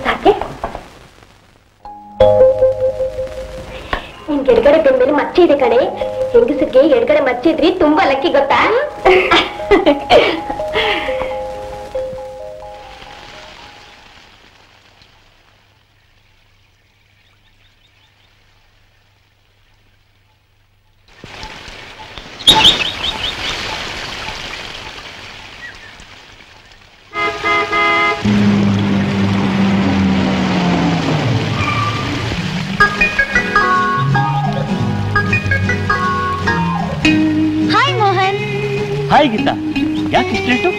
ಸಾಕೆ ನಿನ್ಗೆ ಎಡಗಡೆ ಬೆನ್ ಮೇಲೆ ಮಚ್ಚೆ ಇದೆ ಕಣೆ ಹೆಂಗಸರಿಗೆ ಎಡಗಡೆ ಮಚ್ಚೆ ಇದ್ರಿ ತುಂಬಾ ಲಕ್ಕಿ ಗೊತ್ತಾ ಹಾಯ್ ಮೋಹನ್ ಹಾಯ್ ಗೀತಾ ಯಾಕೆ ಇಷ್ಟು ಲೇಟು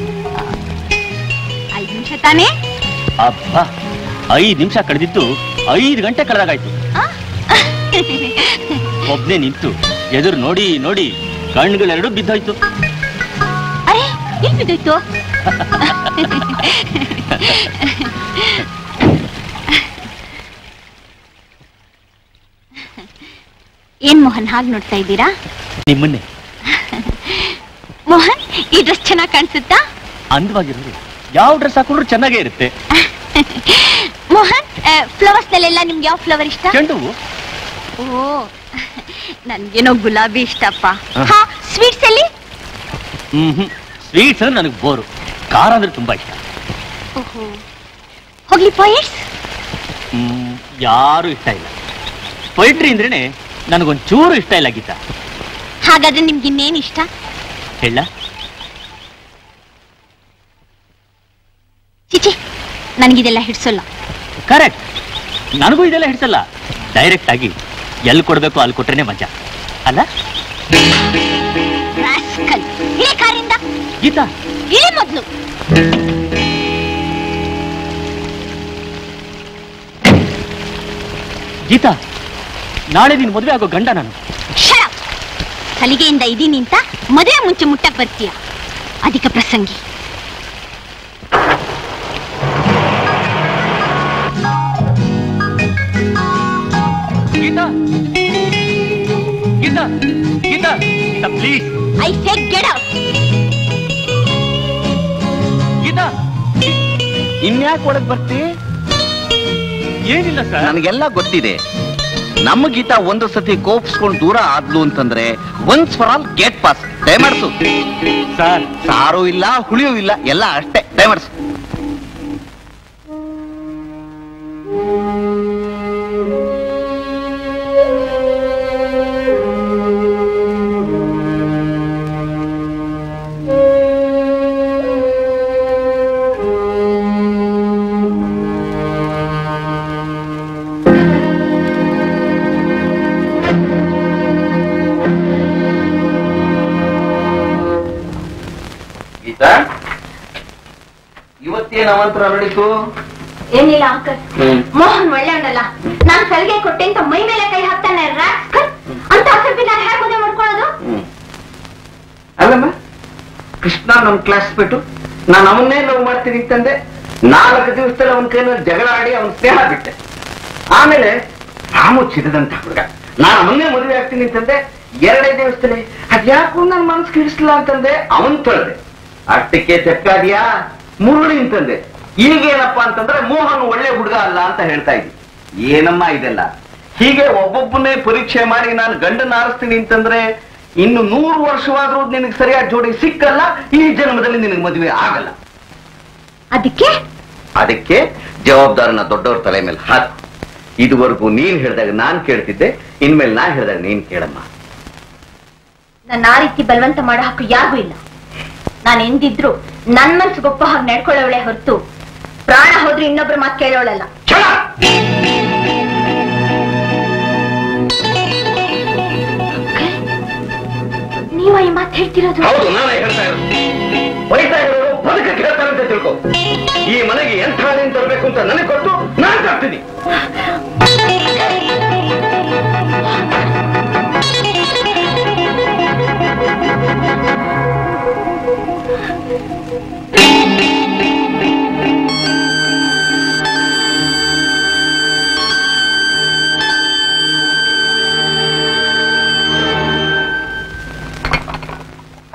ಐದು ನಿಮಿಷ ತಾನೇ ಅಬ್ಬಾ ಐದು ನಿಮಿಷ ಕಳೆದಿದ್ದು ಐದು ಗಂಟೆ ಕಳೆದಾಗಾಯ್ತು ಒಬ್ನೇ ನಿಂತು ಎದುರು ನೋಡಿ ನೋಡಿ ಕಣ್ಗಳೆರಡು ಬಿದ್ದೋಯ್ತು ಅರೆ ಎಲ್ಲಿ ಬಿದ್ದೋಯ್ತು ಏನ್ ಮೋಹನ್ ಹಾಗೆ ನೋಡ್ತಾ ಇದ್ದೀರಾ ನಿಮ್ಮನ್ನೇ ಮೋಹನ್ ಈ ಡ್ರೆಸ್ ಚೆನ್ನಾಗಿ ಕಾಣಿಸುತ್ತಾ ಅಂದವಾಗಿರೋರು ಯಾವ ಡ್ರೆಸ್ ಹಾಕೊಂಡ್ರು ಚೆನ್ನಾಗೇ ಇರುತ್ತೆ ಮೋಹನ್ ಫ್ಲವರ್ಸ್ ನಲ್ಲೆಲ್ಲ ನಿಮ್ಗೆ ಯಾವ ಫ್ಲವರ್ ಇಷ್ಟ ಚೆಂಡು ಹೂವು. ಓ ನನ್ಗೇನೋ ಗುಲಾಬಿ ಇಷ್ಟಪ್ಪ ಹ. ಹಾ ಸ್ವೀಟ್ಸ್ ಅಲ್ಲಿ ಹ್ಮ್ ಹ್ಮ್ ಸ್ವೀಟ್ಸ್ ಅಂದ್ರೆ ನನಗೆ ಬೋರು ಖಾರ ಅಂದ್ರೆ ತುಂಬಾ ಇಷ್ಟ ಓಹೋ ಹೋಗ್ಲಿ ಪೋಯಿಟ್ಸ್ ಹ್ಮ್ ಯಾರು ಇಷ್ಟ ಇಲ್ಲ ಪೊಯಿಟ್ರಿ ಅಂದ್ರೇನೆ ನನಗೊಂಚೂರು ಇಷ್ಟ ಇಲ್ಲ ಗೀತಾ ಹಾಗಾದ್ರೆ ನಿಮ್ಗೆ ಇನ್ನೇನ್ ಇಷ್ಟ ಹೇಳ ಚಿಚಿ ನನಗಿದೆಲ್ಲ ಹಿಡ್ಸೋಲ್ಲ ಕರೆಕ್ಟ್ ನನಗೂ ಇದೆಲ್ಲ ಹಿಡ್ಸಲ್ಲ ಡೈರೆಕ್ಟ್ ಆಗಿ ಎಲ್ಲಿ ಕೊಡ್ಬೇಕು ಅಲ್ಲಿ ಕೊಟ್ರೇನೆ ಮಜಾ ಅಲ್ಲ ರಾಸ್ಕಲ್ ಇಳಿ ಕಾರಿಂದ ಗೀತಾ ಇಳಿ ಮೊದ್ಲು ಗೀತಾ ನಾಳೆ ನೀನು ಮದುವೆ ಆಗೋ ಗಂಡ ನಾನು Shut up. ಸಲಿಗೆಯಿಂದ ಇದೀನಿ ಅಂತ ಮದುವೆ ಮುಂಚೆ ಮುಟ್ಟಕ್ ಬರ್ತೀಯ ಅಧಿಕ ಪ್ರಸಂಗಿ Geeta Geeta Geeta Geeta please I say get out Geeta ಇನ್ಯಾಕ್ ಒಳಗ್ ಬರ್ತಿ ಏನಿಲ್ಲ ಸರ್ ನನಗೆಲ್ಲ ಗೊತ್ತಿದೆ ನಮ್ಮ ಗೀತಾ ಒಂದು ಸತಿ ಕೋಪಿಸ್ಕೊಂಡು ದೂರ ಆದ್ಲು ಅಂತಂದ್ರೆ once for all gate pass ದಯಮಾಡ್ಸು ಸರ್ ಸಾರು ಇಲ್ಲ ಹುಳಿಯೂ ಇಲ್ಲ ಎಲ್ಲ ಅಷ್ಟೇ ದಯಮಾಡ್ಸು ಗೀತಾ ಇವತ್ತೇನ್ ಅವಂತರ ನಡೀತು ಏನಿಲ್ಲ ಅಂಕಲ್ ಮೋಹನ್ ಒಳ್ಳೆಯವನಲ್ಲ ನಾನ್ ಸಲಿಗೆ ಕೊಟ್ಟೆ ಅಂತ ಮೈ ಮೇಲೆ ಕೈ ಹಾಕ್ತಾನೆ ರಾಸ್ಕಲ್. ಅಂತ ಅಸಭ್ಯ ನಾನು ಹೇಗೆ ಮದುವೆ ಮಾಡ್ಕೊಳ್ಳೋದು ಅಲ್ಲಮ್ಮ ಕೃಷ್ಣ ನಮ್ ಕ್ಲಾಸ್ ಬಿಟ್ಟು ನಾನು ಅವನ್ನೇ ಲವ್ ಮಾಡ್ತೀನಿ ಅಂತಂದೆ ನಾಲ್ಕು ದಿವಸದಲ್ಲಿ ಅವನ ಕೈನಲ್ಲಿ ಜಗಳ ಆಡಿ ಅವನ ಸ್ನೇಹ ಬಿಟ್ಟೆ ಆಮೇಲೆ ರಾಮು ಚಿರದಂತ ಹುಡುಗ ನಾನು ಅವನ್ನೇ ಮದುವೆ ಆಗ್ತೀನಿ ಅಂತಂದೆ ಎರಡೇ ದಿವಸದಲ್ಲಿ ಅದ್ಯಾಕೂ ನನ್ನ ಮನಸ್ಸು ಕಿಡಿಸ್ಲಿಲ್ಲ ಅಂತಂದೆ ಅವನ್ ತೊಳೆದೆ ಅಷ್ಟಕ್ಕೆ ತೆಕ್ಕಾದ್ಯಾ ಮುರುಳಿ ಅಂತಂದೆ ಈಗೇನಪ್ಪ ಅಂತಂದ್ರೆ ಮೋಹನ್ ಒಳ್ಳೆ ಹುಡುಗ ಅಲ್ಲ ಅಂತ ಹೇಳ್ತಾ ಇದ್ದಿ ಏನಮ್ಮ ಇದೆಲ್ಲ ಹೀಗೆ ಒಬ್ಬೊಬ್ಬನೇ ಪರೀಕ್ಷೆ ಮಾಡಿ ನಾನು ಗಂಡನ ಆರಿಸ್ತೀನಿ ಅಂತಂದ್ರೆ ಇನ್ನು ನೂರು ವರ್ಷವಾದ್ರೂ ನಿನಗೆ ಸರಿಯಾದ ಜೋಡಿ ಸಿಕ್ಕಲ್ಲ ಈ ಜನ್ಮದಲ್ಲಿ ನಿನಗೆ ಮದುವೆ ಆಗಲ್ಲ ಅದಕ್ಕೆ ಅದಕ್ಕೆ ಜವಾಬ್ದಾರನ ದೊಡ್ಡವ್ರ ತಲೆ ಮೇಲೆ ಹಾಕು ಇದುವರೆಗೂ ನೀನ್ ಹೇಳಿದಾಗ ನಾನ್ ಕೇಳ್ತಿದ್ದೆ ಇನ್ಮೇಲೆ ನಾ ಹೇಳಿದಾಗ ನೀನ್ ಕೇಳಮ್ಮ ನನ್ನ ಆ ರೀತಿ ಬಲವಂತ ಮಾಡೋ ಹಕ್ಕು ಯಾರಿಗೂ ಇಲ್ಲ ನಾನು ಎಂದಿದ್ರು ನನ್ ಮನ್ಸು ಗೊಪ್ಪ ಹಾಗೆ ನಡ್ಕೊಳ್ಳೋಳೆ ಹೊರತು ಪ್ರಾಣ ಹೋದ್ರೆ ಇನ್ನೊಬ್ರ ಮಾತು ಕೇಳೋಳಲ್ಲ ಛಲ! ನೀವ ಈ ಮಾತು ಹೇಳ್ತಿರೋದು ಹೌದು ನಾನೇ ಹೇಳ್ತಾ ಇರೋದು ಬೈತಾ ಇರೋರು ಬದುಕಕ್ಕೆ ಹೇಳ್ತಾರೆ ಅಂತ ತಿಳ್ಕೊ ಈ ಮನೆಗೆ ಎಂಥ ನೀನ್ ತರಬೇಕು ಅಂತ ನನಗೆ ಕೊಟ್ಟು ನಾನ್ ತರ್ತೀನಿ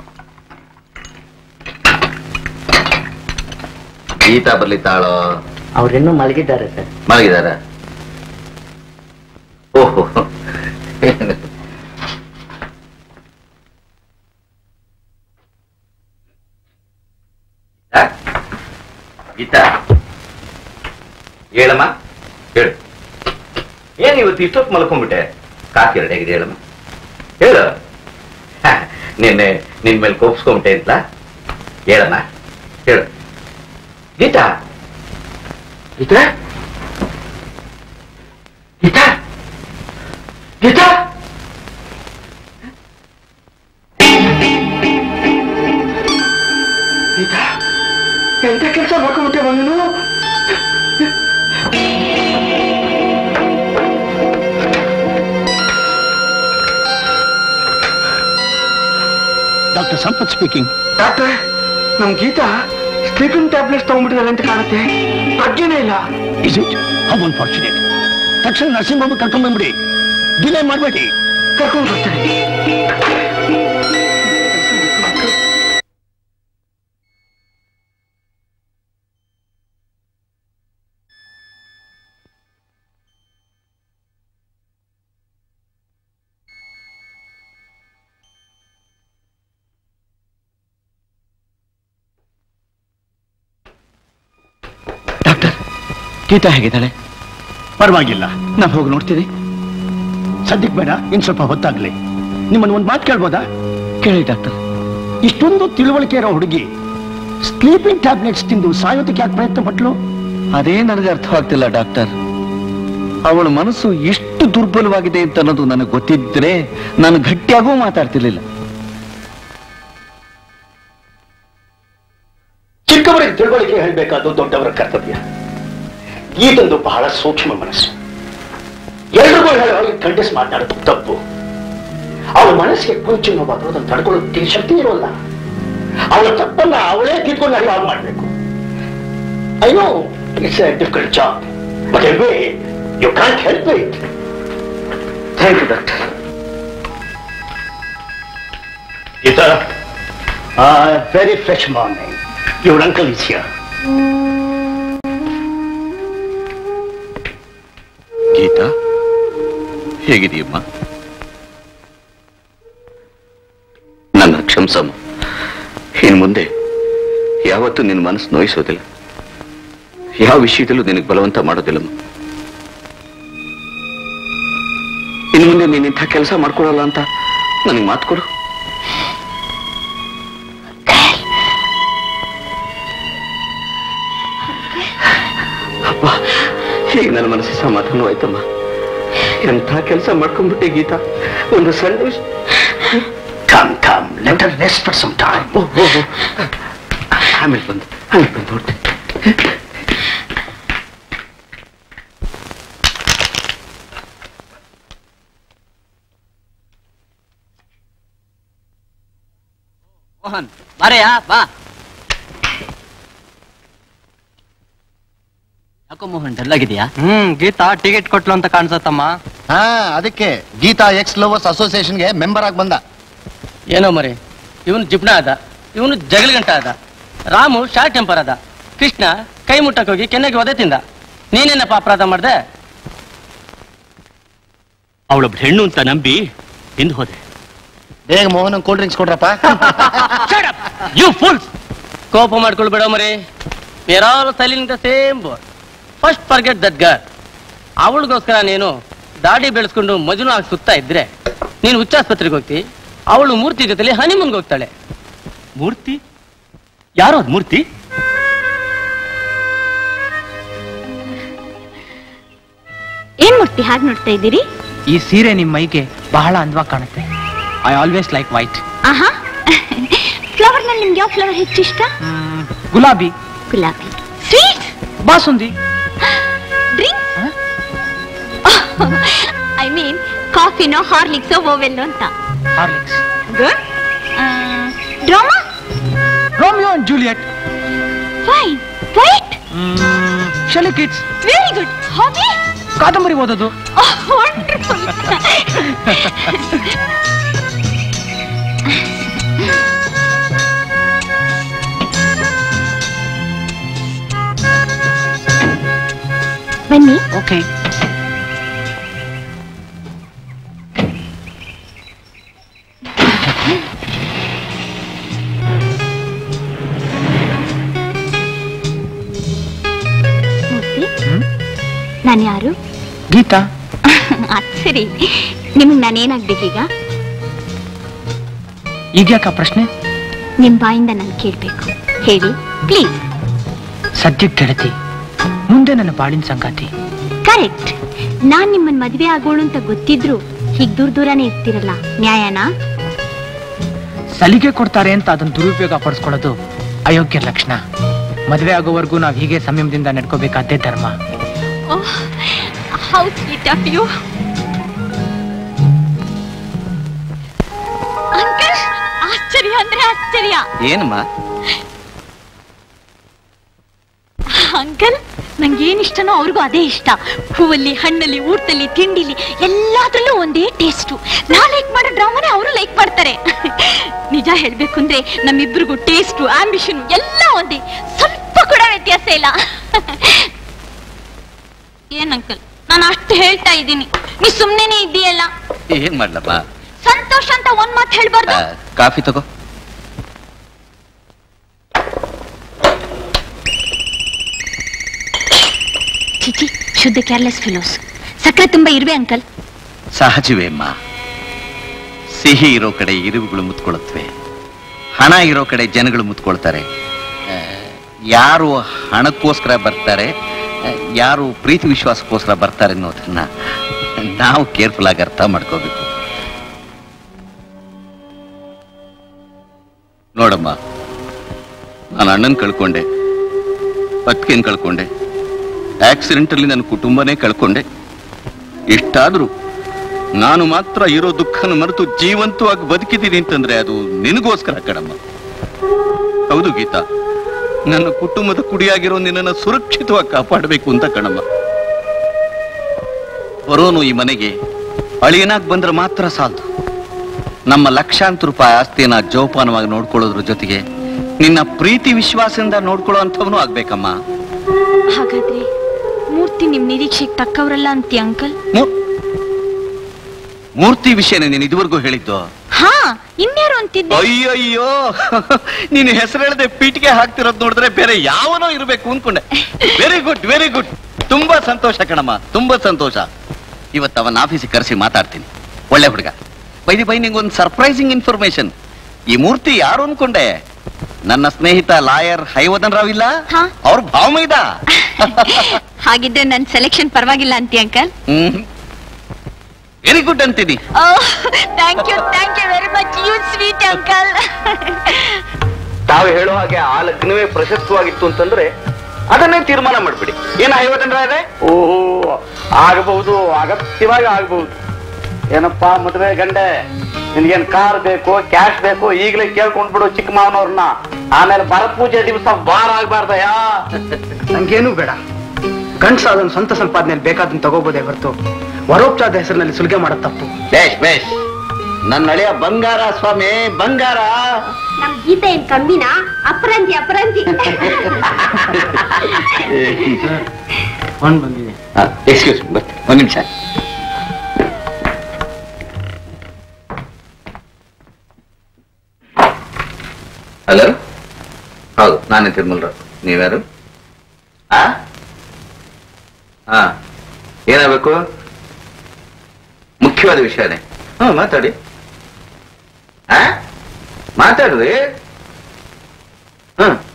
ಗೀತಾ ಬರ್ಲಿ ತಾಳೋ ಅವ್ರಿನ್ನೂ ಮಲಗಿದ್ದಾರೆ ಸರ್ ಮಲಗಿದಾರ ಓಹೋ ಗೀತಾ ಹೇಳಮ್ಮ ಹೇಳು ಏನ್ ಇವತ್ತು ಇಷ್ಟೊತ್ತು ಮಲ್ಕೊಂಡ್ಬಿಟ್ಟೆ ಕಾಫಿ ಎರಡು ಹೇಗಿದೆ ಹೇಳಮ್ಮ ಹೇಳು ಹ, ನಿನ್ನೆ ನಿನ್ ಮೇಲೆ ಕೋಪಿಸ್ಕೊಂಬಿಟ್ಟೆ ಅಂತ ಹೇಳಮ್ಮ ಹೇಳು ಗೀತಾ ಗೀತಾ ಗೀತಾ ಗೀತಾ ಗೀತಾ ಎಂತ ಕೆಲಸ ಮಾಡ್ಕೊಂಡ್ಬಿಟ್ಟೆ ನೀನು ಡಾಕ್ಟರ್ ಸಂಪತ್ ಸ್ಪೀಕಿಂಗ್ ಡಾಕ್ಟರ್ ನಮ್ ಗೀತಾ ಸ್ಲೀಪಿಂಗ್ ಟ್ಯಾಬ್ಲೆಟ್ಸ್ ತಗೊಂಡ್ಬಿಟ್ಟಿದ್ದಾರೆ ಅಂತ ಕಾಣುತ್ತೆ ಪ್ರಜ್ಞೆನೇ ಇಲ್ಲ ಇಸ್ ಇಟ್ ಹೌ ಅನ್ಫಾರ್ಚುನೇಟ್ ತಕ್ಷಣ ನರ್ಸಿಂಗ್ ಹೋಗಿ ಕರ್ಕೊಂಡ್ ಬಂದ್ಬಿಡಿ ಡಿಲೇ ಮಾಡಬೇಡಿ ಕರ್ಕೊಂಡು ಬರ್ತಾರೆ ಡಾಕ್ಟರ್ ಗೀತಾ ಹೇಗಿದ್ದಾಳೆ ಪರವಾಗಿಲ್ಲ ನಾನು ಹೋಗಿ ನೋಡ್ತೀನಿ ಸದ್ಯಕ್ಕೆ ಬೇಡ ಇನ್ ಸ್ವಲ್ಪ ಹೊತ್ತಾಗ್ಲಿ ನಿಮ್ಮನ್ನು ಒಂದು ಮಾತು ಕೇಳ್ಬೋದಾ ಕೇಳಿ ಡಾಕ್ಟರ್ ಇಷ್ಟೊಂದು ತಿಳುವಳಿಕೆ ಇರೋ ಹುಡುಗಿ ಸ್ಲೀಪಿಂಗ್ ಟ್ಯಾಬ್ಲೆಟ್ಸ್ ತಿಂದು ಸಾಯೋದಕ್ಕೆ ಯಾಕೆ ಪ್ರಯತ್ನ ಪಟ್ಲು ಅದೇ ನನಗೆ ಅರ್ಥವಾಗ್ತಿಲ್ಲ ಡಾಕ್ಟರ್ ಅವಳ ಮನಸ್ಸು ಎಷ್ಟು ದುರ್ಬಲವಾಗಿದೆ ಅಂತ ಅನ್ನೋದು ನನಗೆ ಗೊತ್ತಿದ್ರೆ ನಾನು ಗಟ್ಟಿಯಾಗೂ ಮಾತಾಡ್ತಿರ್ಲಿಲ್ಲ ಚಿಕ್ಕವರಿಗೆ ತಿಳುವಳಿಕೆ ಹೇಳಬೇಕಾದ್ದು ದೊಡ್ಡವರ ಕರ್ತವ್ಯ ಈತಂದು ಬಹಳ ಸೂಕ್ಷ್ಮ ಮನಸ್ಸು ಎಲ್ರಿಗೂ ಹೇಳುವಾಗ ಖಂಡಿಸ್ ಮಾತಾಡೋದು ತಪ್ಪು ಅವಳ ಮನಸ್ಸಿಗೆ ಕೊಂಚ ನೋವಾದ್ರು ಅದನ್ನು ತಡ್ಕೊಳ್ಳೋದಕ್ಕೆ ಶಕ್ತಿ ಇರೋಲ್ಲ ಅವಳ ತಪ್ಪನ್ನ ಅವಳೇ ಕಿತ್ಕೊಂಡು ಅರಿವಾಗ ಮಾಡಬೇಕು I know it's a difficult job but always you can't help it thank you doctor Geeta very fresh morning your uncle is here Geeta ಹೇಗಿದೆಯಮ್ಮ ನನ್ನ ಕ್ಷಮಿಸಮ್ಮ ಇನ್ನು ಮುಂದೆ ಯಾವತ್ತೂ ನಿನ್ನ ಮನಸ್ಸು ನೋಯಿಸೋದಿಲ್ಲ ಯಾವ ವಿಷಯದಲ್ಲೂ ನಿನಗೆ ಬಲವಂತ ಮಾಡೋದಿಲ್ಲಮ್ಮ ಇನ್ನು ಮುಂದೆ ನೀನು ಇಂಥ ಕೆಲಸ ಮಾಡ್ಕೊಳಲ್ಲ ಅಂತ ನನಗೆ ಮಾತು ಕೊಡು ಅಪ್ಪ ಈಗ ನನ್ನ ಮನಸ್ಸಿಗೆ ಸಮಾಧಾನ ಆಯ್ತಮ್ಮ ಎಂಥ ಕೆಲಸ ಮಾಡ್ಕೊಂಡ್ಬಿಟ್ಟೆ ಗೀತಾ ಒಂದು ಸಣ್ಣ ವಿಷಯ come come let her rest for some time oh, oh, oh. ಆಮೇಲೆ ಬಂದು ಆಮೇಲೆ ಬಂದು ಹೊರಟೆ ಮೋಹನ್ ಬಾರೆಯಾ ಬಾ ಯಾಕೋ ಮೋಹನ್ ಡಲ್ ಆಗಿದೆಯಾ ಹ್ಮ್ ಗೀತಾ ಟಿಕೆಟ್ ಕೊಟ್ಲು ಅಂತ ಕಾಣಿಸತ್ತಮ್ಮ ಹಾ ಅದಕ್ಕೆ ಗೀತಾ ಎಕ್ಸ್ ಲವರ್ಸ್ ಅಸೋಸಿಯೇಷನ್ಗೆ ಮೆಂಬರ್ ಆಗಿ ಬಂದ ಏನೋ ಮರಿ ಇವನು ಜಿಪ್ನ ಅದ ಇವನು ಜಗಲ್ಗಂಟ ಅದ ರಾಮು ಶಾರ್ಟ್ ಟೆಂಪರ್ ಅದ ಕೃಷ್ಣ ಕೈ ಮುಟ್ಟಕ್ ಹೋಗಿ ಕೆನ್ನೆಗೆ ಒದೆ ತಿಂದ ನೀನೇನಪ್ಪ ಅಪರಾಧ ಮಾಡ್ದೆ ಅವಳೊಬ್ಬ ಹೆಣ್ಣು ಅಂತ ನಂಬಿ ಹಿಂದ್ ಹೋದೆ ಬೇಗ ಮೋಹನ್ ಕೂಲ್ ಡ್ರಿಂಕ್ಸ್ ಕೊಡ್ರಪ್ಪ ಯು ಫುಲ್ಸ್ ಕೋಪ ಮಾಡ್ಕೊಳ್ಬೇಡ ಮರಿ were all sailing the same board first forget that girl ಅವಳಿಗೋಸ್ಕರ ನೀನು ದಾಡಿ ಬೆಳೆಸ್ಕೊಂಡು ಮಜುನು ಆಗಿ ಸುತ್ತಾ ಇದ್ರೆ ನೀನು ಹುಚ್ಚಾಸ್ಪತ್ರೆಗೆ ಹೋಗ್ತಿ ಅವಳು ಮೂರ್ತಿ ಜೊತೆಲಿ ಹನಿಮೂನ್ಗೆ ಹೋಗ್ತಾಳೆ ಮೂರ್ತಿ ಯಾರೋ ಅದ್ ಮೂರ್ತಿ ಏನ್ ಮೂರ್ತಿ ಹಾಗೆ ನೋಡ್ತಾ ಇದ್ದೀರಿ ಈ ಸೀರೆ ನಿಮ್ ಮೈಗೆ ಬಹಳ ಅಂದವಾಗಿ ಕಾಣುತ್ತೆ ಐ ಆಲ್ವೇಸ್ ಲೈಕ್ ವೈಟ್ ಆಹಾ ಫ್ಲವರ್ ನಲ್ಲಿ ನಿಮ್ಗೆ ಯಾವ ಫ್ಲವರ್ ಹೆಚ್ಚು ಇಷ್ಟ ಗುಲಾಬಿ ಗುಲಾಬಿ sweet basundi drink I mean ಕಾಫಿನೋ ಹಾರ್ಲಿಕ್ಸೋ ಓವೆಲ್ಲೋ ಅಂತ Horlicks good drama Romeo and Juliet fine white ಶಲಿ ಕಿಡ್ಸ್ ವೆರಿ ಗುಡ್ ಹಾಬಿ ಕಾದಂಬರಿ ಓದೋದು ವಂಡರ್ಫುಲ್ ಗೀತಾ ಅದ್ ಸರಿ ನಿಮಗ್ ನಾನೇನಾಗ್ಬೇಕೀಗ ಈಗ್ಯಾಕ ಪ್ರಶ್ನೆ ನಿಮ್ ಬಾಯಿಂದ ನಾನು ಕೇಳ್ಬೇಕು ಹೇಳಿ ಪ್ಲೀಸ್ ಸದ್ಯಕ್ಕೆ ಗೆಳತಿ ಮುಂದೆ ನನ್ನ ಬಾಳಿನ ಸಂಗಾತಿ ಕರೆಕ್ಟ್ ನಾನ್ ನಿಮ್ಮನ್ ಮದ್ವೆ ಆಗೋಳು ಅಂತ ಗೊತ್ತಿದ್ರು ಹೀಗ್ ದೂರ ದೂರನೇ ಇರ್ತಿರಲ್ಲ ನ್ಯಾಯನಾ ಸಲಿಗೆ ಕೊಡ್ತಾರೆ ಅಂತ ಅದನ್ನ ದುರುಪಯೋಗ ಪಡಿಸ್ಕೊಳ್ಳೋದು ಅಯೋಗ್ಯ ಲಕ್ಷಣ ಮದುವೆ ಆಗೋವರೆಗೂ ನಾವು ಹೀಗೆ ಸಂಯಮದಿಂದ ನಡ್ಕೋಬೇಕಾದ್ದೇ ಧರ್ಮ how sweet of you uncle ಆಶ್ಚರ್ಯ ಅಂದ್ರೆ ಆಶ್ಚರ್ಯ ಏನಮ್ಮ ಅಂಕಲ್ ನಂಗೆ ಏನ್ ಇಷ್ಟನೋ ಅವ್ರಿಗೂ ಅದೇ ಇಷ್ಟ ಹೂವಲ್ಲಿ ಹಣ್ಣಲ್ಲಿ ಊಟದಲ್ಲಿ ತಿಂಡಿಲಿ ಎಲ್ಲಾದ್ರಲ್ಲೂ ಒಂದೇ ಟೇಸ್ಟು ನಾ ಲೈಕ್ ಮಾಡೋ ಡ್ರಾಮಾನೇ ಅವರು ಲೈಕ್ ಮಾಡ್ತಾರೆ ನಿಜ ಹೇಳ್ಬೇಕು ಅಂದ್ರೆ ನಮ್ಮಿಬ್ರಿಗೂ ಟೇಸ್ಟು ಆಂಬಿಷನ್ ಎಲ್ಲ ಒಂದೇ ಸ್ವಲ್ಪ ಕೂಡ ವ್ಯತ್ಯಾಸ ಇಲ್ಲ ಏನ್ ಅಂಕಲ್ ನಾನು ಅಷ್ಟು ಹೇಳ್ತಾ ಇದ್ದೀನಿ ನೀ ಸುಮ್ನೆನೆ ಇದ್ದೀಯಲ್ಲ ಏನ್ ಮಾಡ್ಲಪ್ಪ ಸಂತೋಷ ಅಂತ ಒಂದ್ ಮಾತು ಹೇಳ್ಬಾರ್ದು ಕಾಫಿ ತಗೋ ಚಿಚಿ ಶುದ್ಧ ಕೇರ್ಲೆಸ್ ಫಿಲೋಸ್ ಸಕ್ಕರೆ ತುಂಬಾ ಇರುವೆ ಅಂಕಲ್ ಸಹಜವೇ ಅಮ್ಮ ಸಿಹಿ ಇರೋ ಕಡೆ ಇರುವುಗಳು ಮುತ್ಕೊಳ್ಳುತ್ತವೆ ಹಣ ಇರೋ ಕಡೆ ಜನಗಳು ಮುತ್ಕೊಳ್ತಾರೆ ಆ, ಯಾರು ಹಣಕ್ಕೋಸ್ಕರ ಬರ್ತಾರೆ ಆ, ಯಾರು ಪ್ರೀತಿ ವಿಶ್ವಾಸಕ್ಕೋಸ್ಕರ ಬರ್ತಾರೆ ಅನ್ನೋದನ್ನ ನಾವು ಕೇರ್ಫುಲ್ ಆಗಿ ಅರ್ಥ ಮಾಡ್ಕೋಬೇಕು ನೋಡಮ್ಮ ನಾನು ಅಣ್ಣನ್ ಕಳ್ಕೊಂಡೆ ಅತ್ತಿಗೆನ್ ಕಳ್ಕೊಂಡೆ ಆಕ್ಸಿಡೆಂಟ್ ಅಲ್ಲಿ ನನ್ನ ಕುಟುಂಬನೇ ಕಳ್ಕೊಂಡೆ ಇಷ್ಟಾದ್ರೂ ನಾನು ಮಾತ್ರ ಇರೋ ದುಃಖನ ಮರೆತು ಜೀವಂತವಾಗಿ ಬದುಕಿದ್ದೀನಿ ಅಂತಂದ್ರೆ ಅದು ನಿನಗೋಸ್ಕರ ಕಣಮ್ಮ ಹೌದು ಗೀತಾ ನನ್ನ ಕುಟುಂಬದ ಕುಡಿಯಾಗಿರೋ ನಿನ್ನನ್ನು ಸುರಕ್ಷಿತವಾಗಿ ಕಾಪಾಡಬೇಕು ಅಂತ ಕಣಮ್ಮ ಬರೋನು ಈ ಮನೆಗೆ ಅಳಿಯನಾಗಿ ಬಂದ್ರೆ ಮಾತ್ರ ಸಾಲದು ನಮ್ಮ ಲಕ್ಷಾಂತರ ರೂಪಾಯಿ ಆಸ್ತಿಯನ್ನ ಜೋಪಾನವಾಗಿ ನೋಡ್ಕೊಳ್ಳೋದ್ರ ಜೊತೆಗೆ ನಿನ್ನ ಪ್ರೀತಿ ವಿಶ್ವಾಸದಿಂದ ನೋಡ್ಕೊಳ್ಳೋ ಅಂಥವನು ಆಗ್ಬೇಕಮ್ಮ ಹಾಗಾದ್ರೆ ಮೂರ್ತಿ ನಿಮ್ ನಿರೀಕ್ಷೆಗೆ ತಕ್ಕವ್ರಲ್ಲ ಅಂತೀಯ ಅಂಕಲ್ ಮೂ- ಮೂರ್ತಿ ವಿಷಯನೇ ನೀನು ಇದುವರೆಗೂ ಹೇಳಿದ್ದು ಹಾ ಇನ್ಯಾರು ಅಂತಿದ್ದೆ ಅಯ್ಯಯ್ಯೋ ನೀನು ಹೆಸರು ಹೇಳದೆ ಪೀಟಿಗೆ ಹಾಕ್ತಿರೋದ್ ನೋಡಿದ್ರೆ ಬೇರೆ ಯಾವನೋ ಇರಬೇಕು ಅನ್ಕೊಂಡೆ ವೆರಿ ಗುಡ್ ವೆರಿ ಗುಡ್ ತುಂಬಾ ಸಂತೋಷ ಕಣಮ್ಮ ತುಂಬಾ ಸಂತೋಷ ಇವತ್ತು ಅವನ ಆಫೀಸಿಗೆ ಕರೆಸಿ ಮಾತಾಡ್ತೀನಿ ಒಳ್ಳೆ ಹುಡುಗ ಬೈದಿ ಬೈ ನಿಂಗೊಂದು ಸರ್ಪ್ರೈಸಿಂಗ್ ಇನ್ಫಾರ್ಮೇಶನ್ ಈ ಮೂರ್ತಿ ಯಾರು ಅನ್ಕೊಂಡೆ ನನ್ನ ಸ್ನೇಹಿತ ಲಾಯರ್ ಹೈವದನ್ ರಾವ್ ಇಲ್ಲ ಹಾ. ಅವ್ರ ಭಾವಮೈದ ಹಾಗಿದ್ರೆ ನನ್ ಸೆಲೆಕ್ಷನ್ ಪರವಾಗಿಲ್ಲ ಅಂತೀಯ ಅಂಕಲ್ ಹ್ಮ್ ವೆರಿ ಗುಡ್ ಅಂತೀನಿ thank you thank you very much you sweet uncle ತಾವು ಹೇಳೋ ಹಾಗೆ ಆ ಲಗ್ನವೇ ಪ್ರಶಸ್ತವಾಗಿತ್ತು ಅಂತಂದ್ರೆ ಅದನ್ನೇ ತೀರ್ಮಾನ ಮಾಡ್ಬಿಡಿ ಏನ ಐವತ್ತಂದ್ರ ಇದೆ ಓಹೋ ಆಗಬಹುದು ಅಗತ್ಯವಾಗಿ ಆಗಬಹುದು ಏನಪ್ಪಾ ಮದುವೆ ಗಂಡೆ ನಿನ್ಗೇನ್ ಕಾರ್ ಬೇಕು ಕ್ಯಾಶ್ ಬೇಕು ಈಗಲೇ ಕೇಳ್ಕೊಂಡ್ಬಿಡು ಚಿಕ್ಕ ಮಾವನವ್ರನ್ನ ಆಮೇಲೆ ಭರತ್ ಪೂಜೆ ದಿವಸ ಬಾರ್ ಆಗ್ಬಾರ್ದಯಾ ನಂಗೇನು ಬೇಡ ಗಂಡ್ಸ ಅದನ್ನ ಸ್ವಂತ ಸಂಪಾದನೆಯಲ್ಲಿ ಬೇಕಾದನ್ನ ತಗೋಬೋದೇ ಹೊರತು ವರೋಪಚಾರದ ಹೆಸರಿನಲ್ಲಿ ಸುಲಿಗೆ ಮಾಡೋದು ತಪ್ಪು ಬೇಷ್ ಬೇಷ್ ನನ್ನ ಹಳೆಯ ಬಂಗಾರ ಸ್ವಾಮಿ ಬಂಗಾರ ನಮ್ ಗೀತೆ ಏನ್ ಕಮ್ಮಿನಾ ಅಪರಂಜಿ ಅಪರಂಜಿ ಫೋನ್ ಬಂದಿದೆ ಎಕ್ಸ್ಕ್ಯೂಸ್ ಬರ್ತೀನಿ ಒಂದ್ ನಿಮಿಷ ಹಲೋ ಹೌದು ನಾನೇ ತಿರುಮಲರಾವ್ ನೀವ್ಯಾರು ಆ ಹಾ ಏನಾಗಬೇಕು ಮುಖ್ಯವಾದ ವಿಷಯನೇ ಹ್ಞೂ ಮಾತಾಡಿ ಆ ಮಾತಾಡ್ರಿ ಹ್ಮ್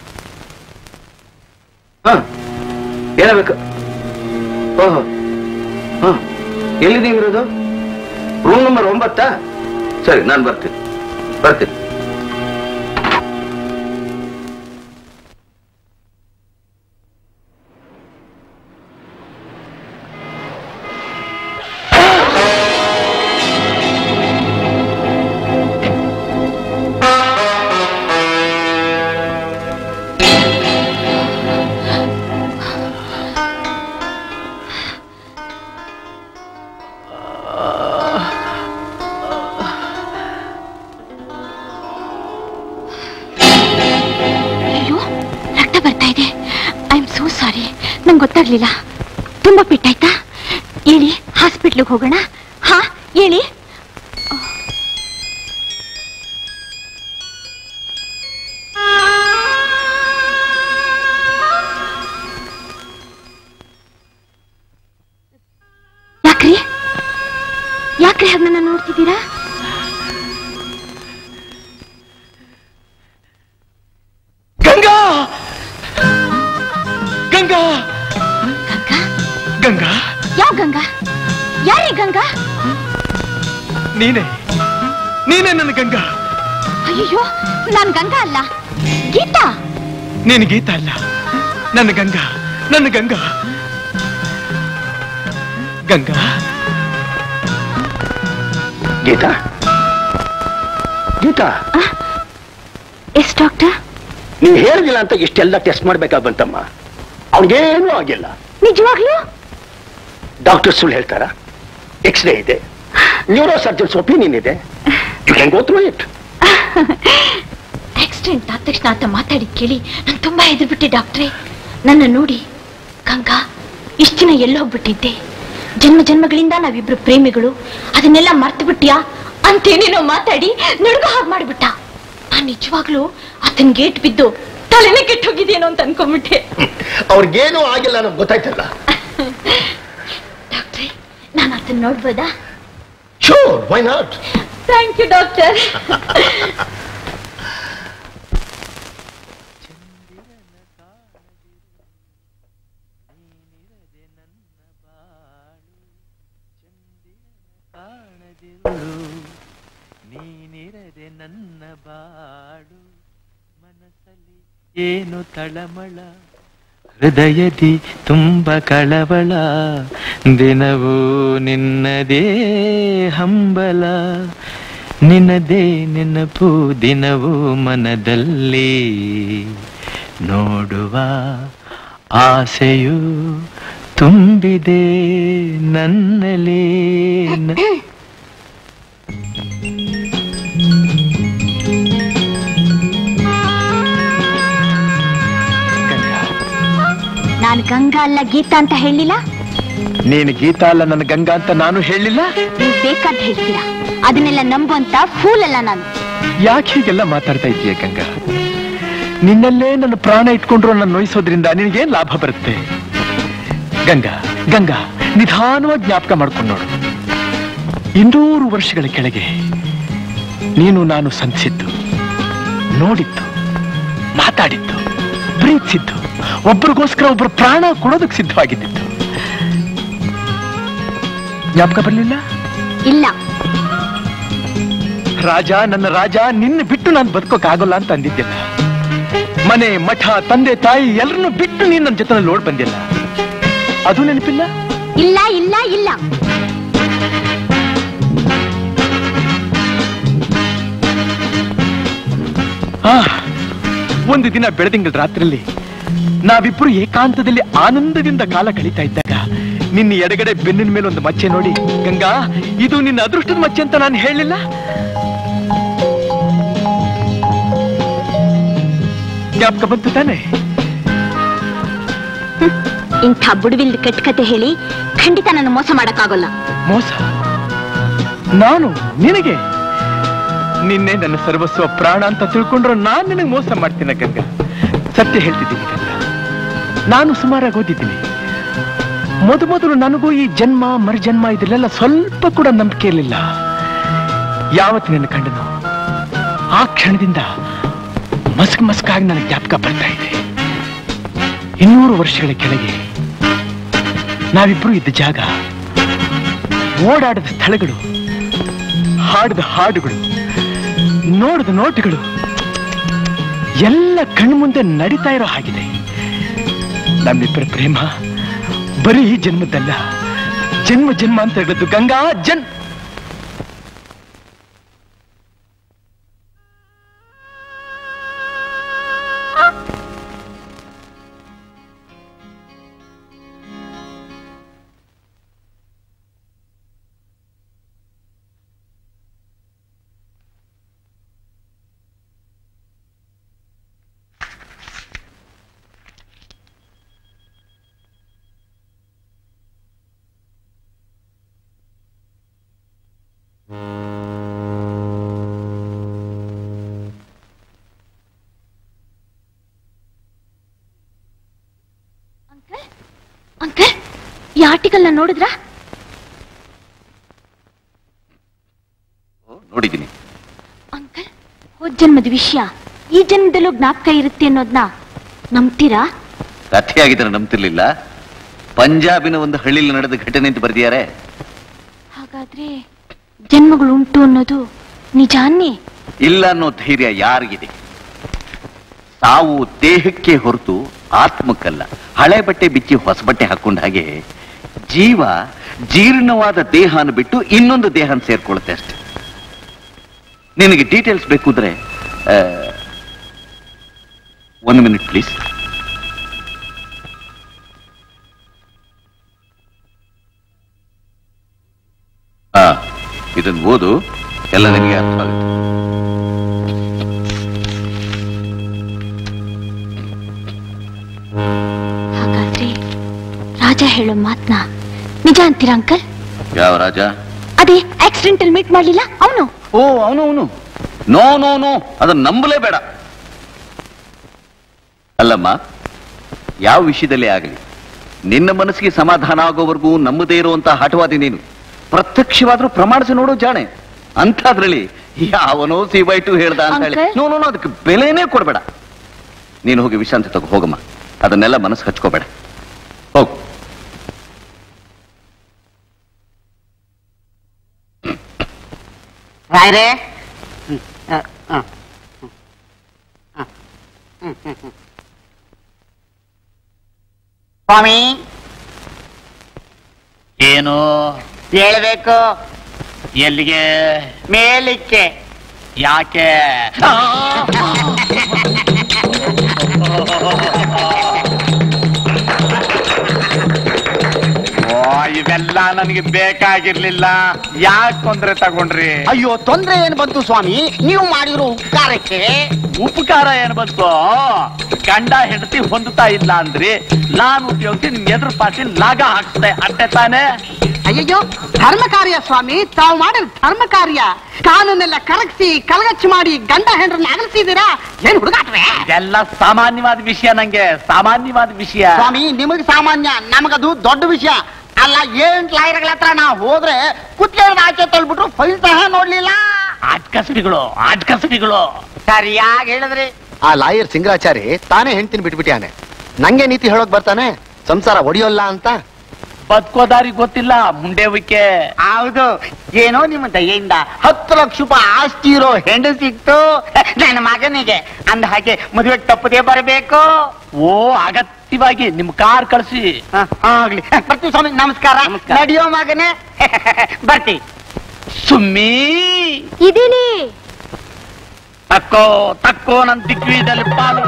ಹ್ಮ್ ಏನಾಗಬೇಕು ಓಹೋ ಹ್ಮ್ ಎಲ್ಲಿ ನೀವಿರೋದು ರೂಮ್ ನಂಬರ್ ಒಂಬತ್ತಾ ಸರಿ ನಾನು ಬರ್ತೀನಿ ಬರ್ತೀನಿ ಅಯ್ಯೋ ರಕ್ತ ಬರ್ತಾ ಇದೆ ಐ ಆಮ್ ಸೋ ಸಾರಿ ನಂಗೆ ಗೊತ್ತಾಗ್ಲಿಲ್ಲ ತುಂಬಾ ಪೆಟ್ಟಾಯ್ತಾ ಹೇಳಿ ಹಾಸ್ಪಿಟ್ಲಿಗೆ ಹೋಗೋಣ ಹಾ ಹೇಳಿ ನನ್ನ ನೋಡ್ತಿದ್ದೀರಾ ಗಂಗಾ ಗಂಗಾ ಗಂಗಾ ಗಂಗಾ ಯಾವ ಗಂಗಾ ಯಾರೇ ಗಂಗಾ ನೀನೇ ನೀನೇ ನನ್ನ ಗಂಗಾ ಅಯ್ಯೋ ನಾನ್ ಗಂಗಾ ಅಲ್ಲ ಗೀತಾ ನೀನು ಗೀತಾ ಅಲ್ಲ ನನ್ನ ಗಂಗಾ ನನ್ನ ಗಂಗಾ ಗಂಗಾ ಗೀತಾ ಗೀತಾ ಎಸ್ ಡಾಕ್ಟರ್ ನೀನ್ ಹೇಳಿದಿಲ್ಲ ಅಂತ ಇಷ್ಟೆಲ್ಲ ಟೆಸ್ಟ್ ಮಾಡ್ಬೇಕಾಗ್ ಬಂತಮ್ಮ ಅವ್ನಿಗೇನೂ ಆಗಿಲ್ಲ ನಿಜವಾಗ್ಲೂ ಡಾಕ್ಟರ್ ಸುಳ್ಳು ಹೇಳ್ತಾರ ಎಕ್ಸ್ರೇ ಇದೆ ನ್ಯೂರೋ ಸರ್ಜನ್ಸ್ ಒಪಿನಿಯನ್ ಇದೆ you can go through it accident ಆದ ತಕ್ಷಣ ಆತ ಮಾತಾಡಿದ್ ಕೇಳಿ ನಾನು ತುಂಬಾ ಹೆದರ್ಬಿಟ್ಟೆ ಡಾಕ್ಟ್ರೇ ನನ್ನ ನೋಡಿ ಗಂಗಾ ಇಷ್ಟ ದಿನ ಎಲ್ಲೋಗ್ಬಿಟ್ಟಿದ್ದೆ ಜನ್ಮ ಜನ್ಮಗಳಿಂದ ನಾವಿಬ್ರು ಪ್ರೇಮಿಗಳು ಅದನ್ನೆಲ್ಲ ಮರ್ತು ಬಿಟ್ಯಾ ಅಂತೇನೇನೋ ಮಾತಾಡಿ ನಡ್ಗ ಹಾಗೆ ಮಾಡ್ಬಿಟ್ಟ ನಾನ್ ನಿಜವಾಗ್ಲೂ ಆತನ್ ಗೇಟ್ ಬಿದ್ದು ತಲೆನೇ ಕೆಟ್ಟ ಹೋಗಿದೇನೋ ಅಂತ ಅನ್ಕೊಂಡ್ಬಿಟ್ಟೆ ಅವ್ರಿಗೇನೂ ಆಗಿಲ್ಲ ಅನ್ನೋದು ಗೊತ್ತಾಯ್ತಲ್ಲ ಡಾಕ್ಟ್ರೇ ನಾನು ಆತನ್ ನೋಡ್ಬೋದಾ sure why not thank you doctor ನೀನಿರದೆ ನನ್ನ ಬಾಳು ಮನಸ್ಸಲ್ಲಿ ಏನು ತಳಮಳ ಹೃದಯದಿ ತುಂಬ ಕಳವಳ ದಿನವೂ ನಿನ್ನದೇ ಹಂಬಲ ನಿನ್ನದೇ ನೆನಪು ದಿನವೂ ಮನದಲ್ಲಿ ನೋಡುವ ಆಸೆಯು ತುಂಬಿದೆ ನನ್ನಲ್ಲಿ ನ- ನಾನು ಗಂಗಾ ಅಲ್ಲ ಗೀತಾ ಅಂತ ಹೇಳಿಲ್ಲ ನೀನು ಗೀತಾ ಅಲ್ಲ ನನ್ನ ಗಂಗಾ ಅಂತ ನಾನು ಹೇಳಿಲ್ಲ ನೀವು ಬೇಕಾದ್ ಹೇಳ್ತೀರಾ ಅದನ್ನೆಲ್ಲ ನಂಬುವಂತ ಫೂಲ್ ಅಲ್ಲ ನಾನು ಯಾಕೆ ಹೀಗೆಲ್ಲ ಮಾತಾಡ್ತಾ ಇದೀಯ ಗಂಗಾ ನಿನ್ನಲ್ಲೇ ನನ್ನ ಪ್ರಾಣ ಇಟ್ಕೊಂಡ್ರು ನನ್ನ ನೋಯಿಸೋದ್ರಿಂದ ನಿನಗೇನ್ ಲಾಭ ಬರುತ್ತೆ ಗಂಗಾ ಗಂಗಾ ನಿಧಾನವಾಗಿ ಜ್ಞಾಪಕ ಮಾಡ್ಕೊಂಡು ನೋಡು ಇನ್ನೂರು ವರ್ಷಗಳ ಕೆಳಗೆ ನೀನು ನಾನು ಸಂಧಿಸಿದ್ದು ನೋಡಿದ್ದು ಮಾತಾಡಿದ್ದು ಪ್ರೀತಿಸಿದ್ದು ಒಬ್ರಿಗೋಸ್ಕರ ಒಬ್ರು ಪ್ರಾಣ ಕೊಡೋದಕ್ಕೆ ಸಿದ್ಧವಾಗಿದ್ದಿತ್ತು ಜ್ಞಾಪಕ ಬರಲಿಲ್ಲ ಇಲ್ಲ ರಾಜ ನನ್ನ ರಾಜ ನಿನ್ನ ಬಿಟ್ಟು ನಾನು ಬದುಕೋಕ್ಕಾಗಲ್ಲ ಅಂತ ಅಂದಿದ್ದಿಲ್ಲ ಮನೆ ಮಠ ತಂದೆ ತಾಯಿ ಎಲ್ಲರನ್ನು ಬಿಟ್ಟು ನೀನ್ ನನ್ನ ಜೊತೆ ಲೋಡ್ ಬಂದಿಲ್ಲ ಅದು ನೆನಪಿಲ್ಲ ಇಲ್ಲ ಇಲ್ಲ ಇಲ್ಲ ಆ, ಒಂದು ದಿನ ಬೆಳದಿಂಗಳ ರಾತ್ರಿಯಲ್ಲಿ ನಾವಿಬ್ರು ಏಕಾಂತದಲ್ಲಿ ಆನಂದದಿಂದ ಕಾಲ ಕಳೀತಾ ಇದ್ದಾಗ ನಿನ್ನ ಎಡಗಡೆ ಬೆನ್ನಿನ ಮೇಲೆ ಒಂದು ಮಚ್ಚೆ ನೋಡಿ ಗಂಗಾ ಇದು ನಿನ್ನ ಅದೃಷ್ಟದ ಮಚ್ಚೆ ಅಂತ ನಾನು ಹೇಳಿಲ್ಲ ಜ್ಞಾಪಕ ಬಂತು ತಾನೆ ಇಂಥ ಬುಡವಿಲ್ದ ಕೆಟ್ಟ ಕತೆ ಹೇಳಿ ಖಂಡಿತ ನಾನು ಮೋಸ ಮಾಡಕ್ಕಾಗಲ್ಲ ಮೋಸ ನಾನು ನಿನಗೆ ನಿನ್ನೆ ನನ್ನ ಸರ್ವಸ್ವ ಪ್ರಾಣ ಅಂತ ತಿಳ್ಕೊಂಡ್ರೆ ನಾನ್ ನಿನಗೆ ಮೋಸ ಮಾಡ್ತೀನ ಗಂಗಾ ಸತ್ಯ ಹೇಳ್ತಿದ್ದೀನಿ ಗಂಗಾ ನಾನು ಸುಮಾರಾಗಿ ಓದಿದ್ದೀನಿ ಮೊದ ಮೊದಲು ನನಗೂ ಈ ಜನ್ಮ ಮರುಜನ್ಮ ಇದರಲ್ಲೆಲ್ಲ ಸ್ವಲ್ಪ ಕೂಡ ನಂಬಿಕೆ ಇರಲಿಲ್ಲ ಯಾವತ್ತು ನಿನ್ನ ಕಂಡನು ಆ ಕ್ಷಣದಿಂದ ಮಸ್ಕ್ ಮಸ್ಕಾಗಿ ನನಗೆ ಜ್ಞಾಪಕ ಬರ್ತಾ ಇದೆ ಇನ್ನೂರು ವರ್ಷಗಳ ಕೆಳಗೆ ನಾವಿಬ್ರು ಇದ್ದ ಜಾಗ ಓಡಾಡಿದ ಸ್ಥಳಗಳು ಹಾಡಿದ ಹಾಡುಗಳು ನೋಡಿದ ನೋಟಗಳು ಎಲ್ಲ ಕಣ್ಮುಂದೆ ನಡೀತಾ ಇರೋ ಹಾಗಿದೆ ನಮ್ಮಿಬ್ಬರ ಪ್ರೇಮ ಬರೀ ಈ ಜನ್ಮದ್ದಲ್ಲ ಜನ್ಮ ಜನ್ಮ ಅಂತ ಹೇಳಿದ್ದು ಗಂಗಾ ಜನ್ ಅಂಕಲ್ ಈ ಆರ್ಟಿಕಲ್ ನ ನೋಡಿದ್ರಾ ನೋಡಿದ್ದೀನಿ ಅಂಕಲ್ ಹೋದ್ ಜನ್ಮದ ವಿಷಯ ಈ ಜನ್ಮದಲ್ಲೂ ಜ್ಞಾಪಕ ಇರುತ್ತೆ ಅನ್ನೋದ್ನ ನಂಬ್ತೀರಾ ಕಥೆಯಾಗಿದ್ರೆ ನಂಬ್ತಿರ್ಲಿಲ್ಲ ಪಂಜಾಬಿನ ಒಂದು ಹಳ್ಳಿಲಿ ನಡೆದ ಘಟನೆ ಅಂತ ಬರೆದಿದ್ದಾರೆ ಹಾಗಾದ್ರೆ ಜನ್ಮಗಳು ಉಂಟು ಅನ್ನೋದು ನಿಜಾನೇ ಇಲ್ಲ ಅನ್ನೋ ಧೈರ್ಯ ಯಾರಿಗಿದೆ ಸಾವು ದೇಹಕ್ಕೆ ಹೊರತು ಆತ್ಮಕ್ಕಲ್ಲ ಹಳೆ ಬಟ್ಟೆ ಬಿಚ್ಚಿ ಹೊಸ ಬಟ್ಟೆ ಹಾಕೊಂಡ ಹಾಗೆ ಜೀವ ಜೀರ್ಣವಾದ ದೇಹನ ಬಿಟ್ಟು ಇನ್ನೊಂದು ದೇಹನ ಸೇರ್ಕೊಳ್ಳುತ್ತೆ ಅಷ್ಟೆ ನಿನಗೆ ಡೀಟೇಲ್ಸ್ ಬೇಕು ಅಂದ್ರೆ ಆ, ಒಂದು ಮಿನಿಟ್ ಪ್ಲೀಸ್ ಹಾ ಇದನ್ನು ಓದು ಎಲ್ಲ ನಿನಗೆ ಅರ್ಥ ಆಗುತ್ತೆ ಹಾಗಾದ್ರೆ ರಾಜ ಹೇಳೋ ಮಾತ್ನ ನಿಜ ಅಂತೀರಾ ಅಂಕಲ್ ಯಾವ ರಾಜ ಅದೇ ಆಕ್ಸಿಡೆಂಟ್ ಅಲ್ಲಿ ಮೀಟ್ ಮಾಡ್ಲಿಲ್ಲ ಅವನು ಓ ಅವನು ಅವನು ನೋ ನೋ ನೋ ಅದನ್ನ ನಂಬಲೇಬೇಡ ಅಲ್ಲಮ್ಮ ಯಾವ ವಿಷಯದಲ್ಲೇ ಆಗಲಿ ನಿನ್ನ ಮನಸ್ಸಿಗೆ ಸಮಾಧಾನ ಆಗೋವರೆಗೂ ನಂಬದೇ ಇರುವಂತ ಹಠವಾದಿ ನೀನು ಪ್ರತ್ಯಕ್ಷವಾದ್ರೂ ಪ್ರಮಾಣಿಸಿ ನೋಡೋ ಜಾಣೆ ಅಂಥದ್ರಲ್ಲಿ ಯಾವನೋ ಸಿ ಬೈ ಟು ಹೇಳ್ದ ಅಂತ ಹೇಳಿ Uncle? ನೋ ನೋ ನೋ, ಅದಕ್ಕೆ ಬೆಲೆನೇ ಕೊಡಬೇಡ ನೀನು ಹೋಗಿ ವಿಶ್ರಾಂತಿ ತಗೋ ಹೋಗಮ್ಮ ಅದನ್ನೆಲ್ಲ ಮನಸ್ಸು ಹಚ್ಕೋಬೇಡ ಹೋಗು ರಾಯ್ರೆ ಸ್ವಾಮಿ ಏನು ಹೇಳ್ಬೇಕು ಎಲ್ಲಿಗೆ ಮೇಲಿಕ್ಕೆ ಯಾಕೆ ಓ ಇವೆಲ್ಲ ನನಗೆ ಬೇಕಾಗಿರ್ಲಿಲ್ಲ ಯಾಕೆ ತೊಂದ್ರೆ ತಗೊಂಡ್ರಿ ಅಯ್ಯೋ ತೊಂದ್ರೆ ಏನ್ ಬಂತು ಸ್ವಾಮಿ ನೀವು ಮಾಡಿರೋ ಉಪಕಾರಕ್ಕೆ ಉಪಕಾರ ಏನ್ ಬಂತು ಗಂಡ ಹೆಂಡತಿ ಹೊಂದುತ್ತಾ ಇಲ್ಲ ಅಂದ್ರಿ ನಾನು ಉಪಯೋಗಿಸಿ ನಿಮ್ ಎದುರು ಪಾಸಿ ಲಾಗ ಹಾಕ್ಸ್ದೆ ಅಟ್ಟೆ ತಾನೇ ಅಯ್ಯಯ್ಯೋ ಧರ್ಮ ಕಾರ್ಯ ಸ್ವಾಮಿ ತಾವು ಮಾಡಿದ ಧರ್ಮ ಕಾರ್ಯ ಕಾನೂನೆಲ್ಲ ಕರಗಿಸಿ ಕಲಗಚ್ಚು ಮಾಡಿ ಗಂಡ ಹೆಂಡ್ರನ್ನ ಅಗಲಿಸಿದ್ದೀರಾ ಏನ್ ಹುಡುಗಾಟ್ರೆ ಇದೆಲ್ಲ ಸಾಮಾನ್ಯವಾದ ವಿಷಯ ನಂಗೆ ಸಾಮಾನ್ಯವಾದ ವಿಷಯ ಸ್ವಾಮಿ ನಿಮಗೆ ಸಾಮಾನ್ಯ ನಮಗದು ದೊಡ್ಡ ವಿಷಯ ಅಲ್ಲ ಏನ್ ಲಾಯರ್ಗಳ ಹತ್ರ ನಾವು ಹೋದ್ರೆ ಕುತ್ಲೇದ ಆಚೆ ತಳ್ಬಿಟ್ರು ಫೈಲ್ ಸಹ ನೋಡ್ಲಿಲ್ಲ ಆಟ್ಕಸಡಿಗಳು ಆಟ್ಕಸಡಿಗಳು ಸರಿಯಾಗಿ ಹೇಳಿದ್ರಿ ಆ ಲಾಯರ್ ಸಿಂಗರಾಚಾರಿ ತಾನೇ ಹೆಂಡ್ತಿನ ಬಿಟ್ಬಿಟ್ಯಾನೆ ನಂಗೆ ನೀತಿ ಹೇಳೋಕ್ ಬರ್ತಾನೆ ಸಂಸಾರ ಒಡೆಯೋಲ್ಲ ಅಂತ ಬದುಕೋದಾರಿ ಗೊತ್ತಿಲ್ಲ ಮುಂಡೇವಿಕೆ ಹೌದು ಏನೋ ನಿಮ್ಮ ದಯೆಯಿಂದ ಹತ್ತು ಲಕ್ಷ ರೂಪಾಯಿ ಆಸ್ತಿ ಇರೋ ಹೆಂಡು ಸಿಕ್ತು ನನ್ನ ಮಗನಿಗೆ ಅಂದ ಹಾಗೆ ಮದುವೆ ತಪ್ಪದೇ ಬರಬೇಕು ಓ ಅಗತ್ಯವಾಗಿ ನಿಮ್ ಕಾರ್ ಕಳಿಸಿ ಹ, ಆಗ್ಲಿ ಬರ್ತೀವಿ ಸ್ವಾಮಿ ನಮಸ್ಕಾರ ನಮಸ್ಕಾರ. ನಡಿಯೋ ಮಗನೇ ಬರ್ತಿ ಸುಮ್ಮಿ ಇದೀನಿ ತಕ್ಕೋ ತಕ್ಕೋ ನನ್ ದಿಗ್ವಿಜಯದಲ್ಲಿ ಪಾಲು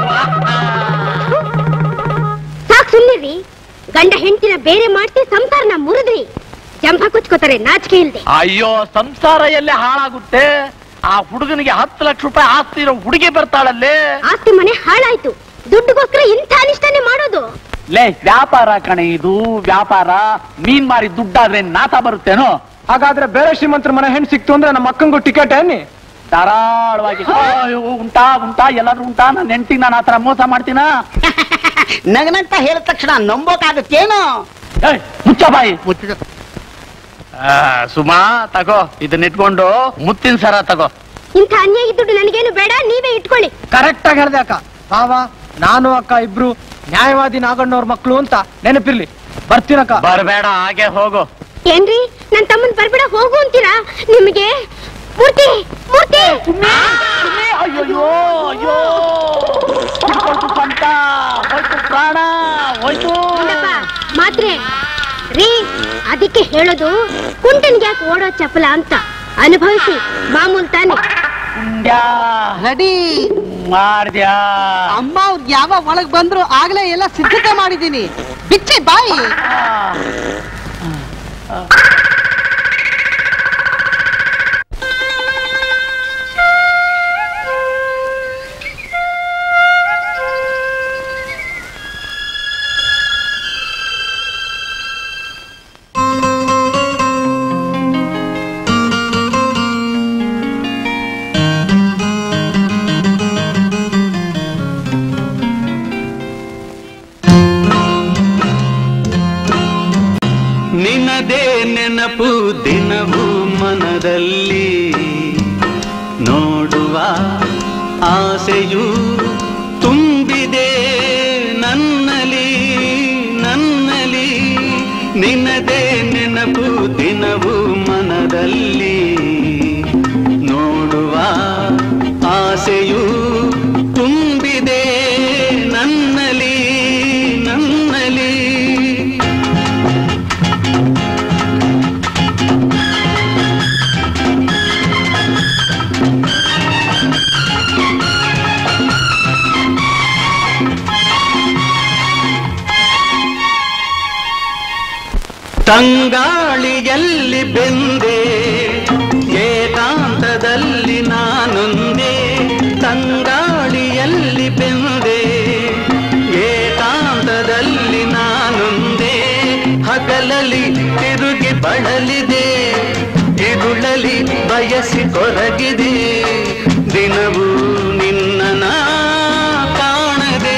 ಸಾಕ್ ಸುಮ್ಮನಿರಿ ಗಂಡ ಹೆಂಡತಿನ ಬೇರೆ ಮಾಡ್ತಿ ಸಂಸಾರನ ಮುರಿದ್ರಿ ಜಂಭ ಕುಚ್ಕೋತಾರೆ ನಾಚಿಕೆ ಇಲ್ದೆ ಅಯ್ಯೋ ಸಂಸಾರ ಎಲ್ಲೇ ಹಾಳಾಗುತ್ತೆ ಆ ಹುಡುಗನಿಗೆ ಹತ್ತು ಲಕ್ಷ ರೂಪಾಯಿ ಆಸ್ತಿ ಇರೋ ಹುಡುಗಿ ಬರ್ತಾಳಲ್ಲೇ ಆಸ್ತಿ ಮನೆ ಹಾಳಾಯ್ತು ದುಡ್ಡುಗೋಸ್ಕರ ಇಂಥ ಅನಿಷ್ಟನೇ ಮಾಡೋದು ಲೇ ವ್ಯಾಪಾರ ಕಣೆ ಇದು ವ್ಯಾಪಾರ ಮೀನ್ ಮಾರಿ ದುಡ್ಡಾದ್ರೆ ನಾತ ಬರುತ್ತೇನೋ ಹಾಗಾದ್ರೆ ಬೇರೆ ಶ್ರೀಮಂತರ ಮನೆ ಹೆಣ್ಣು ಸಿಕ್ತು ಅಂದ್ರೆ ನಮ್ಮ ಅಕ್ಕಂಗೂ ಟಿಕೆಟ್ ಏನಿ ಧಾರಾಳವಾಗಿ ಅಯ್ಯೋ, ಉಂಟಾ ಉಂಟಾ ಎಲ್ಲಾದ್ರೂ ಉಂಟಾ ನನ್ನ ಹೆಂಡತಿಗೆ ನಾನು ಆತರ ಮೋಸ ಮಾಡ್ತೀನಾ ನಗನಂತ ಹೇಳಿದ ತಕ್ಷಣ ನಂಬೋಕಾಗತ್ತೇನು ಏಯ್, ಮುಚ್ಚ ಬಾಯಿ ಆ, ಸುಮಾ ತಗೋ ಇದನ್ನ ಇಟ್ಕೊಂಡು ಮುತ್ತಿನ ಸರ ತಗೋ ಇಂಥ ಅನ್ಯಾಯ ದುಡ್ಡು ನನಗೇನು ಬೇಡ ನೀವೇ ಇಟ್ಕೊಳ್ಳಿ ಕರೆಕ್ಟ್ ಆಗಿ ಹೇಳ್ದೆ ಅಕ್ಕ ಭಾವ ನಾನು ಅಕ್ಕ ಇಬ್ರು ನ್ಯಾಯವಾದಿ ನಾಗಣ್ಣವ್ರ ಮಕ್ಕಳು ಅಂತ ನೆನಪಿರ್ಲಿ ಬರ್ತೀನಕ್ಕ ಬರಬೇಡ ಹಾಗೆ ಹೋಗು ಏನ್ರಿ ನನ್ ತಮ್ಮನ್ ಬರ್ಬೇಡ ಹೋಗು ಅಂತೀರಾ ನಿಮಗೆ ಮೂರ್ತಿ ಮೂರ್ತಿ ಅಯ್ಯೋ ಅಯ್ಯೋ ಹಿಡ್ಕೊಳ್ತು ಪಂಟ ಹೋಯ್ತು ಪ್ರಾಣ ಹೋಯ್ತು ಗುಂಡಪ್ಪ, ಮಾತ್ರೆ ರೀ ಅದಕ್ಕೆ ಹೇಳೋದು ಕುಂಟನ್ಗೆ ಯಾಕೆ ಓಡೋ ಚಪಲ ಅಂತ ಅನುಭವಿಸಿ ಮಾಮೂಲ್ ತಾನೆ ಉಂಡ್ಯಾ, ರೆಡಿ ಮಾಡ್ದ್ಯಾ ಅಮ್ಮ ಅವ್ರು ಯಾವ ಒಳಗ್ ಬಂದ್ರು ಆಗ್ಲೇ ಎಲ್ಲ ಸಿದ್ಧತೆ ಮಾಡಿದೀನಿ ಬಿಚ್ಚಿ ಬಾಯಿ ನಿನ್ನದೇ ನೆನ ನೋಡುವ ಆಸೆಯು ತುಂಬಿದೆ ನನ್ನಲಿ ನನ್ನಲಿ ನಿನ್ನದೇ ನೆನಪು ದಿನವು ಮನದಲ್ಲಿ ನೋಡುವ ಆಸೆಯು ತುಂಬಿದೆ ನನ್ನಲಿ ನನ್ನಲಿ ತಂಗಾಳಿಯಲ್ಲಿ ಬೆಂದೆ ಏಕಾಂತದಲ್ಲಿ ನಾನೊಂದೇ ತಂಗಾಳಿಯಲ್ಲಿ ಬೆಂದೆ ಏಕಾಂತದಲ್ಲಿ ನಾನೊಂದೇ ಹಗಲಲ್ಲಿ ತಿರುಗಿ ಬಳಲಿದೆ ಇರುಳಲಿ ಬಯಸಿ ಕೊರಗಿದೆ ದಿನವೂ ನಿನ್ನ ಕಾಣದೆ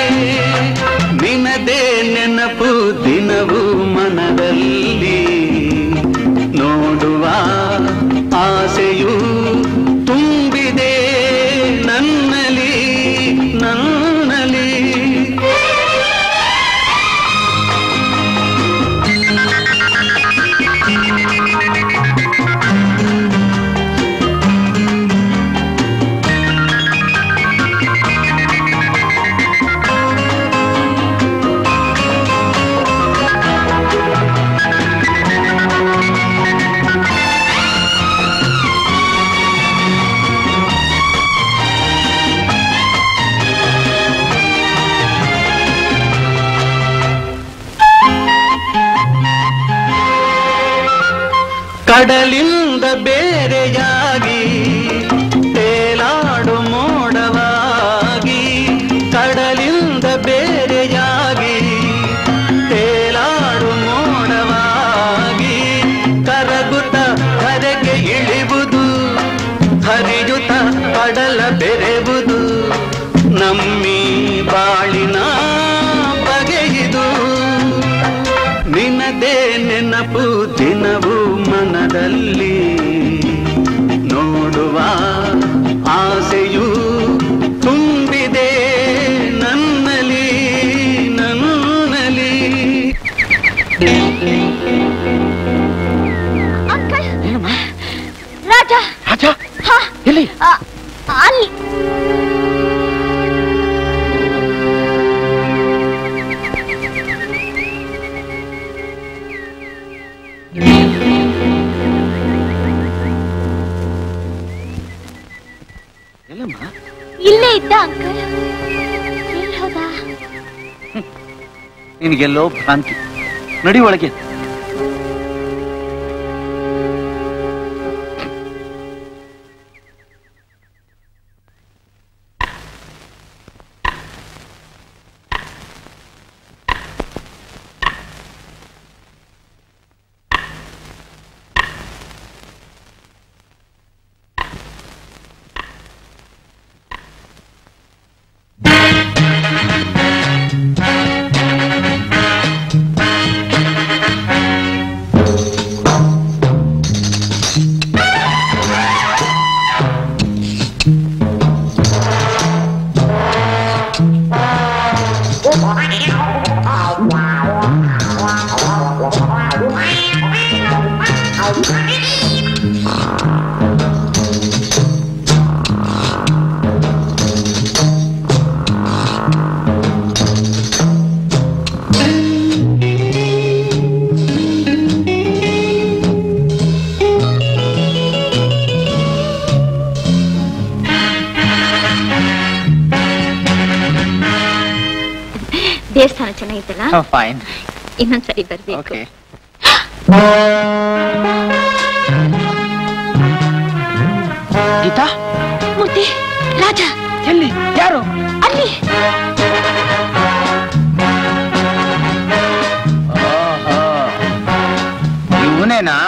ನಿನದೇ ನೆನಪು ದಿನವೂ ಮನದಲ್ಲಿ ನೋಡುವ ಆಸೆಯು ತುಂಬಿದೆ ನನ್ನಲಿ ನನ್ನಲಿ ಕಡಲಿಂದ ಬೇರೆಯಾಗಿ ತೇಲಾಡು ಮೋಡವಾಗಿ ಕಡಲಿಂದ ಬೇರೆಯಾಗಿ ತೇಲಾಡು ಮೋಡವಾಗಿ ಕರಗುತ್ತ ಕರೆಗೆ ಇಳಿಬುದು ಹರಿಯುತ್ತ ಕಡಲ ಬೆರೆಬುದು ನಮ್ಮಿ ಬಾಳಿನ ಬಗೆಯಿದು ನಿನದೇ ನೆನಪು ದಿನವು ಮನದಲ್ಲಿ ನೋಡುವ ಆಸೆಯು ತುಂಬಿದೆ ನನ್ನಲಿ ನನ್ನಲಿ ಅಂಕಲ್ ರಾಜ ರಾಜ ಹಾ ಎಲ್ಲಿ ಆ, ಅಲ್ಲಿ ಎಲ್ಲಮ್ಮ ಇಲ್ಲೇ ಇದ್ದ ಅಂಕಲ್ ಎಲ್ಲಿ ಹೋದ ನಿನಗೆಲ್ಲೋ ಭ್ರಾಂತಿ ನಡಿ ಒಳಗೆ ದೇವಸ್ಥಾನ ಚೆನ್ನಾಗಿತ್ತಲ್ಲ ಫೈನ್ ಇನ್ನೊಂದ್ಸರಿ ಬರ್ಬೇಕು ಓಕೆ ಗೀತಾ ಮೂರ್ತಿ ರಾಜ ಎಲ್ಲಿ ಯಾರು ಅಲ್ಲಿ ಇವನೇನಾ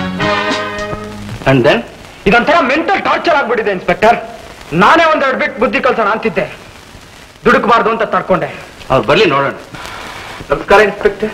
ಅಂಡ್ ದೆನ್ ಇದೊಂಥರ ಮೆಂಟಲ್ ಟಾರ್ಚರ್ ಆಗ್ಬಿಟ್ಟಿದೆ ಇನ್ಸ್ಪೆಕ್ಟರ್ ನಾನೇ ಒಂದೆರಡು ಬಿಟ್ಟು ಬುದ್ಧಿ ಕಲ್ಸೋಣ ಅಂತಿದ್ದೆ ದುಡುಕಬಾರ್ದು ಅಂತ ತಡ್ಕೊಂಡೆ ಅವ್ರು ಬರ್ಲಿ ನೋಡೋಣ ನಮಸ್ಕಾರ ಇನ್ಸ್ಪೆಕ್ಟರ್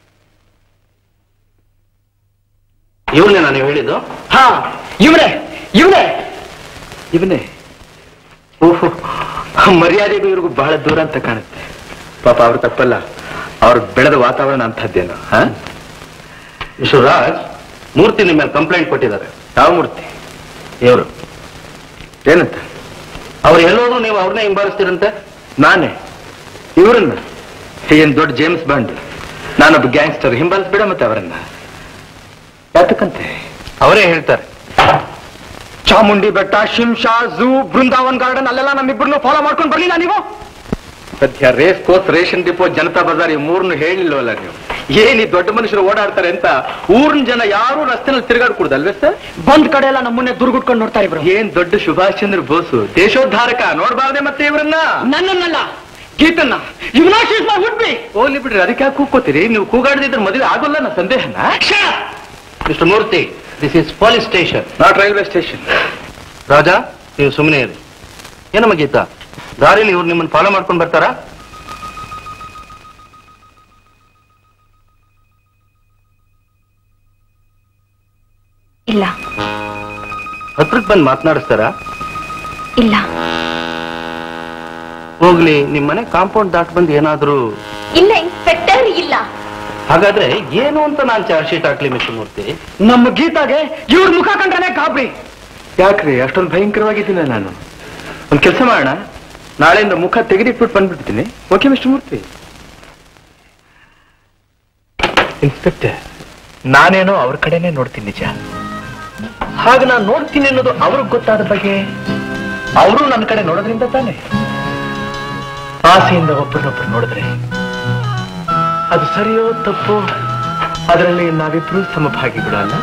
ಇವ್ರನ್ನೇ ನಾನು ಹೇಳಿದ್ದು ಹಾ ಇವ್ರೆ ಇವನೇ ಇವನೇ ಓಹೋ ಮರ್ಯಾದೆಗೂ ಇವ್ರಿಗೂ ಬಹಳ ದೂರ ಅಂತ ಕಾಣುತ್ತೆ ಪಾಪ ಅವ್ರು ತಪ್ಪಲ್ಲ ಅವ್ರು ಬೆಳೆದ ವಾತಾವರಣ ಅಂಥದ್ದೇನೋ ಹಾ ವಿಶ್ವರಾಜ್ ಮೂರ್ತಿ ನಿಮ್ಮ ಮೇಲೆ ಕಂಪ್ಲೇಂಟ್ ಕೊಟ್ಟಿದ್ದಾರೆ ಯಾವ ಮೂರ್ತಿ ಇವರು ಏನಂತ ಅವ್ರು ಎಲ್ಲೋದ್ರು ನೀವು ಅವ್ರನ್ನೇ ಹಿಂಬಾಲಿಸ್ತೀರಂತೆ ನಾನೇ ಇವರನ್ನ ಏನ್ ದೊಡ್ಡ ಜೇಮ್ಸ್ ಬಾಂಡ್ ನಾನೊಬ್ಬ ಗ್ಯಾಂಗ್ಸ್ಟರ್ ಹಿಂಬಾಲಿಸ್ಬೇಡ ಮತ್ತೆ ಅವರನ್ನ ಯಾತಕ್ಕಂತೆ ಅವರೇ ಹೇಳ್ತಾರೆ ಚಾಮುಂಡಿ ಬೆಟ್ಟ ಶಿಂಷಾ ಝೂ ಬೃಂದಾವನ್ ಗಾರ್ಡನ್ ಅಲ್ಲೆಲ್ಲ ನಮ್ಮಿಬ್ಬರನ್ನು ಫಾಲೋ ಮಾಡ್ಕೊಂಡು ಬರ್ಲಿಲ್ಲ ನೀವು ಸದ್ಯ race course ration depot Janata Bazaar ಈ ಮೂರನ್ನು ಹೇಳಿಲ್ವಲ್ಲ ನೀವು ಏನ್ ಈ ದೊಡ್ಡ ಮನುಷ್ಯರು ಓಡಾಡ್ತಾರೆ ಅಂತ ಊರಿನ ಜನ ಯಾರು ರಸ್ತೆನಲ್ಲಿ ತಿರುಗಾಡ್ಕೊಡ್ದಲ್ವೇ ಸರ್ ಬಂದ್ ಕಡೆ ಎಲ್ಲ ನಮ್ಮನ್ನೇ ದುರ್ಗುಟ್ಕೊಂಡು ನೋಡ್ತಾರೆ ಇಬ್ರು ಏನ್ ದೊಡ್ಡ ಸುಭಾಷ್ ಚಂದ್ರ ಬೋಸು ದೇಶೋದ್ಧಾರಕ ನೋಡ್ಬಾರ್ದೆ ಮತ್ತೆ ಇವರನ್ನ ನನ್ನನ್ನಲ್ಲ ಗೀತನ್ನ ಇವನಾಶಿಸ್ ಹುಟ್ಬಿ ಹೋಗ್ಲಿ ಬಿಡ್ರಿ ಅದಕ್ಕೆ ಯಾಕೆ ಕೂಗ್ಕೋತೀರಿ ನೀವು ಕೂಗಾಡದಿದ್ರೆ ಮದುವೆ ಆಗೋಲ್ಲ ನನ್ನ ಸಂದೇಹನ mister Murthy this is police station not railway station Raja ನೀವು ಸುಮ್ಮನೆ ಇರಿ ಏನಮ್ಮ ಗೀತಾ ದಾರಿಲಿ ಇವ್ರು ನಿಮ್ಮನ್ನ ಫಾಲೋ ಮಾಡ್ಕೊಂಡು ಬರ್ತಾರಾ ಇಲ್ಲ ಹತ್ರಕ್ಕೆ ಬಂದು ಮಾತನಾಡಿಸ್ತಾರಾ ಇಲ್ಲ ಹೋಗ್ಲಿ ನಿಮ್ ಮನೆ ಕಾಂಪೌಂಡ್ ದಾಟ್ ಬಂದು ಏನಾದ್ರೂ ಇಲ್ಲ ಇನ್ಸ್ಪೆಕ್ಟರ್ ಇಲ್ಲ ಹಾಗಾದ್ರೆ ಏನು ಅಂತ ನಾನು ಚಾರ್ಜ್ ಶೀಟ್ ಹಾಕ್ಲಿ ಮಿಸ್ಟರ್ ಮೂರ್ತಿ ನಮ್ಮ ಗೀತಾಗೆ ಇವ್ರ ಮುಖ ಕಂಡ್ರೆ ಗಾಬ್ರಿ ಯಾಕ್ರಿ ಅಷ್ಟೊಂದು ಭಯಂಕರವಾಗಿದ್ದೀನಿ ನಾನು ಒಂದ್ ಕೆಲಸ ಮಾಡೋಣ ನಾಳೆಯಿಂದ ಮುಖ ತೆಗೆದಿಟ್ಬಿಟ್ಟು ಬಂದ್ಬಿಡ್ತೀನಿ ಓಕೆ ಮಿಸ್ಟರ್ ಮೂರ್ತಿ ಇನ್ಸ್ಪೆಕ್ಟರ್ ನಾನೇನೋ ಅವ್ರ ಕಡೆನೆ ನೋಡ್ತೀನಿ ನಿಜ ಹಾಗೆ ನಾನು ನೋಡ್ತೀನಿ ಅನ್ನೋದು ಅವ್ರಿಗೆ ಗೊತ್ತಾದ ಬಗ್ಗೆ ಅವರು ನನ್ನ ಕಡೆ ನೋಡೋದ್ರಿಂದ ತಾನೆ ಆಸೆಯಿಂದ ಒಬ್ಬರನ್ನೊಬ್ರು ನೋಡಿದ್ರೆ ಅದು ಸರಿಯೋ ತಪ್ಪೋ ಅದರಲ್ಲಿ ನಾವಿಬ್ರು ಸಮಭಾಗಿಗಳು ಅಲ್ಲ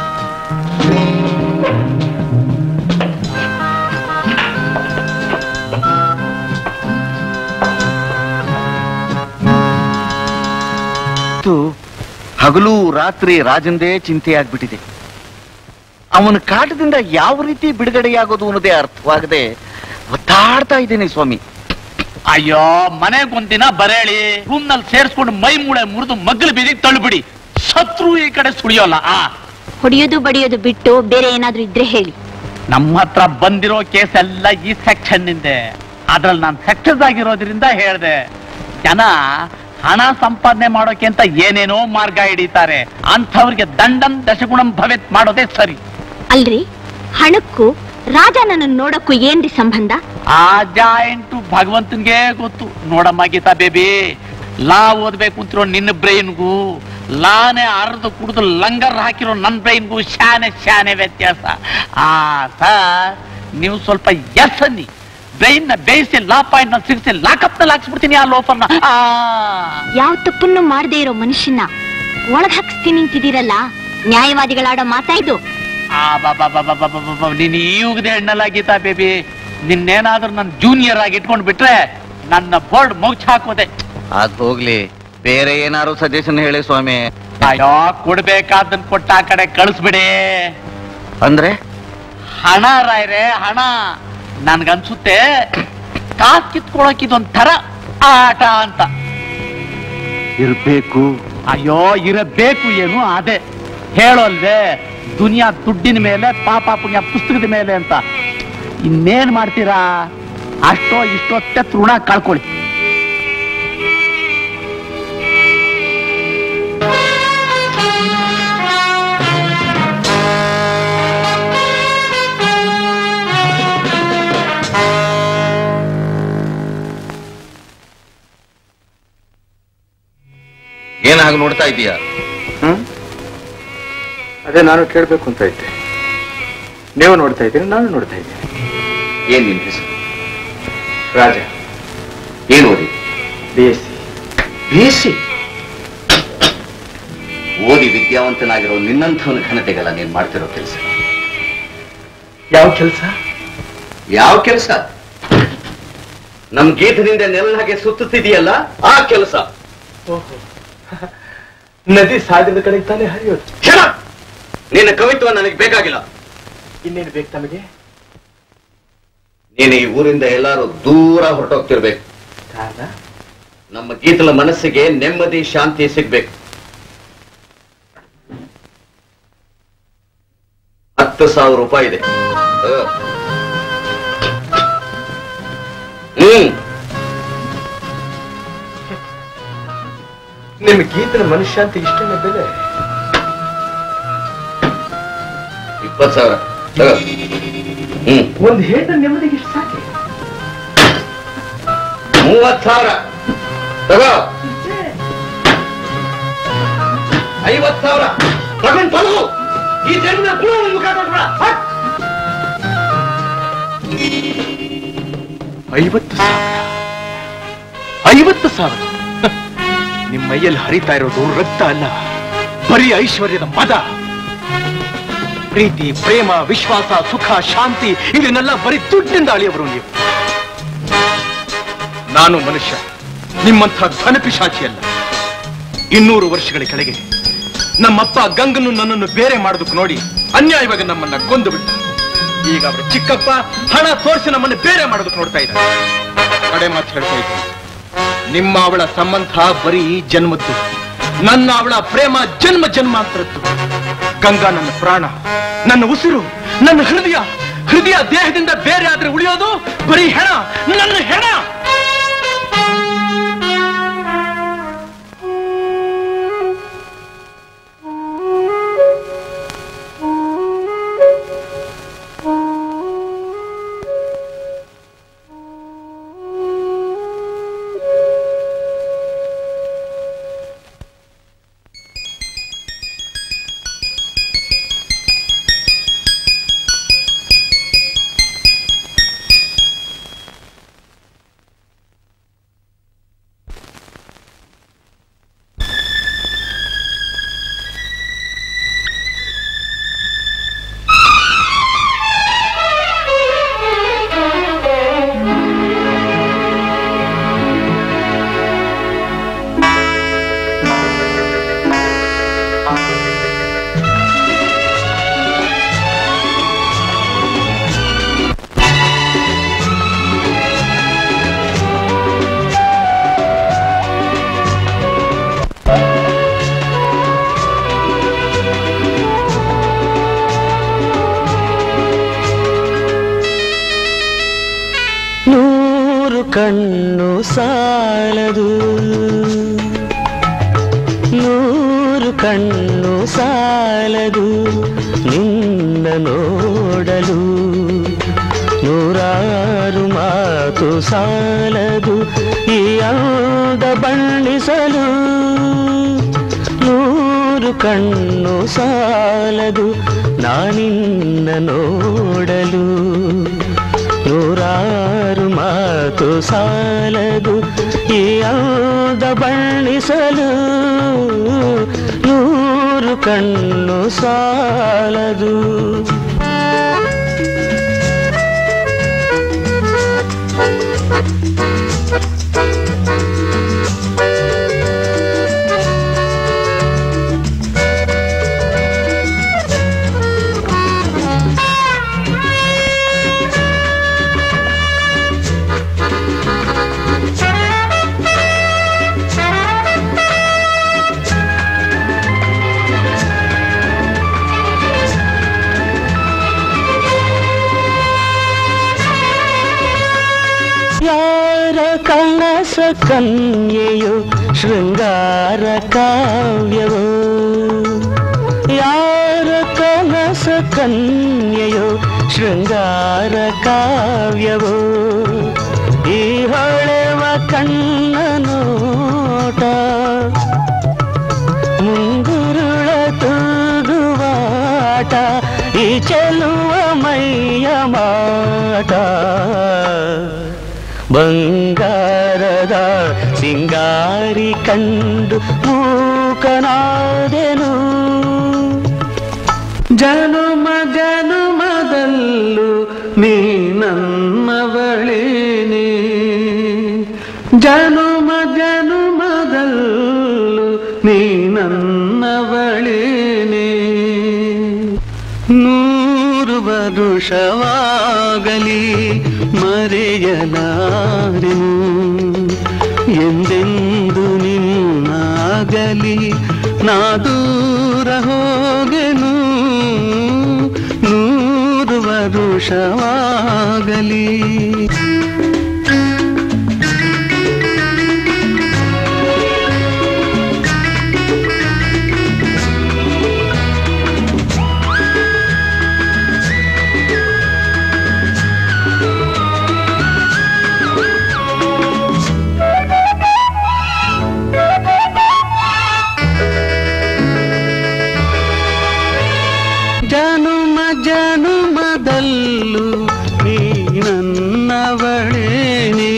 ಇವತ್ತು ಹಗಲು ರಾತ್ರಿ ರಾಜಂದೇ ಚಿಂತೆ ಆಗ್ಬಿಟ್ಟಿದೆ ಅವನ ಕಾಟದಿಂದ ಯಾವ ರೀತಿ ಬಿಡುಗಡೆಯಾಗೋದು ಅನ್ನೋದೇ ಅರ್ಥವಾಗದೆ ಒತ್ತಾಡ್ತಾ ಇದ್ದೇನೆ ಸ್ವಾಮಿ ಅಯ್ಯೋ ಮನೆಗೊಂದಿನ ಬರೇಳಿ ರೂಮ್ನಲ್ಲಿ ಸೇರಿಸ್ಕೊಂಡು ಮೈ ಮೂಳೆ ಮುರಿದು ಮಗ್ಳು ಬೀದಿಗೆ ತಳ್ಳುಬಿಡಿ ಶತ್ರು ಈ ಕಡೆ ಸುಳಿಯೋಲ್ಲ ಆ ಹೊಡೆಯೋದು ಬಡಿಯೋದು ಬಿಟ್ಟು ಬೇರೆ ಏನಾದ್ರೂ ಇದ್ರೆ ಹೇಳಿ ನಮ್ಮ ಹತ್ರ ಬಂದಿರೋ ಕೇಸ್ ಎಲ್ಲ ಈ ಸೆಕ್ಷನ್ ನಿಂದೆ ಅದ್ರಲ್ಲಿ ನಾನು ಸೆಕ್ಷನ್ ಆಗಿರೋದ್ರಿಂದ ಹೇಳ್ದೆ ಜನ ಹಣ ಸಂಪಾದನೆ ಮಾಡೋಕೆ ಅಂತ ಏನೇನೋ ಮಾರ್ಗ ಹಿಡಿತಾರೆ ಅಂಥವ್ರಿಗೆ ದಂಡಂ ದಶಗುಣಂ ಭವೆತ್ ಮಾಡೋದೇ ಸರಿ ಅಲ್ರಿ ಹಣಕ್ಕೂ ರಾಜ ನನ್ನನ್ನು ನೋಡಕ್ಕೂ ಏನ್ರಿ ಸಂಬಂಧ ಆ ಜಾಯಿಂಟು ಭಗವಂತನ್ಗೆ ಗೊತ್ತು ನೋಡಮ್ಮ ಗೀತಾ ಬೇಬಿ ಲಾ ಓದ್ಬೇಕು ಅಂತಿರೋ ನಿನ್ನ ಬ್ರೈನ್ಗೂ ಲಾನೆ ಅರ್ದು ಕುಡಿದು ಲಂಗರ್ ಹಾಕಿರೋ ನನ್ನ ಬ್ರೈನ್ಗೂ ಶಾನೆ ಶಾನೆ ವ್ಯತ್ಯಾಸ ಆ ಸರ್ ನೀವು ಸ್ವಲ್ಪ ಎಸ್ ಅನ್ನಿ ಬ್ರೈನ್ ನ ಬೇಯಿಸಿ ಲಾ ಪಾಯಿಂಟ್ ನ ಸಿಗಿಸಿ ಲಾಕಪ್ ನಲ್ಲಿ ಹಾಕ್ಸ್ಬಿಡ್ತೀನಿ ಆ ಲೋಫರ್ನ ಆ ಯಾವ ತಪ್ಪನ್ನು ಮಾಡದೇ ಇರೋ ಮನುಷ್ಯನ ಒಳಗ್ ಹಾಕಿಸ್ತೀನಿ ನಿಂತಿದ್ದೀರಲ್ಲ ನ್ಯಾಯವಾದಿಗಳಾಡೋ ಮಾತಾ ಇದು ಆ ಬಾಬಾ ಬಾಬಾ ಬಾಬಾ ಬಾಬಾ ನೀನ್ ಈ ಯುಗದ ಹೆಣ್ಣಲ್ಲ ಗೀತಾ ಬೇಬಿ ನಿನ್ನೇನಾದ್ರೂ ನನ್ನ ಜೂನಿಯರ್ ಆಗಿ ಇಟ್ಕೊಂಡ್ ಬಿಟ್ರೆ ನನ್ನ ಬೋರ್ಡ್ ಮುಗ್ಚ್ ಹಾಕೋದೆ ಅದ್ ಹೋಗ್ಲಿ ಬೇರೆ ಏನಾರು ಸಜೆಷನ್ ಹೇಳಿ ಸ್ವಾಮಿ ಅಯ್ಯೋ ಕೊಡ್ಬೇಕಾದನ್ ಕೊಟ್ಟ ಆ ಕಡೆ ಕಳಿಸ್ಬಿಡಿ ಅಂದ್ರೆ ಹಣ ರಾಯ್ರೆ ಹಣ ನನ್ಗನ್ಸುತ್ತೆ ಕಾಸ್ ಕಿತ್ಕೊಳಕ್ ಇದೊಂಥರ ಆಟ ಅಂತ ಇರ್ಬೇಕು ಅಯ್ಯೋ ಇರಬೇಕು ಏನು ಅದೇ ಹೇಳೋಲ್ವೇ ದುನಿಯಾ ದುಡ್ಡಿನ ಮೇಲೆ ಪಾಪ ಪುಣ್ಯ ಪುಸ್ತಕದ ಮೇಲೆ ಅಂತ ಇನ್ನೇನ್ ಮಾಡ್ತೀರಾ ಅಷ್ಟೋ ಇಷ್ಟೋ ತೆತ್ ಋಣ ಕಳ್ಕೊಳ್ಳಿ ಏನ್ ಹಾಗೆ ನೋಡ್ತಾ ಇದೀಯಾ ಹ್ಮ್ ಅದೇ ನಾನು ಕೇಳ್ಬೇಕು ಅಂತ ಇದ್ದೆ ನೀವು ನೋಡ್ತಾ ಇದ್ದೀರಿ ನಾನು ನೋಡ್ತಾ ಇದ್ದೀನಿ ಏನ್ ನಿನ್ ಹೆಸರು ರಾಜ ಏನ್ ಓದಿ B S C B S C ಓದಿ ವಿದ್ಯಾವಂತನಾಗಿರೋ ನಿನ್ನಂಥವನ ಘನತೆಗೆಲ್ಲ ನೀನ್ ಮಾಡ್ತಿರೋ ಕೆಲಸ ಯಾವ ಕೆಲಸ ಯಾವ ಕೆಲಸ ನಮ್ ಗೀತದಿಂದ ನೆಲ ಹಾಗೆ ಸುತ್ತುತ್ತಿದೆಯಲ್ಲ ಆ ಕೆಲಸ ಓಹೋ ನದಿ ಸಾಗರದ ಕಡೆಗೆ ತಾನೇ ಹರಿಯೋದು ನಿನ್ನ ಕವಿತ್ವ ನನಗೆ ಬೇಕಾಗಿಲ್ಲ ಇನ್ನೇನು ಬೇಕು ತಮಗೆ ನೀನು ಈ ಊರಿಂದ ಎಲ್ಲಾರು ದೂರ ಹೊರಟೋಗ್ತಿರ್ಬೇಕು ಕಾರಣ ನಮ್ಮ ಗೀತಲ ಮನಸ್ಸಿಗೆ ನೆಮ್ಮದಿ ಶಾಂತಿ ಸಿಗ್ಬೇಕು ಹತ್ತು ಸಾವಿರ ರೂಪಾಯಿ ಇದೆ ಹ್ಮ್ ನಿಮ್ ಗೀತನ ಮನುಷ್ಯ ಅಂತ ಇಷ್ಟನೇ ಬೆಲೆ ಇಪ್ಪತ್ತು ಸಾವಿರ ತಗೋ. ಹ್ಮ್ ಒಂದ್ ಹೇಟ ನೆಮ್ಮದಿಗೆ ಇಷ್ಟು ಸಾಕೆ ಮೂವತ್ ಸಾವಿರ ತಗೋ ಐವತ್ ಸಾವಿರ ತಗೊಂಡ್ ತಗೋ ಈ ಜನ ಮುಖ ಕೊಟ್ಬಿಡ ಹಟ್. ಐವತ್ತು ಸಾವಿರ ಐವತ್ತು ಸಾವಿರ ನಿಮ್ಮ ಮೈಯಲ್ಲಿ ಹರಿತಾ ಇರೋದು ರಕ್ತ ಅಲ್ಲ ಬರೀ ಐಶ್ವರ್ಯದ ಮದ ಪ್ರೀತಿ ಪ್ರೇಮ ವಿಶ್ವಾಸ ಸುಖ ಶಾಂತಿ ಇದನ್ನೆಲ್ಲ ಬರೀ ದುಡ್ಡಿನಿಂದ ಅಳಿಯವರು ನೀವು ನಾನು ಮನುಷ್ಯ ನಿಮ್ಮಂಥ ಘನಪಿಶಾಚಿ ಅಲ್ಲ ಇನ್ನೂರು ವರ್ಷಗಳ ಕೆಳಗೆ ನಮ್ಮಪ್ಪ ಗಂಗನು ನನ್ನನ್ನು ಬೇರೆ ಮಾಡೋದಕ್ಕೆ ನೋಡಿ ಅನ್ಯಾಯವಾಗಿ ನಮ್ಮನ್ನ ಕೊಂದು ಬಿಟ್ಟ ಈಗ ಅವರ ಚಿಕ್ಕಪ್ಪ ಹಣ ತೋರಿಸಿ ನಮ್ಮನ್ನು ಬೇರೆ ಮಾಡೋದಕ್ಕೆ ನೋಡ್ತಾ ಇದ್ದಾರೆ ಕಡೆ ಮಾತು ಹೇಳ್ತಾ ಇದ್ದೀನಿ ನಿಮ್ಮ ಅವಳ ಸಂಬಂಧ ಬರೀ ಜನ್ಮದ್ದು ನನ್ನ ಅವಳ ಪ್ರೇಮ ಜನ್ಮ ಜನ್ಮಾಂತರದ್ದು ಗಂಗಾ ನನ್ನ ಪ್ರಾಣ ನನ್ನ ಉಸಿರು ನನ್ನ ಹೃದಯ ಹೃದಯ ದೇಹದಿಂದ ಬೇರೆ ಆದ್ರೆ ಉಳಿಯೋದು ಬರೀ ಹೆಣ ನನ್ನ ಹೆಣ ನೂರು ಕಣ್ಣು ಸಾಲದು ನೂರು ಕಣ್ಣು ಸಾಲದು ನಿನ್ನ ನೋಡಲು ನೂರಾರು ಮಾತು ಸಾಲದು ಈ ಅಂದ ಬಣ್ಣಿಸಲು ನೂರು ಕಣ್ಣು ಸಾಲದು ನಾನಿನ್ನ ನೋಡಲು ನೂರಾರು ಮಾತು ಸಾಲದು ಈ ಅಂದ ಬಣ್ಣಿಸಲು ನೂರು ಕಣ್ಣು ಸಾಲದು ಯಾರ ಕನಸ ಕನ್ಯೆಯು ಶೃಂಗಾರ ಕಾವ್ಯವೋ ಯಾರ ಕನಸ ಕನ್ಯೆಯು ಶೃಂಗಾರ ಕಾವ್ಯವೋ ಈ ಹೊಳೆವ ಕಣ್ಣ ನೋಟ ಮುಂಗುರುಳ ತೂಗುವಾಟ ಈ ಚೆಲುವ ಮೈಯ ಮಾಟ ಬಂಗಾರದ ಸಿಂಗಾರಿ ಕಂಡು ಮೂಕನಾದೆನು ಜನುಮ ಜನುಮದಲ್ಲೂ ನೀ ನನ್ನವಳೇನೆ ಜನುಮ ಜನುಮದಲ್ಲೂ ನೀ ನನ್ನವಳೇನೆ ನೂರು ವರುಷವಾಗಲಿ ಮರೆಯಲಾರೆನು ಎಂದೆಂದು ನಿನ್ನಾಗಲಿ ನಾ ದೂರ ಹೋಗೆನು ನೂರು ವರುಷವಾಗಲಿ ಜನುಮ ಜನುಮದಲ್ಲೂ ನೀ ನನ್ನವಳೇನೆ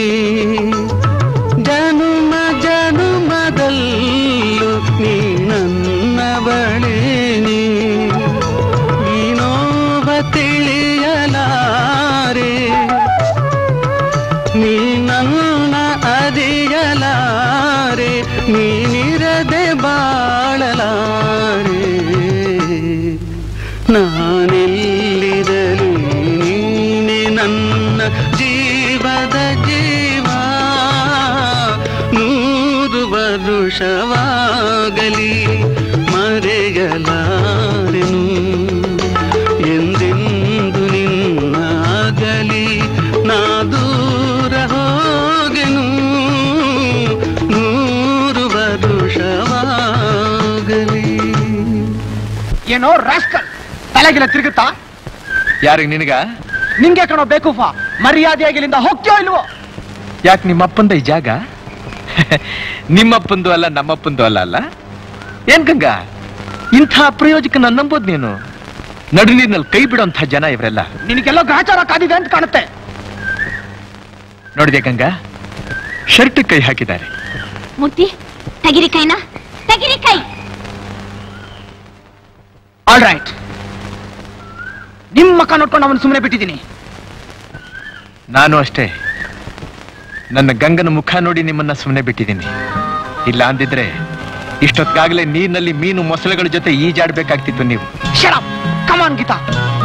ಜನುಮ ಜನುಮದಲ್ಲೂ ನೀ ನನ್ನವಳೇನೆ ನೀನೋವ ತಿಳಿಯಲಾರೆ ನೀ ನನ್ನ ಅರಿಯಲಾರೆ ನೀನಿರದೆ ಬಾಳಲಾರೆ ನಾನೆಲ್ಲಿರಲಿ ನೀನೆ ನನ್ನ ಜೀವದ ಜೀವ ನೂರು ವರುಷವಾಗಲಿ ಮರೆಯಲಾರೆನು ಎಂದೆಂದು ನಿನ್ನಾಗಲಿ ನಾ ದೂರ ಹೋಗೆನು ನೂರು ವರುಷವಾಗಲಿ ಏನೋ ರಾಸ್ಕಲ್ ತಲೆಗಿಲ್ಲ ತಿರುಗುತ್ತಾ ಯಾರಿಗೆ ನಿನಗ ನಿಂಗೆ ಕಣೋ ಬೇಕೂಫ ಮರ್ಯಾದೆಯಾಗಿ ಇಲ್ಲಿಂದ ಹೋಗ್ತೀಯೋ ಇಲ್ವೋ ಯಾಕೆ ನಿಮ್ಮಪ್ಪಂದ ಈ ಜಾಗ ನಿಮ್ಮಪ್ಪಂದು ಅಲ್ಲ ನಮ್ಮಪ್ಪಂದು ಅಲ್ಲ ಅಲ್ಲ ಏನ್ ಗಂಗ ಇಂಥ ಅಪ್ರಯೋಜಕನ ನಂಬೋದು ನೀನು ನಡು ನೀರಿನಲ್ಲಿ ಕೈ ಬಿಡೋಂಥ ಜನ ಇವರೆಲ್ಲ ನಿನಗೆಲ್ಲೋ ಗ್ರಹಚಾರ ಕಾದಿದೆ ಅಂತ ಕಾಣುತ್ತೆ ನೋಡಿದೆ ಗಂಗಾ ಶರ್ಟ್ ಕೈ ಹಾಕಿದ್ದಾರೆ ಮೂರ್ತಿ ತೆಗಿರಿ ಕೈನ ತೆಗಿರಿ ಕೈ ಆಲ್ ರೈಟ್ ನಿಮ್ ಮಕ್ಕ ನೋಡ್ಕೊಂಡು ಅವನು ಸುಮ್ಮನೆ ಬಿಟ್ಟಿದ್ದೀನಿ ನಾನು ಅಷ್ಟೇ ನನ್ನ ಗಂಗನ ಮುಖ ನೋಡಿ ನಿಮ್ಮನ್ನ ಸುಮ್ಮನೆ ಬಿಟ್ಟಿದ್ದೀನಿ ಇಲ್ಲ ಅಂದಿದ್ರೆ ಇಷ್ಟೊತ್ತಾಗಲೇ ನೀರಿನಲ್ಲಿ ಮೀನು ಮೊಸಳೆಗಳ ಜೊತೆ ಈಜಾಡ್ಬೇಕಾಗ್ತಿತ್ತು ನೀವು ಶರಪ್ ಕಮಾನ್ ಗೀತಾ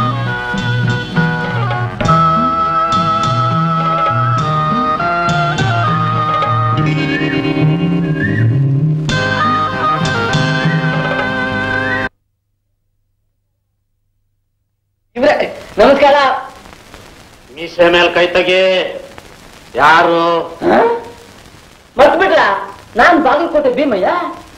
ಇವ್ರೆ ನಮಸ್ಕಾರ ಮೀಸೆ ಮೇಲೆ ಕೈ ತೆಗಿ ಯಾರು ಮತ್ ಬಿಡ್ಲ ನಾನ್ ಬಾಗಲಕೋಟೆ ಭೀಮಯ್ಯ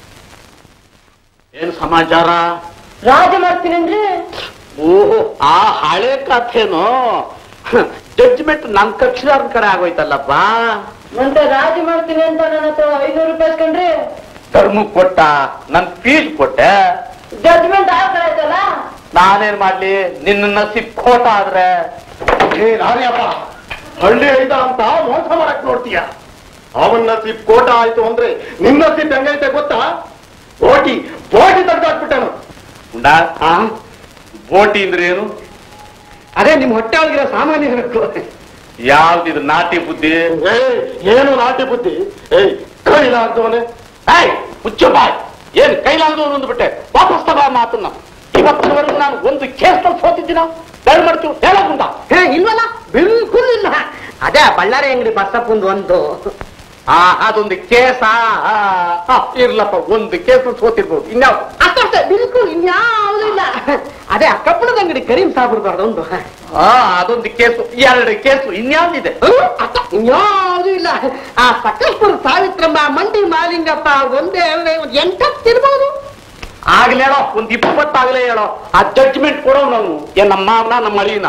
ಏನ್ ಸಮಾಚಾರ ರಾಜ ಮಾಡ್ತೀನಿ ಅಂದ್ರೆ ಓಹೋ ಆ ಹಳೆ ಕಥೆನೋ ಜಡ್ಜ್ಮೆಂಟ್ ನನ್ ಕಕ್ಷಿದಾರ ಕಡೆ ಆಗೋಯ್ತಲ್ಲಪ್ಪ ಮತ್ತೆ ರಾಜ ಮಾಡ್ತೀನಿ ಅಂತ ನನ್ನ ಹತ್ರ ಐನೂರು ರೂಪಾಯಿ ಇಸ್ಕೊಂಡ್ರಿ ಧರ್ಮ ಕೊಟ್ಟ ನನ್ ಫೀಸ್ ಕೊಟ್ಟೆ ಜಡ್ಜ್ಮೆಂಟ್ ಆಯ್ತಲ್ಲ ನಾನೇನ್ ಮಾಡ್ಲಿ ನಿನ್ನ ನಸೀಬ್ ಖೋಟ ಆದ್ರೆ ಏ ನಾರ್ಯಪ್ಪ ಹಳ್ಳಿ ಐದ ಅಂತ ಮೋಸ ಮಾಡಕ್ ನೋಡ್ತೀಯ ಅವನ್ ನಸೀಬ್ ಕೋಟ ಆಯ್ತು ಅಂದ್ರೆ ನಿನ್ನ ನಸೀಬ್ ಹೆಂಗೈತೆ ಗೊತ್ತಾ ಬೋಟಿ ಬೋಟಿ ತೆಗ್ದಾಕ್ಬಿಟ್ಟನು ಉಂಡಾ ಬೋಟಿ ಅಂದ್ರೆ ಏನು ಅದೇ ನಿಮ್ ಹೊಟ್ಟೆ ಒಳಗಿರೋ ಸಾಮಾನ್ಯ ಇರಬೇಕು ಯಾವ್ದಿದು ನಾಟಿ ಬುದ್ಧಿ ಏ ಏನು ನಾಟಿ ಬುದ್ಧಿ ಏಯ್ ಕೈಲಾಗ್ದವನೆ ಏಯ್ ಮುಚ್ಚು ಬಾಯ್ ಏನ್ ಕೈಲಾಗದು ಅಂದ್ಬಿಟ್ಟೆ ವಾಪಸ್ ತಗೋ ಆ ಮಾತನ್ನ ಇವತ್ತಿನವರೆಗೂ ನಾನು ಒಂದು ಕೇಸ್ನಲ್ಲಿ ಸೋತಿದ್ದೀನ ದಯ ಮಾಡ್ತೀವಿ ಹೇಳೋಗುಂಡ ಹೇ ಇಲ್ವಲ್ಲ ಬಿಲ್ಕುಲ್ ಇಲ್ಲ ಅದೇ ಬಳ್ಳಾರಿ ಅಂಗಡಿ ಬಸಪ್ಪಂದು ಒಂದು ಆ ಅದೊಂದು ಕೇಸ ಆ, ಆ, ಇರ್ಲಪ್ಪ ಒಂದು ಕೇಸ್ ಸೋತಿರ್ಬೋದು ಇನ್ಯಾವ ಅಷ್ಟೇ ಬಿಲ್ಕುಲ್ ಇನ್ಯಾವುದೂ ಇಲ್ಲ ಅದೇ ಆ ಕಬ್ಬಣದ ಅಂಗಡಿ ಕರೀಂ ಸಾಬ್ರದ್ದು ಅದೊಂದು ಆ ಅದೊಂದು ಕೇಸು ಎರಡು ಕೇಸು ಇನ್ಯಾವ್ದಿದೆ ಇನ್ಯಾವುದೂ ಇಲ್ಲ ಆ ಸಕಲೇಶ್ವರ ಸಾವಿತ್ರಮ್ಮ ಮಂಡಿ ಮಾಲಿಂಗಪ್ಪ ಒಂದೇ ಎರಡೇ ಒಂದು ಎಂಟತ್ತಿರ್ಬೋದು ಆಗ್ಲೇ ಹೇಳೋ ಒಂದ್ ಇಪ್ಪತ್ತಾಗ್ಲೇ ಹೇಳೋ ಆ ಜಡ್ಜ್ಮೆಂಟ್ ಕೊಡೋ ನಾವು ಏನ್ ನಮ್ಮ ಮಾವನ ನಮ್ಮ ಅಳಿಯನ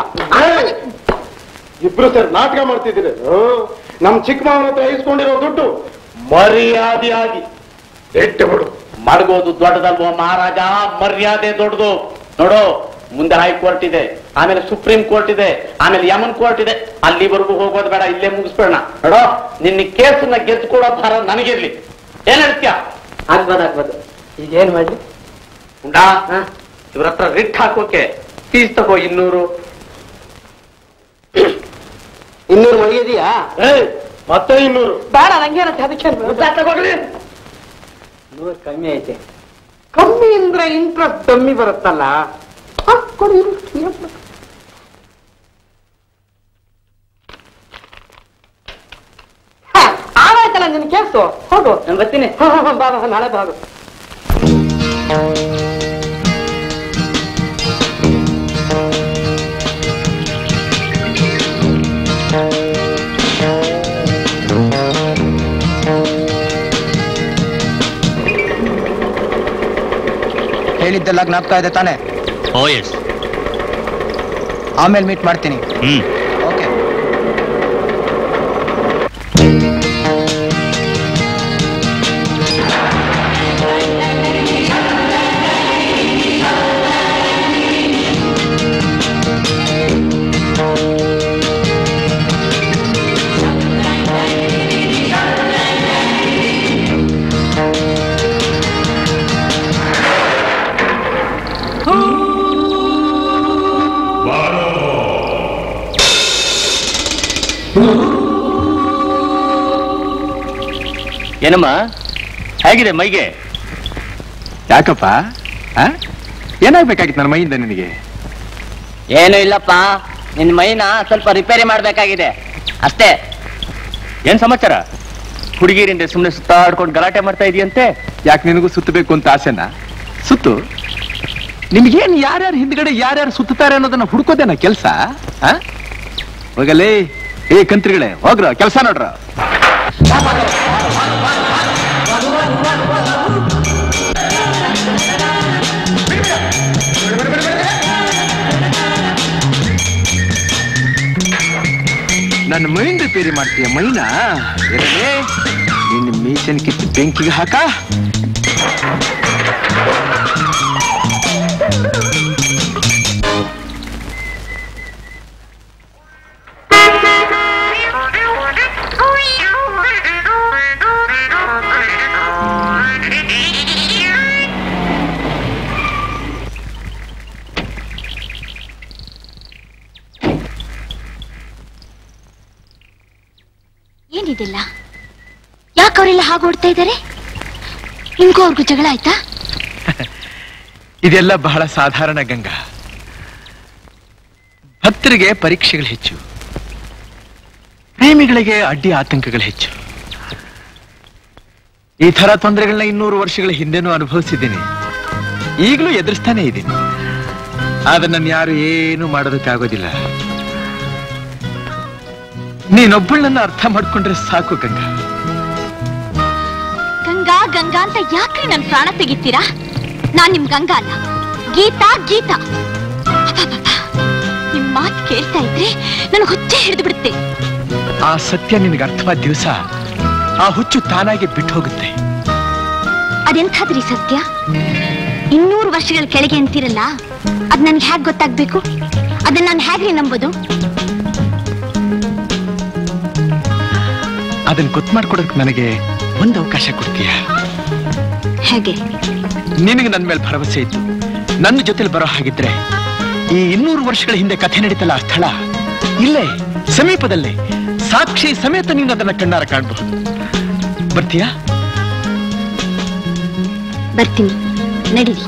ಇಬ್ರು ಸರ್ ನಾಟಕ ಮಾಡ್ತಿದ್ದೀರಿ ಹ್ಮ್. ನಮ್ ಚಿಕ್ಕ ಮಾವನ ಹತ್ರ ಇಸ್ಕೊಂಡಿರೋ ದುಡ್ಡು ಮರ್ಯಾದೆಯಾಗಿ ಎಟ್ಟು ಬಿಡು ಮಡಗೋದು ದೊಡ್ಡದಲ್ವೋ ಮಹಾರಾಜ ಮರ್ಯಾದೆ ದೊಡ್ಡದು ನೋಡು ಮುಂದೆ ಹೈಕೋರ್ಟ್ ಇದೆ ಆಮೇಲೆ ಸುಪ್ರೀಂ ಕೋರ್ಟ್ ಇದೆ ಆಮೇಲೆ ಯಮನ್ ಕೋರ್ಟ್ ಇದೆ ಅಲ್ಲಿವರೆಗೂ ಹೋಗೋದು ಬೇಡ ಇಲ್ಲೇ ಮುಗಿಸ್ಬೇಡ ನೋಡೋ ನಿನ್ನ ಕೇಸನ್ನ ಗೆದ್ದುಕೊಡೋ ಭಾರ ನನಗಿರ್ಲಿ ಏನ್ ಹೇಳ್ತೀಯ ಆಗ್ಬೋದು ಆಗ್ಬೋದು ಈಗ ಏನ್ ಮಾಡ್ಲಿ ಉಂಡಾ ಇವ್ರ ಹತ್ರ ರಿಟ್ ಹಾಕೋಕೆ ಫೀಸ್ ತಗೋ ಇನ್ನೂರು ಇನ್ನೂರು ಒಳಗಿದೆಯಾ ಮತ್ತೆ ಇನ್ನೂರು ಬೇಡ ನಂಗೇನಂತೆ ಅದಕ್ಕೆ ತಗೊಳ್ರಿ ನೂರು ಕಮ್ಮಿ ಐತೆ ಕಮ್ಮಿ ಅಂದ್ರೆ ಇಂಟ್ರೆಸ್ಟ್ ಕಮ್ಮಿ ಬರುತ್ತಲ್ಲ ಹ, ಕೊಡಿ ಇರು. ಹ, ಆಗಾಯ್ತಲ್ಲ ನಿನ್ ಕೇಸು ಹೋಗು ನಾನು ಬರ್ತೀನಿ ಹ, ಹ, ಹ, ಬಾ ಬಾ, ನಾಳೆ ಬಾಗು ಹೇಳಿದ್ದೆಲ್ಲ ಜ್ಞಾಪಕ ಇದೆ ತಾನೆ ಓ ಎಸ್ ಆಮೇಲೆ ಮೀಟ್ ಮಾಡ್ತೀನಿ ಹ್ಮ್ ಓಕೆ ಏನಮ್ಮ ಹೇಗಿದೆ ಮೈಗೆ ಯಾಕಪ್ಪ ಆ? ಏನಾಗ್ಬೇಕಾಗಿತ್ತು ನನ್ನ ಮೈಯಿಂದ ನಿನಗೆ ಏನು ಇಲ್ಲಪ್ಪ ನಿನ್ ಮೈನ ಸ್ವಲ್ಪ ರಿಪೇರಿ ಮಾಡ್ಬೇಕಾಗಿದೆ ಅಷ್ಟೇ ಏನ್ ಸಮಾಚಾರ ಹುಡುಗಿರಿಂದ ಸುಮ್ಮನೆ ಸುತ್ತಾಡ್ಕೊಂಡು ಗಲಾಟೆ ಮಾಡ್ತಾ ಇದೆಯಂತೆ ಯಾಕೆ ನಿನಗೂ ಸುತ್ತಬೇಕು ಅಂತ ಆಸೆನಾ ಸುತ್ತು ನಿಮ್ಗೇನ್ ಯಾರ್ಯಾರು ಹಿಂದ್ಗಡೆ ಯಾರ್ಯಾರು ಸುತ್ತಾರೆ ಅನ್ನೋದನ್ನ ಹುಡ್ಕೋದೇನ ಕೆಲ್ಸ ಆ? ಹೋಗಲೇ ಏ ಕಂತ್ರಿಗಳೇ ಹೋಗ್ರ ಕೆಲಸ ನೋಡ್ರ ನನ್ನ ಮೈನ್ ರಿಪೇರಿ ಮಾಡ್ತೀಯ ಮೈನ ಇರಲೇ ನಿನ್ನ ಮೀಸನ್ ಕಿತ್ತು ಬೆಂಕಿಗೆ ಹಾಕ ಏನಿದೆಲ್ಲ ಯಾಕೆ ಅವರೆಲ್ಲ ಹಾಗೆ ಓಡ್ತಾ ಇದ್ದಾರೆ ನಿಮ್ಗೂ ಅವ್ರಿಗೂ ಜಗಳ ಆಯ್ತಾ ಇದೆಲ್ಲ ಬಹಳ ಸಾಧಾರಣ ಗಂಗಾ ಭಕ್ತರಿಗೆ ಪರೀಕ್ಷೆಗಳು ಹೆಚ್ಚು ಪ್ರೇಮಿಗಳಿಗೆ ಅಡ್ಡಿ ಆತಂಕಗಳು ಹೆಚ್ಚು ಈ ತರ ತೊಂದರೆಗಳನ್ನ ಇನ್ನೂರು ವರ್ಷಗಳ ಹಿಂದೆನೂ ಅನುಭವಿಸಿದ್ದೀನಿ ಈಗಲೂ ಎದುರಿಸ್ತಾನೆ ಇದ್ದೀನಿ ಆದ್ರೆ ನನ್ನ ಯಾರು ಏನು ಮಾಡೋದಕ್ಕಾಗೋದಿಲ್ಲ ನೀನೊಬ್ಬಳನ್ನ ಅರ್ಥ ಮಾಡ್ಕೊಂಡ್ರೆ ಸಾಕು ಗಂಗಾ ಗಂಗಾ ಗಂಗಾ ಅಂತ ಯಾಕ್ರಿ ನನ್ ಪ್ರಾಣ ತೆಗಿತೀರಾ ನಾನ್ ನಿಮ್ ಗಂಗಾ ಅಲ್ಲ ಗೀತಾ ಗೀತಾ ಅಬ್ಬಬ್ಬಬ್ಬ. ನಿಮ್ ಮಾತ್ ಕೇಳ್ತಾ ಇದ್ರೆ ನನ್ ಹುಚ್ಚೆ ಹಿಡಿದು ಬಿಡುತ್ತೆ ಆ ಸತ್ಯ ನಿನಗೆ ಅರ್ಥವಾದ ದಿವಸ ಆ ಹುಚ್ಚು ತಾನಾಗಿ ಬಿಟ್ಟು ಹೋಗುತ್ತೆ ಅದೆಂಥದ್ರಿ ಸತ್ಯ ಇನ್ನೂರು ವರ್ಷಗಳ ಕೆಳಗೆ ಅಂತೀರಲ್ಲ ಅದ್ ನನ್ಗೆ ಹ್ಯಾಕ್ ಗೊತ್ತಾಗ್ಬೇಕು ಅದನ್ನ ನಾನು ಹೇಗ್ರಿ ನಂಬೋದು ಅದನ್ನ ಗೊತ್ತು ಮಾಡ್ಕೊಡಕ್ ನನಗೆ ಒಂದು ಅವಕಾಶ ಕೊಡ್ತೀಯ ಹೇಗೆ ನಿನಗೆ ನನ್ನ ಮೇಲೆ ಭರವಸೆ ಇತ್ತು ನನ್ನ ಜೊತೆಲಿ ಬರೋ ಹಾಗಿದ್ರೆ ಈ ಇನ್ನೂರು ವರ್ಷಗಳ ಹಿಂದೆ ಕಥೆ ನಡೀತಲ್ಲ ಆ ಸ್ಥಳ ಇಲ್ಲೇ ಸಮೀಪದಲ್ಲೇ ಸಾಕ್ಷಿ ಸಮೇತ ನೀನು ಅದನ್ನ ಕಣ್ಣಾರ ಕಾಣಬಹುದು ಬರ್ತೀಯಾ ಬರ್ತೀನಿ ನಡೀರಿ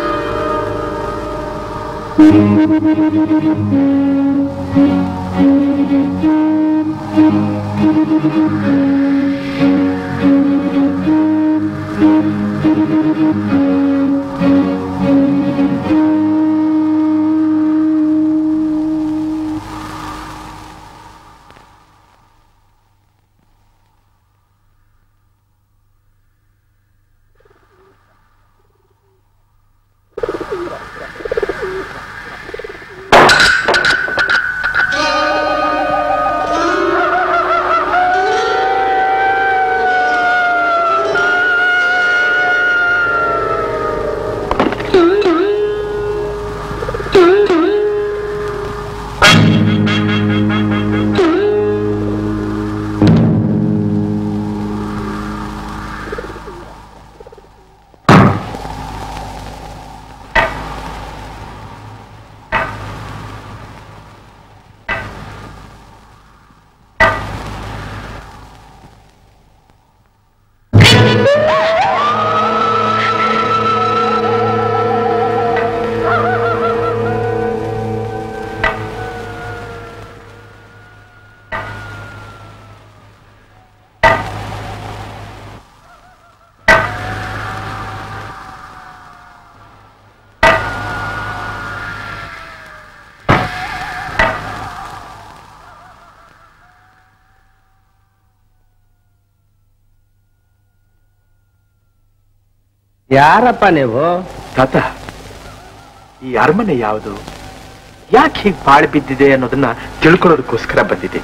Thank you. ಯಾರಪ್ಪ ನೀವು ತಾತ ಈ ಅರಮನೆ ಯಾವುದು ಯಾಕೆ ಹೀಗೆ ಬಾಳು ಬಿದ್ದಿದೆ ಅನ್ನೋದನ್ನ ತಿಳ್ಕೊಳ್ಳೋದಕ್ಕೋಸ್ಕರ ಬಂದಿದೆ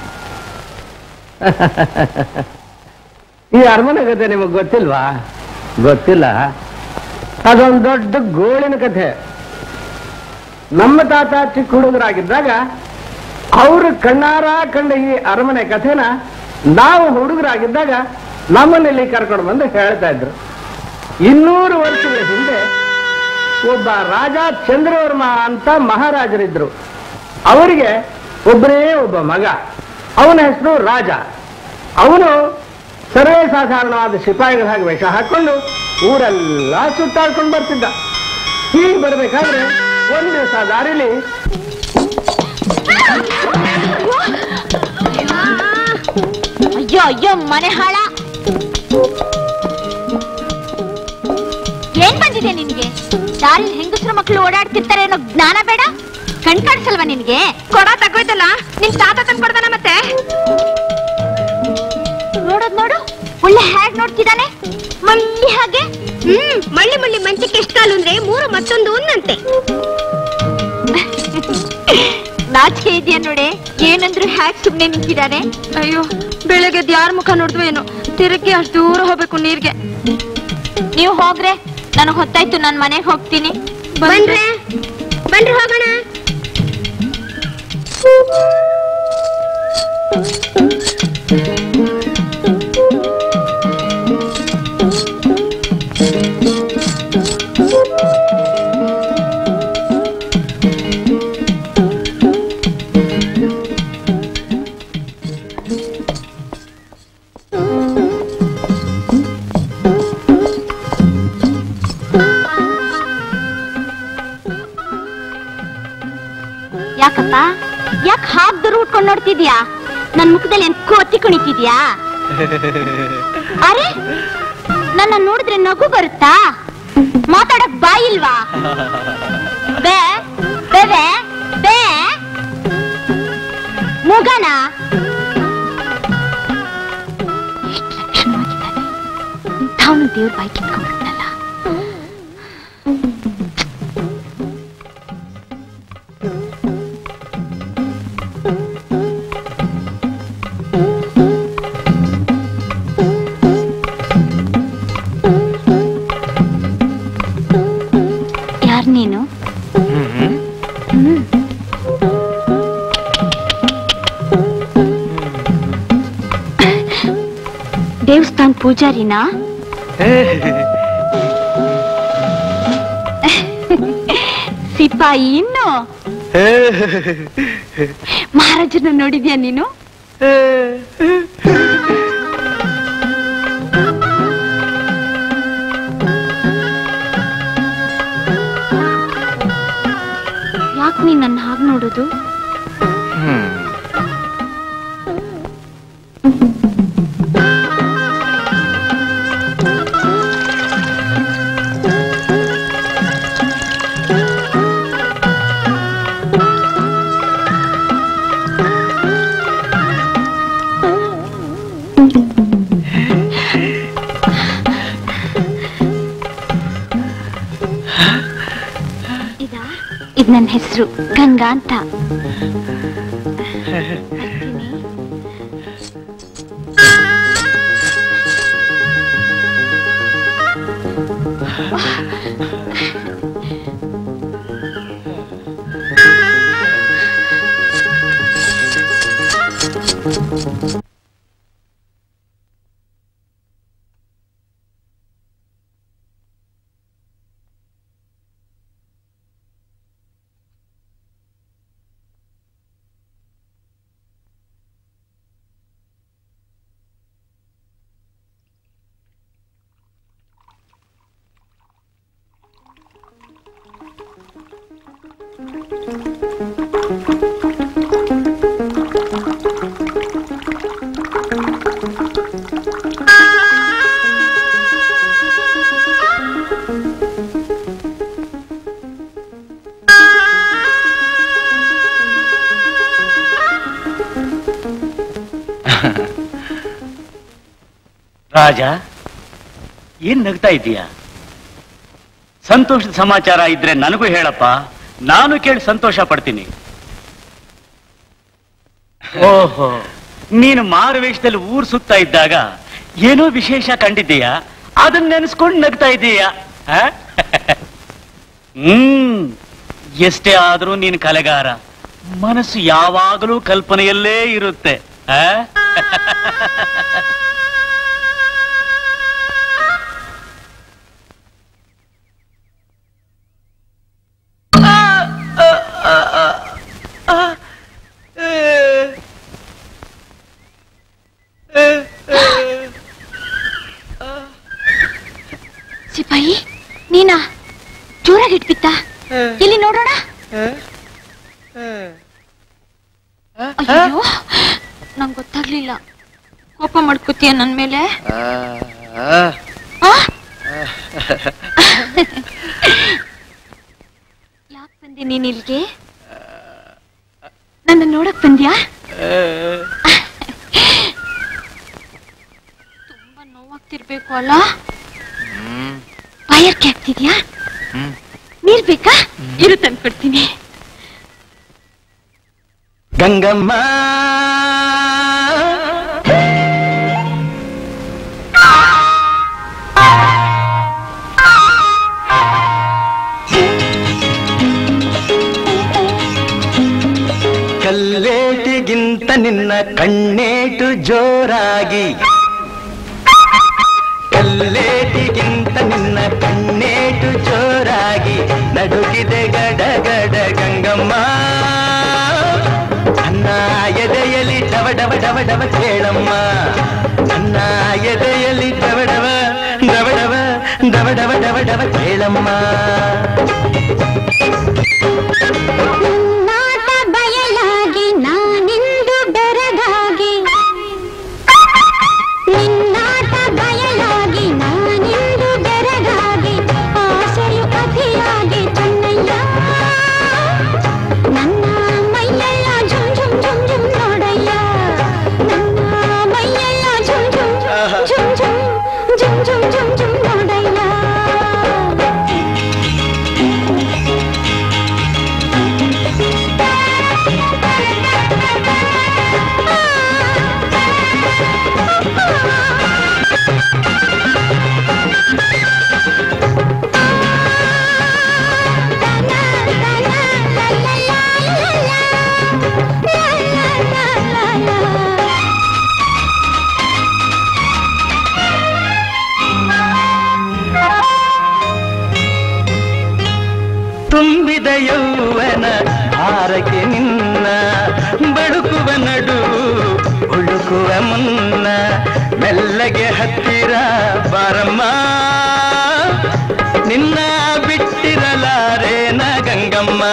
ಈ ಅರಮನೆ ಕಥೆ ನಿಮಗೆ ಗೊತ್ತಿಲ್ವಾ ಗೊತ್ತಿಲ್ಲ ಅದೊಂದು ದೊಡ್ಡ ಗೋಳಿನ ಕಥೆ ನಮ್ಮ ತಾತ ಚಿಕ್ಕ ಹುಡುಗರಾಗಿದ್ದಾಗ ಅವರು ಕಣ್ಣಾರ ಕಂಡ ಈ ಅರಮನೆ ಕಥೆನ ನಾವು ಹುಡುಗರಾಗಿದ್ದಾಗ ನಮ್ಮನ್ನೆಲ್ಲಿ ಕರ್ಕೊಂಡು ಬಂದು ಹೇಳ್ತಾ ಇದ್ರು ಇನ್ನೂರು ವರ್ಷಗಳ ಹಿಂದೆ ಒಬ್ಬ ರಾಜ ಚಂದ್ರವರ್ಮ ಅಂತ ಮಹಾರಾಜರಿದ್ರು ಅವರಿಗೆ ಒಬ್ಬರೇ ಒಬ್ಬ ಮಗ ಅವನ ಹೆಸರು ರಾಜ ಅವನು ಸರ್ವೇ ಸಾಧಾರಣವಾದ ಸಿಪಾಯಿಗಳ ಹಾಗೆ ವೇಷ ಹಾಕೊಂಡು ಊರೆಲ್ಲ ಸುತ್ತಾಡ್ಕೊಂಡು ಬರ್ತಿದ್ದ ಹೀಗೆ ಬರ್ಬೇಕಾದ್ರೆ ಒಂದ್ ದಿವಸ ದಾರಿಲಿ ಅಯ್ಯೋ ಅಯ್ಯೋ ಮನೆ ಹಾಳ ಏನ್ ಬಂದಿದೆ ನಿನ್ಗೆ ದಾರಿ ಹೆಂಗಸರು ಮಕ್ಕಳು ಓಡಾಡ್ತಿರ್ತಾರೆ ಅನ್ನೋ ಜ್ಞಾನ ಬೇಡ ಕಣ್ ಕಾಣಿಸಲ್ವಾ ನಿನ್ಗೆ ಕೊಡ ತಗೋಯ್ತಲ್ಲ ನಿನ್ ತಾತ ತಂದ್ಕೊಡ್ದಾನ ಮತ್ತೆ ನೋಡೋದ್ ನೋಡು ಒಳ್ಳೆ ಹ್ಯಾಗ್ ನೋಡ್ತಿದ್ದಾನೆ ಮಳ್ಳಿ ಹಾಗೆ ಹ್ಮ್ ಮಳ್ಳಿ ಮಳ್ಳಿ ಮಂಚಕ್ಕೆ ಎಷ್ಟು ಕಾಲು ಅಂದ್ರೆ ಮೂರು ಮತ್ತೊಂದು ಒಂದಂತೆ ನಾಚಿಕೆ ಇದೆಯಾ ನೋಡಿ ಏನಂದ್ರು ಹ್ಯಾಕ್ ಸುಮ್ನೆ ನಿಂತಿದ್ದಾನೆ ಅಯ್ಯೋ ಬೆಳಗ್ಗೆ ಯಾರ ಮುಖ ನೋಡಿದ್ವು ಏನು ತಿರುಗಿ ಅಷ್ಟು ದೂರ ಹೋಗ್ಬೇಕು ನೀರ್ಗೆ ನೀವು ಹೋಗ್ರೆ ನನಗ್ ಹೊತ್ತಾಯ್ತು ನಾನ್ ಮನೆಗೆ ಹೋಗ್ತೀನಿ ಬನ್ರೆ ಬನ್ರಿ ಹೋಗೋಣ ಯಾಕಪ್ಪ ಯಾಕೆ ಹಾಕ್ ದೂರ ಉಟ್ಕೊಂಡು ನೋಡ್ತಿದ್ಯಾ ನನ್ ಮುಖದಲ್ಲಿ ಏನ್ ಕೋತಿ ಕುಣಿತಿದ್ಯಾ ಅರೆ ನನ್ನ ನೋಡಿದ್ರೆ ನಗು ಬರುತ್ತಾ ಮಾತಾಡಕ್ ಬಾಯಿ ಇಲ್ವಾ ಬೇ ಬೇ ಬೇ ಬೇ ಮುಗನ ಎಷ್ಟು ಲಕ್ಷಣವಾಗಿದ್ದಾನೆ ಇಂಥವನು ದೇವ್ರ ಬಾಯಿ ಕಿತ್ಕೊಂಡ್ಬಿಟ್ನಲ್ಲ ಯಾರ್ ನೀನು ಹ್ಮ್. ದೇವಸ್ಥಾನ ಪೂಜಾರಿನಾ ಸಿಪಾಯಿ ಇನ್ನು ಮಹಾರಾಜನ ನೋಡಿದ್ಯಾ ನೀನು ಯಾಕೆ ನೀನ್ ನನ್ನ ಹಾಗೆ ನೋಡೋದು ಇದ್ ನನ್ನ ಹೆಸರು ಗಂಗಾ ಅಂತ ರಾಜ ಏನ್ ನಗ್ತಾ ಇದ್ದೀಯಾ ಸಂತೋಷದ ಸಮಾಚಾರ ಇದ್ರೆ ನನಗೂ ಹೇಳಪ್ಪ ನಾನು ಕೇಳಿ ಸಂತೋಷ ಪಡ್ತೀನಿ ಓಹೋ ನೀನು ಮಾರು ವೇಷದಲ್ಲಿ ಊರ್ ಸುತ್ತಾ ಇದ್ದಾಗ ಏನೋ ವಿಶೇಷ ಕಂಡಿದ್ದೀಯಾ ಅದನ್ನ ನೆನೆಸ್ಕೊಂಡು ನಗ್ತಾ ಇದ್ದೀಯಾ ಆ? ಹ್ಮ್ ಎಷ್ಟೇ ಆದ್ರೂ ನೀನು ಕಲೆಗಾರ ಮನಸ್ಸು ಯಾವಾಗಲೂ ಕಲ್ಪನೆಯಲ್ಲೇ ಇರುತ್ತೆ ಆ? ಸಿಪಾಯಿ ನೀನಾ ಜೋರಾಗಿ ಇಟ್ಬಿತ್ತ ಎಲ್ಲಿ ನೋಡೋಣ ಅಯ್ಯೋ ನಂಗೆ ಗೊತ್ತಾಗ್ಲಿಲ್ಲ ಕೋಪ ಮಾಡ್ಕೋತೀಯ ನನ್ ಮೇಲೆ ಆ? ಯಾಕ್ ಬಂದೆ ನೀನ್ ಇಲ್ಲಿಗೆ ನನ್ನ ನೋಡಕ್ ಬಂದ್ಯಾ ತುಂಬಾ ನೋವಾಗ್ತಿರ್ಬೇಕು ಅಲ್ಲ ಬಾಯರ್ಕೆ ಆಗ್ತಿದ್ಯಾ ನೀರ್ ಬೇಕಾ ಇರು ತಂದ್ಕೊಡ್ತೀನಿ ಗಂಗಮ್ಮ ಕಲ್ಲೇಟಿಗಿಂತ ನಿನ್ನ ಕಣ್ಣೇಟು ಜೋರಾಗಿ ಕಲ್ಲೇಟಿಗಿಂತ ನಿನ್ನ ಕಣ್ಣೇಟು ಜೋರಾಗಿ ನಡುಗಿದೆ ಗಡ ಗಡ ಗಂಗಮ್ಮ ನನ್ನ ಎದೆಯಲ್ಲಿ ಡವ ಡವ ಡವ ಡವ ಕೇಳಮ್ಮ ನನ್ನ ಎದೆಯಲ್ಲಿ ಡವ ಡವ ಡವ ಡವ ಡವ ಡವ ಡವ ಡವ ಕೇಳಮ್ಮ ನಾಟ ಬಯಲಾಗಿ ನಾನಿಂದು ಬೆರಗಾಗಿ ನಿನ್ನಾಟ ಬಯಲಾಗಿ ನಾನಿಂದು ಬೆರಗಾಗಿ ಆಸೆಯು ಅತಿಯಾಗಿ ಚೆನ್ನಯ್ಯ ನನ್ನ ಮೈಯೆಲ್ಲ ಝುಮ್ ಝುಮ್ ಝುಮ್ ಝುಮ್ ನೋಡಯ್ಯ ನನ್ನ ಮೈಯೆಲ್ಲ ಝುಮ್ ಝುಮ್ ಝುಮ್ ಝುಮ್ ಝುಮ್ ಝುಮ್ ಝುಮ್ ಝುಮ್ ನೋಡಯ್ಯ ತುಂಬಿದ ಯೌವನ ಹಾರಕ್ಕೆ ನಿನ್ನ ಬಳುಕುವ ನಡು ಉಳುಕುವ ಮುನ್ನ ಮೆಲ್ಲಗೆ ಹತ್ತಿರ ಬಾರಮ್ಮ ನಿನ್ನ ಬಿಟ್ಟಿರಲಾರೇನ ಗಂಗಮ್ಮ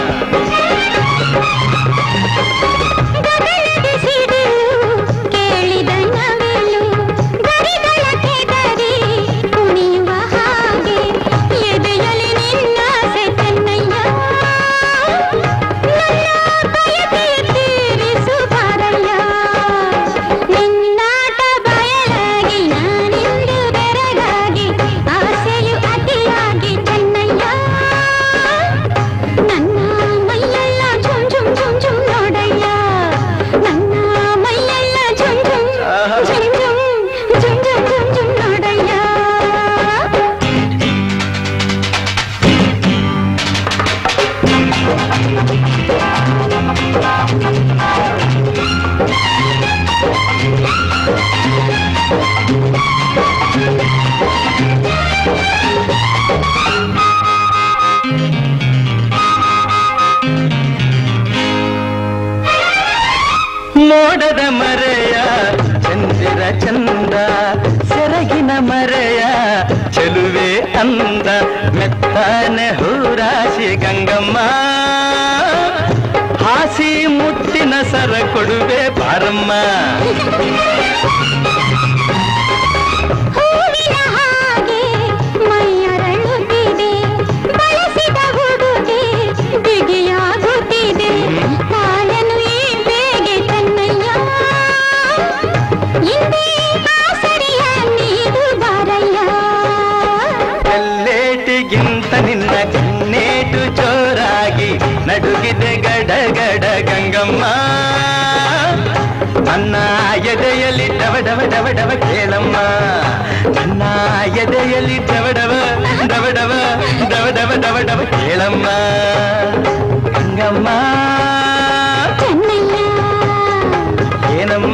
ಕೇಳಿದ ನವಿಲು ಗರಿಗಳ ಕೆದರಿ ಕುಣಿಯುವ ಹಾಗೆ ಎದೆಯಲ್ಲಿ ನಿನ್ನಾಸೆ ಚೆನ್ನಯ್ಯ ನನ್ನ ಬಯಕೆ ತೀರಿಸು ಬಾರಯ್ಯ ನಿನ್ನಾಟ ಬಯಲಾಗಿ ನಾನಿಂದು ಬೆರಗಾಗಿ ಆಸೆಯು ಅತಿಯಾಗಿ ಚೆನ್ನಯ್ಯ ನನ್ನ ಮೆತ್ತನೆ ಹೂರಾಶಿ ಗಂಗಮ್ಮ ಹಾಸಿ ಮುತ್ತಿನ ಸರ ಕೊಡುವೆ ಬಾರಮ್ಮ ಹೂವಿನ ಹಾಗೆ ಮೈಯರಳುತ್ತಿದೆ ಬಳಸಿದ ಹುಡುಗೆ ಬಿಗಿಯಾಗುತ್ತಿದೆ ಕಾಲನು ಈ ಬೇಗೆ ತನ್ನಯ್ಯ ಹಿಂದೆ ಆಸರೆಯ ನೀಡು ಬಾರಯ್ಯ ಕಲ್ಲೇಟಿಗಿಂತ ನಿನ್ನ ಕಣ್ಣೇಟು ಜೋರಾಗಿ ನಡುಗಿದೆ ಗಡ ಗಡ ಗಂಗಮ್ಮ ನನ್ನ ಎದೆಯಲ್ಲಿ ಡವ ಡವ ಡವ ಡವ ಕೇಳಮ್ಮ ನನ್ನ ಎದೆಯಲ್ಲಿ ಡವ ಡವ ಡವ ಡವ ಡವ ಡವ ಡವ ಡವ ಕೇಳಮ್ಮ ಗಂಗಮ್ಮ ಏನಮ್ಮ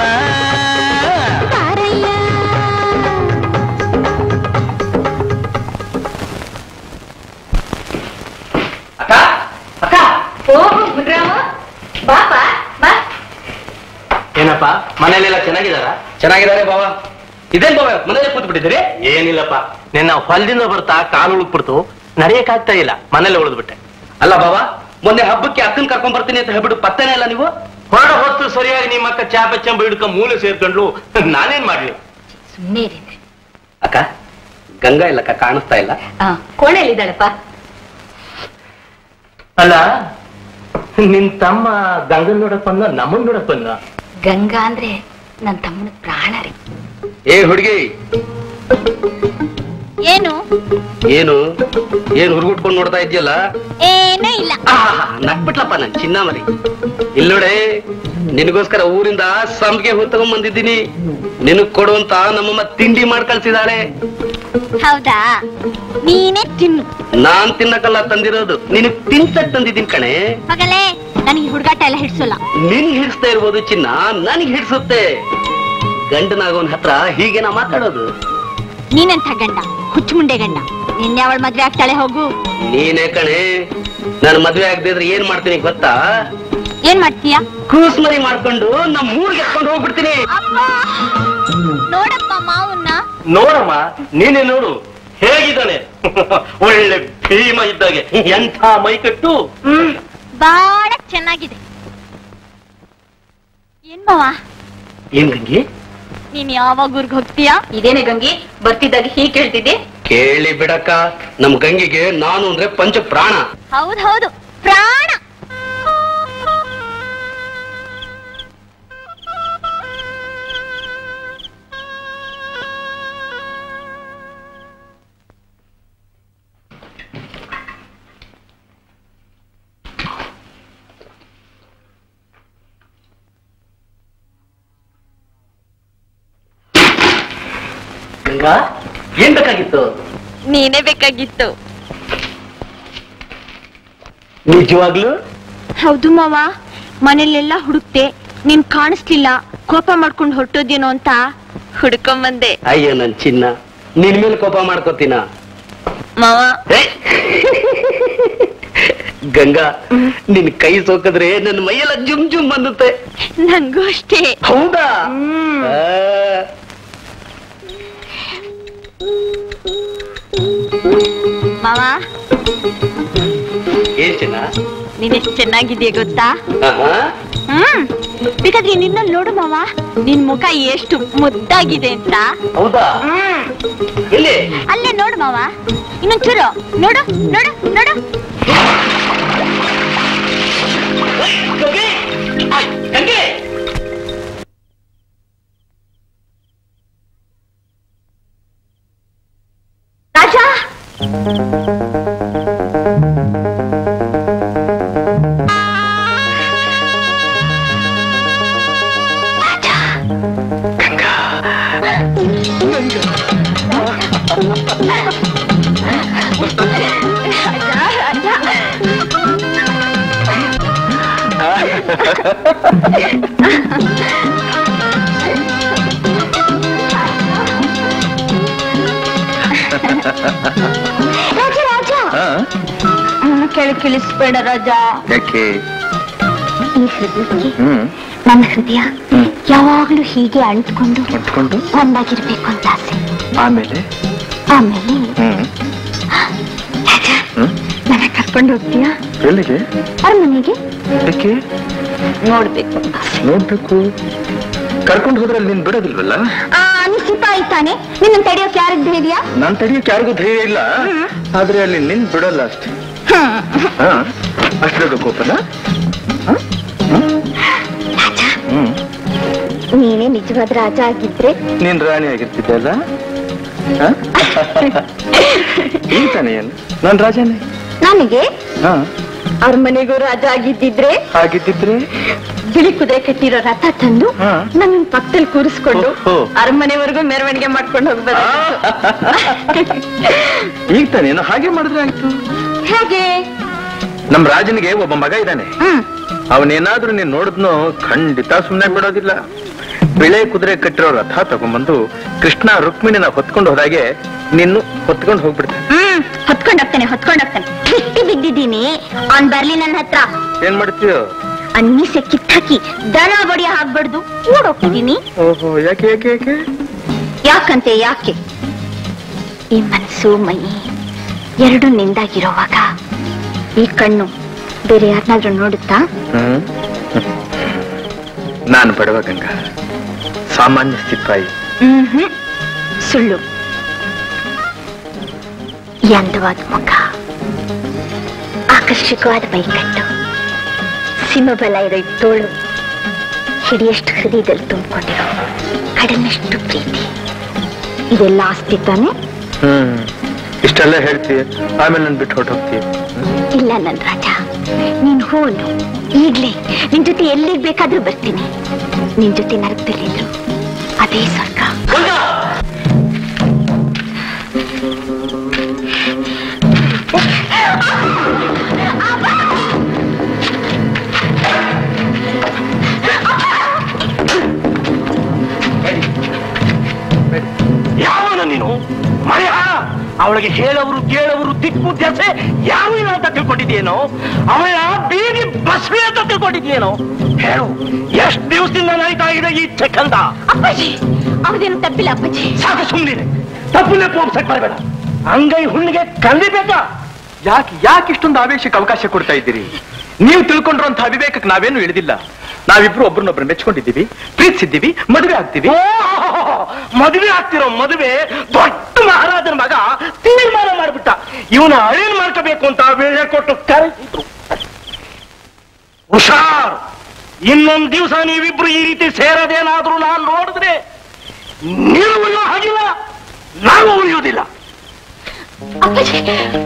ಓ ಮುನ್ರಾಮ ಬಾಪ ಬಾ ಏನಪ್ಪ ಮನೇಲೆಲ್ಲ ಚೆನ್ನಾಗಿದಾರ ಚೆನ್ನಾಗಿದ್ದಾರೆ ಬಾವ ಇದೇನ್ ಬಾವ ಮನೇಲಿ ಕೂತ್ ಬಿಟ್ಟಿದ್ದೀರಿ ಏನಿಲ್ಲಪ್ಪ ನಿನ್ನ ಹೊಲದಿಂದ ಬರ್ತಾ ಕಾಲು ಉಳುಕ್ಬಿಡ್ತು ನಡೆಯಕ್ಕಾಗ್ತಾ ಇಲ್ಲ ಮನೇಲೆ ಉಳಿದ್ಬಿಟ್ಟೆ ಅಲ್ಲ ಬಾವ ಮೊನ್ನೆ ಹಬ್ಬಕ್ಕೆ ಅಕ್ಕನ್ ಕರ್ಕೊಂಡ್ ಬರ್ತೀನಿ ಅಂತ ಹೇಳ್ಬಿಟ್ಟು ಪತ್ತನೇ ಇಲ್ಲ ನೀವು ಹೊರಡ ಹೊತ್ತು ಸರಿಯಾಗಿ ನಿಮ್ಮ ಅಕ್ಕ ಚಾಪ ಚಂಬ ಹಿಡ್ಕೊಂಡ್ ಮೂಲೆ ಸೇರ್ಕೊಂಡ್ಲು ನಾನೇನ್ ಮಾಡ್ಲಿ ಸುಮ್ಮನೆ ಇರಿ ಅಕ್ಕ ಗಂಗಾ ಇಲ್ಲಕ್ಕ ಕಾಣಿಸ್ತಾ ಇಲ್ಲ ಆ, ಕೋಣೆಯಲ್ಲಿದ್ದಾಳಪ್ಪ ಅಲ್ಲ ನಿನ್ ತಮ್ಮ ಗಂಗನ್ ನೋಡಕ್ ಬಂದ ನಮ್ಮನ್ ನೋಡಕ್ ಬಂದ ಗಂಗಾ ಅಂದ್ರೆ ನನ್ನ ತಮ್ಮನ ಪ್ರಾಣ ರೀ ಏ ಹುಡುಗಿ ಏನು ಏನು ಏನ್ ಹುರುಗುಟ್ಕೊಂಡ್ ನೋಡ್ತಾ ಇದೆಯಲ್ಲ ಏನೂ ಇಲ್ಲ ನಕ್ಬಿಟ್ಲಪ್ಪ ನನ್ ಚಿನ್ನ ಮರಿ ಇಲ್ಲೋಡೆ ನಿನಗೋಸ್ಕರ ಊರಿಂದ ಸಂಪಿಗೆ ಹೂ ತಗೊಂಡ್ ಬಂದಿದ್ದೀನಿ ನಿನಗ್ ಕೊಡುವಂತ ನಮ್ಮಮ್ಮ ತಿಂಡಿ ಮಾಡ್ ಕಳ್ಸಿದಾಳೆ ಹೌದಾ ನೀನೇ ತಿನ್ನು ನಾನ್ ತಿನ್ನಕಲ್ಲ ತಂದಿರೋದು ನಿನಗ್ ತಿನ್ಸಕ್ ತಂದಿದ್ದೀನಿ ಕಣೆ ಮಗಳೇ ನನಗೆ ಹುಡುಗಾಟ ಎಲ್ಲ ಹಿಡ್ಸಲ್ಲ ನಿನ್ ಹಿಡಿಸ್ತಾ ಇರ್ಬೋದು ಚಿನ್ನ ನನಗ್ ಹಿಡ್ಸುತ್ತೆ ಗಂಡನಾಗೋನ್ ಹತ್ರ ಹೀಗೆ ನಾ ಮಾತಾಡೋದು ನೀನೆಂಥ ಗಂಡ ಹುಚ್ಚು ಮುಂಡೆ ಗಂಡ ನಿನ್ನೆ ಅವಳ ಮದ್ವೆ ಆಗ್ತಾಳೆ ಹೋಗು ನೀನೇ ಕಣೆ ನಾನು ಮದ್ವೆ ಆಗದಿದ್ರೆ ಏನ್ ಮಾಡ್ತೀನಿ ಗೊತ್ತಾ ಏನ್ ಮಾಡ್ತೀಯ ಕೂಸ್ ಮರಿ ಮಾಡ್ಕೊಂಡು ನಮ್ ಊರ್ಗೆ ಎತ್ಕೊಂಡು ಹೋಗ್ಬಿಡ್ತೀನಿ ನೋಡಪ್ಪ ಮಾವನ್ನ ನೋಡಮ್ಮ ನೀನೇ ನೋಡು ಹೇಗಿದ್ದಾನೆ ಒಳ್ಳೆ ಭೀಮ ಇದ್ದಾಗೆ ಎಂಥ ಮೈಕಟ್ಟು ಬಹಳ ಚೆನ್ನಾಗಿದೆ ಏನ್ ಮಾವ ಏನ್ ಗಂಗಿ ನೀನ್ ಯಾವಾಗ ಊರ್ಗ್ ಹೋಗ್ತೀಯಾ ಇದೇನೆ ಗಂಗಿ ಬರ್ತಿದ್ದಾಗ ಹೀಗೆ ಕೇಳ್ತಿದ್ದೆ ಕೇಳಿ ಬಿಡಕ್ಕ ನಮ್ ಗಂಗಿಗೆ ನಾನು ಅಂದ್ರೆ ಪಂಚ ಪ್ರಾಣ ಹೌದ್ ಹೌದು ಪ್ರಾಣ ಗಂಗಾ ಏನ್ ಬೇಕಾಗಿತ್ತು ನೀನೇ ಬೇಕಾಗಿತ್ತು ನಿಜವಾಗ್ಲು ಹೌದು ಮಾವ ಮನೇಲೆಲ್ಲ ಹುಡುಕ್ತೆ ನೀನ್ ಕಾಣಿಸ್ಲಿಲ್ಲ ಕೋಪ ಮಾಡ್ಕೊಂಡು ಹೊರಟೋದೇನೋ ಅಂತ ಹುಡ್ಕೊಂಬಂದೆ ಅಯ್ಯೋ ನನ್ ಚಿನ್ನ ನಿನ್ ಮೇಲೆ ಕೋಪ ಮಾಡ್ಕೋತೀನ ಮಾವ ಗಂಗಾ ನಿನ್ ಕೈ ಸೋಕಿದ್ರೆ ನನ್ನ ಮೈಯೆಲ್ಲ ಜುಮ್ ಜುಮ್ ಅನ್ನುತ್ತೆ ನಂಗೂ ಅಷ್ಟೇ ಹೌದಾ ಆ, ಮಾವ ಏನ್ ಚಿನ್ನ ನೀನೆಷ್ಟು ಚೆನ್ನಾಗಿದೆಯಾ ಗೊತ್ತಾ ಆಹಾ. ಹ್ಮ್ ಬೇಕಾದ್ರೆ ನಿನ್ನ ನೋಡು ಮಾವ ನಿನ್ ಮುಖ ಎಷ್ಟು ಮುದ್ದಾಗಿದೆ ಅಂತ ಹೌದಾ ಎಲ್ಲಿ ಅಲ್ಲೇ ನೋಡು ಮಾವ ಇನ್ನೊಂಚೂರು ನೋಡು ನೋಡು ನೋಡು ಗಂಗೆ ರಾಜಾ ರಾಜ ರಾಜ ನನ್ನ ಕೆಳಗೆ ಕಿಳಿಸ್ಬೇಡ ರಾಜ ಯಾಕೆ ಈ ಹೃದಯಕ್ಕೆ ಹ್ಮ್ ನನ್ನ ಹೃದಯ ಯಾವಾಗ್ಲೂ ಹೀಗೆ ಅಂಟ್ಕೊಂಡು ಮುಟ್ಕೊಂಡು ಒಂದಾಗಿರ್ಬೇಕು ಅಂತ ಆಸೆ ಆಮೇಲೆ ಆಮೇಲೆ ಹ್ಮ್ ಕರ್ಕೊಂಡು ಹೋಗ್ತೀಯಾ ಎಲ್ಲಿಗೆ ಅರಮನೆಗೆ ಯಾಕೆ ನೋಡ್ಬೇಕು ನೋಡ್ಬೇಕು ಕರ್ಕೊಂಡು ಹೋದ್ರೆ ಅಲ್ಲಿ ನೀನ್ ಬಿಡೋದಿಲ್ವಲ್ಲ ಆ ನೀ ಸಿಪಾಯಿ ತಾನೆ ನಿನ್ನ ತಡೆಯೋಕೆ ಯಾರಿಗೆ ಧೈರ್ಯ ನಾನ್ ತಡಿಯೋಕೆ ಯಾರಿಗೂ ಧೈರ್ಯ ಇಲ್ಲ ಆದ್ರೆ ಅಲ್ಲಿ ನಿನ್ ಬಿಡಲ್ಲ ಅಷ್ಟೇ ಹಾ ಅಷ್ಟು ಬೇಗ ಕೋಪನ ಹ? ಹ್ಮ್? ಹ್ಮ್ ನೀನೇ ನಿಜವಾದ ರಾಜ ಆಗಿದ್ರೆ ನೀನ್ ರಾಣಿ ಆಗಿರ್ತಿದ್ದೆ ಅಲ್ಲ ಹ? ಈಗ ತಾನೇ ಏನು ನಾನ್ ರಾಜನೇ ನನಗೆ ಹಾ ಅವ್ರ ಮನೆಗೂ ರಾಜ ಆಗಿದ್ದಿದ್ರೆ ಹಾಗಿದ್ದಿದ್ರೆ ಬಿಳಿ ಕುದುರೆ ಕಟ್ಟಿರೋ ರಥ ತಂದು ಹಾ. ನನ್ನ ಪಕ್ಕದಲ್ಲಿ ಕೂರಿಸ್ಕೊಂಡು ಓಹೋ. ಅರಮನೆವರೆಗೂ ಮೆರವಣಿಗೆ ಮಾಡ್ಕೊಂಡು ಹೋಗ್ಬೇಕು ಈಗ ತಾನೇನು ಹಾಗೆ ಮಾಡಿದ್ರೆ ಆಯ್ತು ಹೇಗೆ ನಮ್ ರಾಜನಿಗೆ ಒಬ್ಬ ಮಗ ಇದ್ದಾನೆ ಹ್ಮ್ ಅವನೇನಾದ್ರೂ ನೀನ್ ನೋಡಿದ್ನು ಖಂಡಿತ ಸುಮ್ನೆ ಬಿಡೋದಿಲ್ಲ ಬಿಳೆ ಕುದುರೆ ಕಟ್ಟಿರೋ ರಥ ತಗೊಂಡ್ಬಂದು ಕೃಷ್ಣ ರುಕ್ಮಿಣಿನ ಹೊತ್ಕೊಂಡು ಹೋದಾಗೆ ನಿನ್ನು ಹೊತ್ಕೊಂಡು ಹೋಗ್ಬಿಡ್ತಾನೆ ಹ್ಮ್ ಹೊತ್ಕೊಂಡ್ ಹೋಗ್ತಾನೆ ಹೊತ್ಕೊಂಡ್ ಹೋಗ್ತಾನೆ ಬಿಟ್ಟು ಬಿದ್ದಿದ್ದೀನಿ ಅವ್ನ್ ಬರ್ಲಿ ನನ್ನ ಹತ್ರ ಏನ್ ಮಾಡ್ತೀಯೋ ಅನ್ನಿಸೆ ಕಿತ್ತಾಕಿ ದನ ಬಡಿಯ ಹಾಕ್ಬಾರ್ದು ಓಡೋಗ್ತಿದ್ದೀನಿ ಓಹೋ ಯಾಕೆ ಯಾಕೆ ಯಾಕೆ ಯಾಕಂತೆ ಯಾಕೆ ಈ ಮನಸ್ಸು ಮೈ ಎರಡು ನಿಂದಾಗಿರೋವಾಗ ಈ ಕಣ್ಣು ಬೇರೆ ಯಾರನ್ನಾದ್ರೂ ನೋಡುತ್ತಾ ಹ್ಮ್ ನಾನು ಬಡವ ಗಂಗಾ ಸಾಮಾನ್ಯ ಸಿಪಾಯಿ ಹ್ಮ್ ಹ್ಮ್ ಸುಳ್ಳು ಈ ಅಂದವಾದ ಮುಖ ಆಕರ್ಷಕವಾದ ಮೈಕಟ್ಟು ಸಿಂಹಬಲ ಇರೋ ಈ ತೋಳು ಹಿಡಿಯಷ್ಟು ಹೃದಯದಲ್ಲಿ ತುಂಬಿಕೊಂಡಿರೋ ಕಡಿಮೆಷ್ಟು ಪ್ರೀತಿ ಇದೆಲ್ಲ ಆಸ್ತಿ ತಾನೆ ಹ್ಮ್ ಇಷ್ಟೆಲ್ಲ ಹೇಳ್ತೀಯ ಆಮೇಲೆ ನನ್ ಬಿಟ್ಟು ಹೊರಟೋಗ್ತೀಯ ಇಲ್ಲ ನನ್ ರಾಜ ನೀನ್ ಹೋನು ಈಗ್ಲೇ ನಿನ್ ಜೊತೆ ಎಲ್ಲಿಗ್ ಬೇಕಾದ್ರೂ ಬರ್ತೀನಿ ನಿನ್ ಜೊತೆ ನರಕದಲ್ಲಿದ್ರು ಅದೇ ಸ್ವರ್ಗ ಯಾವನ ನೀನು ಮರೆಯ ಅವಳಿಗೆ ಹೇಳವರು ಕೇಳವರು ದಿಕ್ಕು ದೆಸೆ ಯಾವ ಇಲ್ಲ ಅಂತ ತಿಳ್ಕೊಂಡಿದ್ಯೇನೋ ಅವಳ ಬೀದಿ ಬಸ್ವಿ ಅಂತ ತಿಳ್ಕೊಂಡಿದ್ಯೇನೋ ಹೇಳು ಎಷ್ಟು ದಿವಸದಿಂದ ನಡೀತಾ ಇದೆ ಈ ಚಕ್ಕಂದ ಅಪ್ಪಾಜಿ ಅವ್ರದೇನು ತಪ್ಪಿಲ್ಲ ಅಪ್ಪಾಜಿ ಸಾಕು ಸುಮ್ಮನೆ ತಪ್ಪನ್ನೇ ಸೆಟ್ ಮಾಡಬೇಡ ಅಂಗೈ ಹುಣ್ಣಿಗೆ ಕಲಿಬೇಕಾ ಯಾಕೆ ಯಾಕೆ ಇಷ್ಟೊಂದು ಆವೇಶಕ್ಕೆ ಅವಕಾಶ ಕೊಡ್ತಾ ಇದ್ದೀರಿ ನೀವು ತಿಳ್ಕೊಂಡಿರುವಂತಹ ವಿವೇಕಕ್ಕೆ ನಾವೇನು ಇಳಿದಿಲ್ಲ ನಾವಿಬ್ರು ಒಬ್ರನ್ನೊಬ್ರು ಮೆಚ್ಕೊಂಡಿದ್ದೀವಿ ಪ್ರೀತಿಸಿದ್ದೀವಿ ಮದುವೆ ಆಗ್ತೀವಿ ಮದುವೆ ಆಗ್ತಿರೋ ಮದುವೆ ದೊಡ್ಡ ಮಹಾರಾಜನ ಮಗ ತೀರ್ಮಾನ ಮಾಡ್ಬಿಟ್ಟ ಇವನ ಅಳೇನ್ ಮಾಡ್ಕೋಬೇಕು ಅಂತ ವೇಳೆ ಕೊಟ್ಟು ಕರೆಸಿದ್ರು ಹುಷಾರ್ ಇನ್ನೊಂದ್ ದಿವಸ ನೀವಿಬ್ರು ಈ ರೀತಿ ಸೇರದೇನಾದ್ರೂ ನಾನು ನೋಡಿದ್ರೆ ನೀವು ಉಳಿಯೋ ಹಾಗಿಲ್ಲ ನಾವು ಉಳಿಯೋದಿಲ್ಲ ಅಪ್ಪಾಜಿ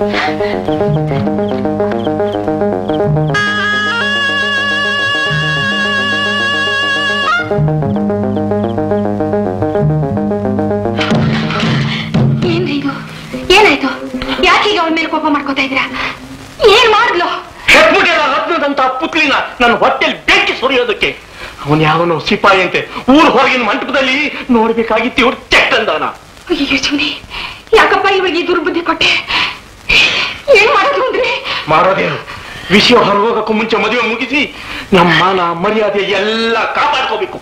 ಏನ್ರಿ ಇದು ಏನಾಯ್ತು ಯಾಕೆ ಈಗ ಅವನ ಮೇಲೆ ಕೋಪ ಮಾಡ್ಕೋತಾ ಇದ್ದೀರಾ ಏನ್ ಮಾಡ್ಲು ಹೆಗ್ಮುಡಿಯ ರತ್ನದಂತ ಪುತ್ಲಿನ ನನ್ನ ಹೊಟ್ಟೆಲಿ ಬೆಂಕಿ ಸುರಿಯೋದಕ್ಕೆ ಅವನ್ ಯಾವನು ಸಿಪಾಯಿ ಅಂತೆ ಊರ್ ಹೊರಗಿನ ಮಂಟಪದಲ್ಲಿ ನೋಡ್ಬೇಕಾಗಿತ್ತು ಇವ್ರು ಚೆಟ್ಟಂದವನ ಅಯ್ಯೋ ಶಿವನಿ ಯಾಕಪ್ಪ ಇವಳಿಗೆ ಈ ದುರ್ಬುದ್ಧಿ ಕೊಟ್ಟೆ ಏನ್ ಮಾಡೋದು ಅಂದ್ರೆ ಮಾಡೋದೇನು ವಿಷಯ ಹೊರಗೋಗಕ್ಕೂ ಮುಂಚೆ ಮದುವೆ ಮುಗಿಸಿ ನಮ್ಮ ಮಾನ ಮರ್ಯಾದೆ ಎಲ್ಲ ಕಾಪಾಡ್ಕೋಬೇಕು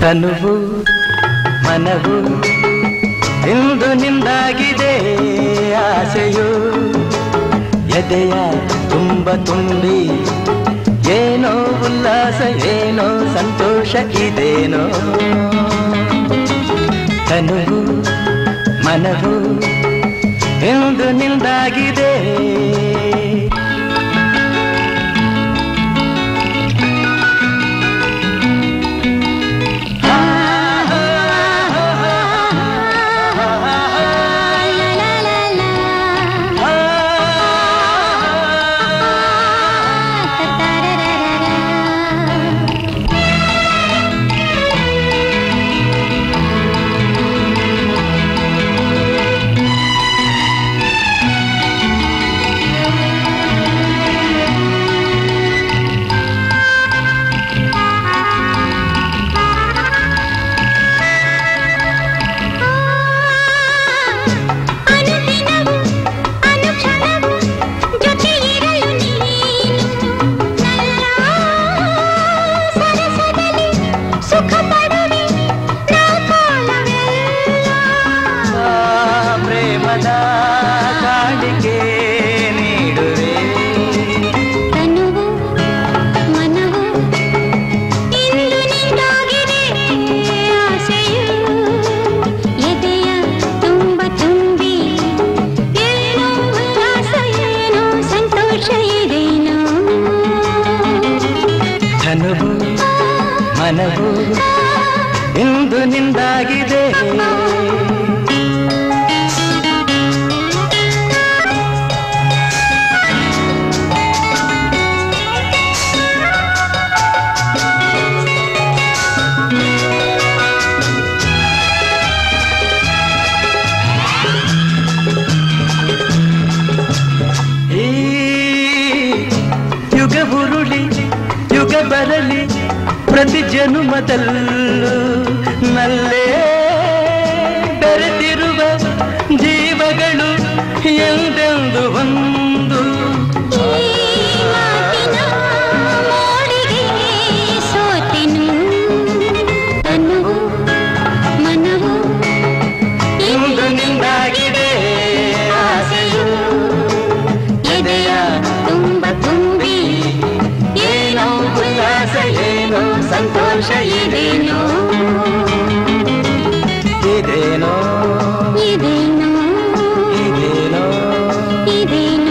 ತನುವು ಮನವು ಇಂದು ನಿಂದಾಗಿದೆ ಆಸೆಯು ಎದೆಯ ತುಂಬ ತುಂಬಿ ಏನೋ ಉಲ್ಲಾಸ ಏನೋ ಸಂತೋಷ ಇದೇನೋ ತನುವು ಮನವು ಇಂದು ನಿಂದಾಗಿದೆ ಅನುದಿನವೂ ಅನುಕ್ಷಣವೂ ಜೊತೆ ಇರಲು ನೀನು ನನ್ನ ಸರಸದಲ್ಲಿ ಸುಖ ಪಡುವೆ ನಾ ಕಾಲವೆಲ್ಲ ಪ್ರೇಮದ ಕಾಣಿಕೆ ನೀಡುವೆ ತನುವು ಮನವು ಇಂದು ನಿಂತಾಗಿದೆ ಆಸೆಯು ಎದೆಯ ತುಂಬ ತುಂಬಿ ಏನೋ ಉಲ್ಲಾಸ ಏನೋ ಸಂತೋಷ ಇದೇನೋ ಧನುವು ಮನವು ಇಂದು ನಿಂದಾಗಿದೆ ಈ ಯುಗ ಉರುಳಿ ಯುಗ ಬರಲಿ ಪ್ರತಿ ಜನುಮದಲ್ಲೂ ನಲ್ಲೇ ಬೆರೆತಿರುವ ಜೀವಗಳು ಎಂದೆಂದು ಒಂದು ಮೋಡಿಗೆ ಸೋತೆನು ತನುವು ಮನವು ಇಂದು ನಿಂದಾಗಿದೆ ಆಸೆಯು ಎದೆಯ ತುಂಬ ತುಂಬಿ ಏನೋ ಉಲ್ಲಾಸ ಏನೋ ಸಂತೋಷ ಇದೇನೋ ಇದೇನೋ ಇದೇನೋ ಇದೇನೋ ಇದೇನೋ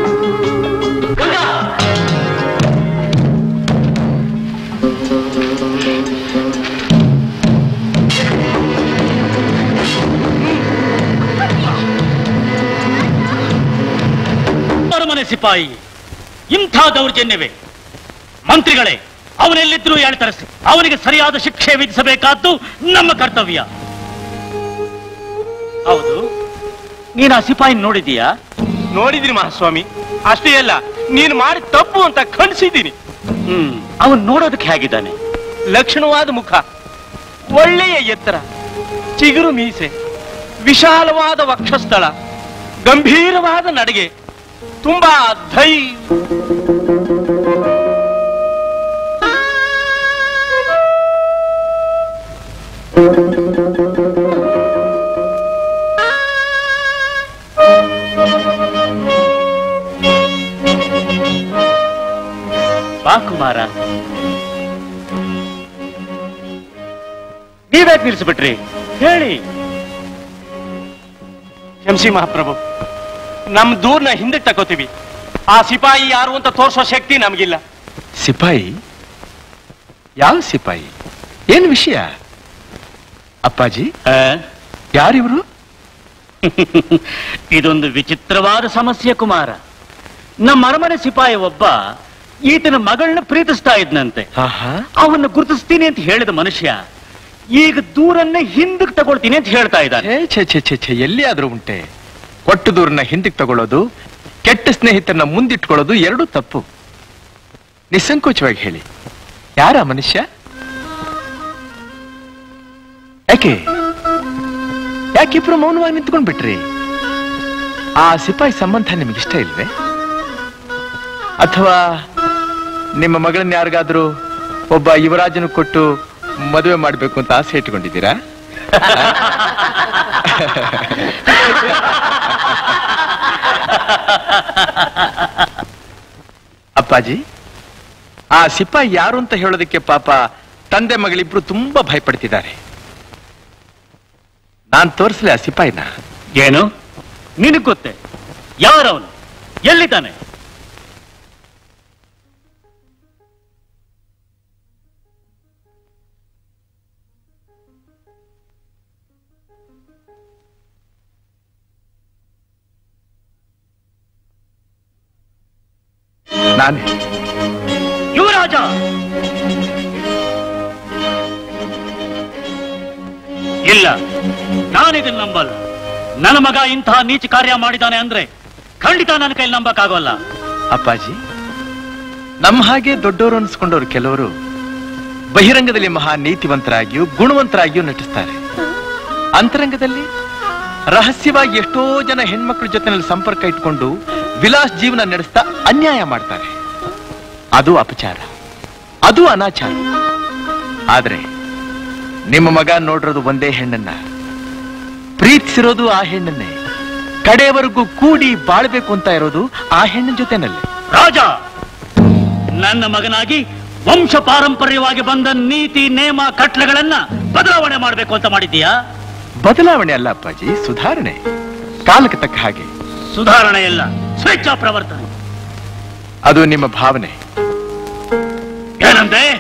ಅರಮನೆ ಸಿಪಾಯಿ ಇಂಥ ದೌರ್ಜನ್ಯವೇ ಮಂತ್ರಿಗಳೇ ಅವನೆಲ್ಲಿದ್ರೂ ಹೇಳ್ತರಿಸಿ ಅವನಿಗೆ ಸರಿಯಾದ ಶಿಕ್ಷೆ ವಿಧಿಸಬೇಕಾದ್ದು ನಮ್ಮ ಕರ್ತವ್ಯ ಹೌದು ನೀನ್ ಆ ಸಿಪಾಯಿ ನೋಡಿದೀಯಾ ನೋಡಿದಿರಿ ಮಹಾಸ್ವಾಮಿ ಅಷ್ಟೇ ಅಲ್ಲ ನೀನು ಮಾಡಿ ತಪ್ಪು ಅಂತ ಖಂಡಿಸಿದ್ದೀನಿ ಹ್ಮ್ ಅವನ್ ನೋಡೋದಕ್ಕೆ ಹೇಗಿದ್ದಾನೆ ಲಕ್ಷಣವಾದ ಮುಖ ಒಳ್ಳೆಯ ಎತ್ತರ ಚಿಗುರು ಮೀಸೆ ವಿಶಾಲವಾದ ವಕ್ಷಸ್ಥಳ ಗಂಭೀರವಾದ ನಡಿಗೆ ತುಂಬಾ ಧೈ ಬಾ ಕುಮಾರ ನೀವ್ಯಾಕೆ ನಿಲ್ಸ್ಬಿಟ್ರಿ ಹೇಳಿ ಕ್ಷಮಿಸಿ ಮಹಾಪ್ರಭು ನಮ್ ದೂರ್ನ ಹಿಂದೆ ತಗೋತೀವಿ ಆ ಸಿಪಾಯಿ ಯಾರು ಅಂತ ತೋರಿಸೋ ಶಕ್ತಿ ನಮಗಿಲ್ಲ ಸಿಪಾಯಿ ಯಾವ ಸಿಪಾಯಿ ಏನ್ ವಿಷಯ ಅಪ್ಪಾಜಿ ಯಾರಿವರು ಇದೊಂದು ವಿಚಿತ್ರವಾದ ಸಮಸ್ಯೆ ಕುಮಾರ ನಮ್ಮ ಅರಮನೆ ಸಿಪಾಯಿ ಒಬ್ಬ ಈತನ ಮಗಳನ್ನ ಪ್ರೀತಿಸ್ತಾ ಇದ್ನಂತೆ ಅವನ್ನ ಗುರುತಿಸ್ತೀನಿ ಅಂತ ಹೇಳಿದ ಮನುಷ್ಯ ಈಗ ದೂರನ್ನೇ ಹಿಂದಕ್ಕೆ ತಗೊಳ್ತೀನಿ ಅಂತ ಹೇಳ್ತಾ ಇದ್ದಾನೆ ಛೇ ಛೇ ಛೇ ಛೇ ಎಲ್ಲಿ ಆದ್ರೂ ಉಂಟೆ ಕೊಟ್ಟು ದೂರನ್ನ ಹಿಂದಕ್ಕೆ ತಗೊಳ್ಳೋದು ಕೆಟ್ಟ ಸ್ನೇಹಿತರನ್ನ ಮುಂದಿಟ್ಕೊಳ್ಳೋದು ಎರಡೂ ತಪ್ಪು ನಿಸ್ಸಂಕೋಚವಾಗಿ ಹೇಳಿ ಯಾರ ಮನುಷ್ಯ ಯಾಕೆ ಯಾಕಿಬ್ರು ಮೌನವಾಗಿ ನಿಂತ್ಕೊಂಡ್ ಬಿಟ್ರಿ ಆ ಸಿಪಾಯಿ ಸಂಬಂಧ ನಿಮ್ಗೆ ಇಷ್ಟ ಇಲ್ವೇ ಅಥವಾ ನಿಮ್ಮ ಮಗಳನ್ನ ಯಾರಿಗಾದ್ರೂ ಒಬ್ಬ ಯುವರಾಜನು ಕೊಟ್ಟು ಮದುವೆ ಮಾಡ್ಬೇಕು ಅಂತ ಆಸೆ ಇಟ್ಕೊಂಡಿದ್ದೀರಾ ಅಪ್ಪಾಜಿ ಆ ಸಿಪಾಯಿ ಯಾರು ಅಂತ ಹೇಳೋದಕ್ಕೆ ಪಾಪ ತಂದೆ ಮಗಳಿಬ್ರು ತುಂಬಾ ಭಯಪಡ್ತಿದ್ದಾರೆ ನಾನ್ ತೋರಿಸ್ಲಿ ಆ ಸಿಪಾಯಿನ ಏನು ನಿನಗ್ ಗೊತ್ತೇ ಯಾರವನು ಎಲ್ಲಿದ್ದಾನೆ ನಾನೇ ಯುವರಾಜ ಇಲ್ಲ ನಾನಿದನ್ನ ನಂಬಲ್ಲ ನನ್ನ ಮಗ ಇಂತಹ ನೀಚ ಕಾರ್ಯ ಮಾಡಿದಾನೆ ಅಂದ್ರೆ ಖಂಡಿತ ನನ್ನ ಕೈಲಿ ನಂಬಕ್ಕಾಗೋಲ್ಲ ಅಪ್ಪಾಜಿ ನಮ್ಮ ಹಾಗೆ ದೊಡ್ಡವರು ಅನ್ಸ್ಕೊಂಡವ್ರು ಕೆಲವರು ಬಹಿರಂಗದಲ್ಲಿ ಮಹಾ ನೀತಿವಂತರಾಗಿಯೂ ಗುಣವಂತರಾಗಿಯೂ ನಟಿಸ್ತಾರೆ ಅಂತರಂಗದಲ್ಲಿ ರಹಸ್ಯವಾಗಿ ಎಷ್ಟೋ ಜನ ಹೆಣ್ಮಕ್ಳ ಜೊತೆನಲ್ಲಿ ಸಂಪರ್ಕ ಇಟ್ಕೊಂಡು ವಿಲಾಸ್ ಜೀವನ ನಡೆಸ್ತಾ ಅನ್ಯಾಯ ಮಾಡ್ತಾರೆ ಅದು ಅಪಚಾರ ಅದು ಅನಾಚಾರ ಆದ್ರೆ ನಿಮ್ಮ ಮಗ ನೋಡಿರೋದು ಒಂದೇ ಹೆಣ್ಣನ್ನ ಪ್ರೀತಿಸಿರೋದು ಆ ಹೆಣ್ಣನ್ನೇ ಕಡೆಯವರೆಗೂ ಕೂಡಿ ಬಾಳ್ಬೇಕು ಅಂತ ಇರೋದು ಆ ಹೆಣ್ಣಿನ ಜೊತೆನಲ್ಲಿ ರಾಜ ನನ್ನ ಮಗನಾಗಿ ವಂಶ ಪಾರಂಪರ್ಯವಾಗಿ ಬಂದ ನೀತಿ ನೇಮ ಕಟ್ಲೆಗಳನ್ನ ಬದಲಾವಣೆ ಮಾಡಬೇಕು ಅಂತ ಮಾಡಿದ್ದೀಯಾ ಬದಲಾವಣೆ ಅಲ್ಲ ಅಪ್ಪಾಜಿ ಸುಧಾರಣೆ ಕಾಲಕ್ಕೆ ತಕ್ಕ ಹಾಗೆ ಸುಧಾರಣೆ ಇಲ್ಲ ಸ್ವೇಚ್ಛಾ ಪ್ರವರ್ತನೆ ಅದು ನಿಮ್ಮ ಭಾವನೆ ಏನಂತೆ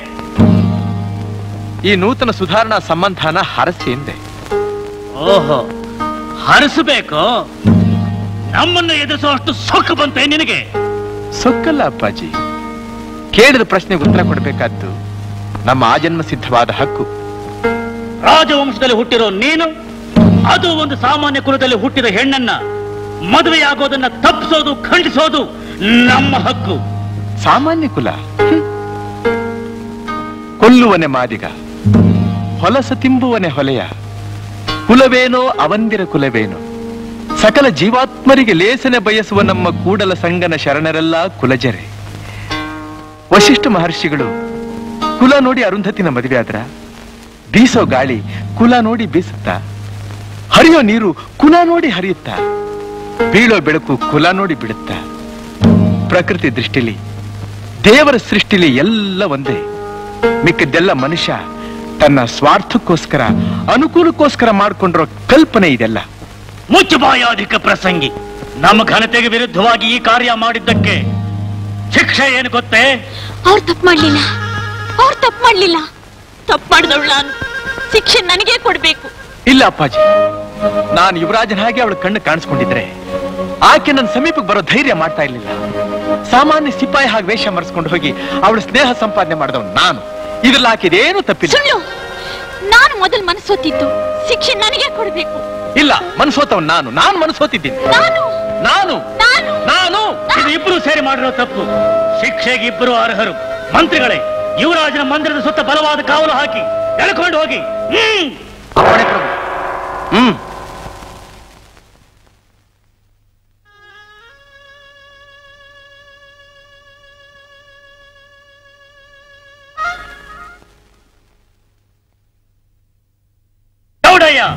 ಈ ನೂತನ ಸುಧಾರಣಾ ಸಂಬಂಧನ ಹರಸಿ ಎಂದೆ ಓಹೋ ಹರಿಸಬೇಕು ನಮ್ಮನ್ನ ಎದುರಿಸುವಷ್ಟು ಸೊಕ್ಕು ಬಂತೆ ನಿನಗೆ ಸೊಕ್ಕಲ್ಲ ಅಪ್ಪಾಜಿ ಕೇಳಿದ ಪ್ರಶ್ನೆಗೆ ಉತ್ತರ ಕೊಡಬೇಕಾದ್ದು ನಮ್ಮ ಆಜನ್ಮ ಸಿದ್ಧವಾದ ಹಕ್ಕು ರಾಜವಂಶದಲ್ಲಿ ಹುಟ್ಟಿರೋ ನೀನು ಅದು ಒಂದು ಸಾಮಾನ್ಯ ಕುಲದಲ್ಲಿ ಹುಟ್ಟಿದ ಹೆಣ್ಣನ್ನ ಮದುವೆಯಾಗೋದನ್ನ ತಪ್ಪಿಸೋದು ಖಂಡಿಸೋದು ನಮ್ಮ ಹಕ್ಕು ಸಾಮಾನ್ಯ ಕುಲ ಹ್ಮ್. ಕೊಲ್ಲುವನೆ ಮಾದಿಗ ಹೊಲಸ ತಿಂಬುವನೆ ಹೊಲೆಯ ಕುಲವೇನೋ ಅವಂದಿರ ಕುಲವೇನೋ ಸಕಲ ಜೀವಾತ್ಮರಿಗೆ ಲೇಸನೆ ಬಯಸುವ ನಮ್ಮ ಕೂಡಲ ಸಂಗನ ಶರಣರೆಲ್ಲ ಕುಲಜರೆ ವಶಿಷ್ಠ ಮಹರ್ಷಿಗಳು ಕುಲ ನೋಡಿ ಅರುಂಧತಿನ ಮದುವೆ ಆದ್ರ ಬೀಸೋ ಗಾಳಿ ಕುಲ ನೋಡಿ ಬೀಸುತ್ತಾ ಹರಿಯೋ ನೀರು ಕುಲ ನೋಡಿ ಹರಿಯುತ್ತಾ ಬೀಳೋ ಬೆಳಕು ಕುಲ ನೋಡಿ ಬಿಡುತ್ತಾ ಪ್ರಕೃತಿ ದೃಷ್ಟಿಲಿ ದೇವರ ಸೃಷ್ಟಿಲಿ ಎಲ್ಲ ಒಂದೇ ಮಿಕ್ಕದ್ದೆಲ್ಲ ಮನುಷ್ಯ ತನ್ನ ಸ್ವಾರ್ಥಕ್ಕೋಸ್ಕರ ಅನುಕೂಲಕ್ಕೋಸ್ಕರ ಮಾಡ್ಕೊಂಡಿರೋ ಕಲ್ಪನೆ ಇದೆಲ್ಲ ಮುಚ್ಚುಬಾಯಾಧಿಕ ಪ್ರಸಂಗಿ ನಮ್ಮ ಘನತೆಗೆ ವಿರುದ್ಧವಾಗಿ ಈ ಕಾರ್ಯ ಮಾಡಿದ್ದಕ್ಕೆ ಶಿಕ್ಷೆ ಏನು ಗೊತ್ತೇ ಅವ್ರು ತಪ್ಪು ಮಾಡ್ಲಿಲ್ಲ ಅವ್ರು ತಪ್ಪು ಮಾಡ್ಲಿಲ್ಲ ತಪ್ಪು ಮಾಡಿದವಳು ನಾನು ಶಿಕ್ಷೆ ನನಗೆ ಕೊಡ್ಬೇಕು ಇಲ್ಲ ಅಪ್ಪಾಜಿ ನಾನು ಯುವರಾಜನ ಹಾಗೆ ಅವಳ ಕಣ್ಣು ಕಾಣಿಸ್ಕೊಂಡಿದ್ರೆ ಆಕೆ ನನ್ನ ಸಮೀಪಕ್ಕೆ ಬರೋ ಧೈರ್ಯ ಮಾಡ್ತಾ ಇರ್ಲಿಲ್ಲ ಸಾಮಾನ್ಯ ಸಿಪಾಯಿ ಹಾಗೆ ವೇಷ ಮರೆಸ್ಕೊಂಡು ಹೋಗಿ ಅವಳ ಸ್ನೇಹ ಸಂಪಾದನೆ ಮಾಡಿದವನು ನಾನು ಇದ್ರಲ್ಲಿ ಆಕೆದೇನು ತಪ್ಪಿಲ್ಲ ಸುಳ್ಳು ನಾನು ಮೊದಲು ಮನಸ್ಸೋತಿದ್ದು ಶಿಕ್ಷೆ ನನಗೆ ಕೊಡ್ಬೇಕು ಇಲ್ಲ ಮನಸ್ಸೋತವ್ ನಾನು ನಾನು ಮನಸ್ಸೋತಿದ್ದೀನಿ ನಾನು ನಾನು ನಾನು ನಾನು ಇದು ಇಬ್ರು ಸೇರಿ ಮಾಡಿರೋ ತಪ್ಪು ಶಿಕ್ಷೆಗೆ ಇಬ್ಬರು ಅರ್ಹರು ಮಂತ್ರಿಗಳೇ ಯುವರಾಜನ ಮಂದಿರದ ಸುತ್ತ ಬಲವಾದ ಕಾವಲು ಹಾಕಿ ಎಳ್ಕೊಂಡು ಹೋಗಿ ಹ್ಮ್ ಹ್ಮ್ ಗೌಡಯ್ಯ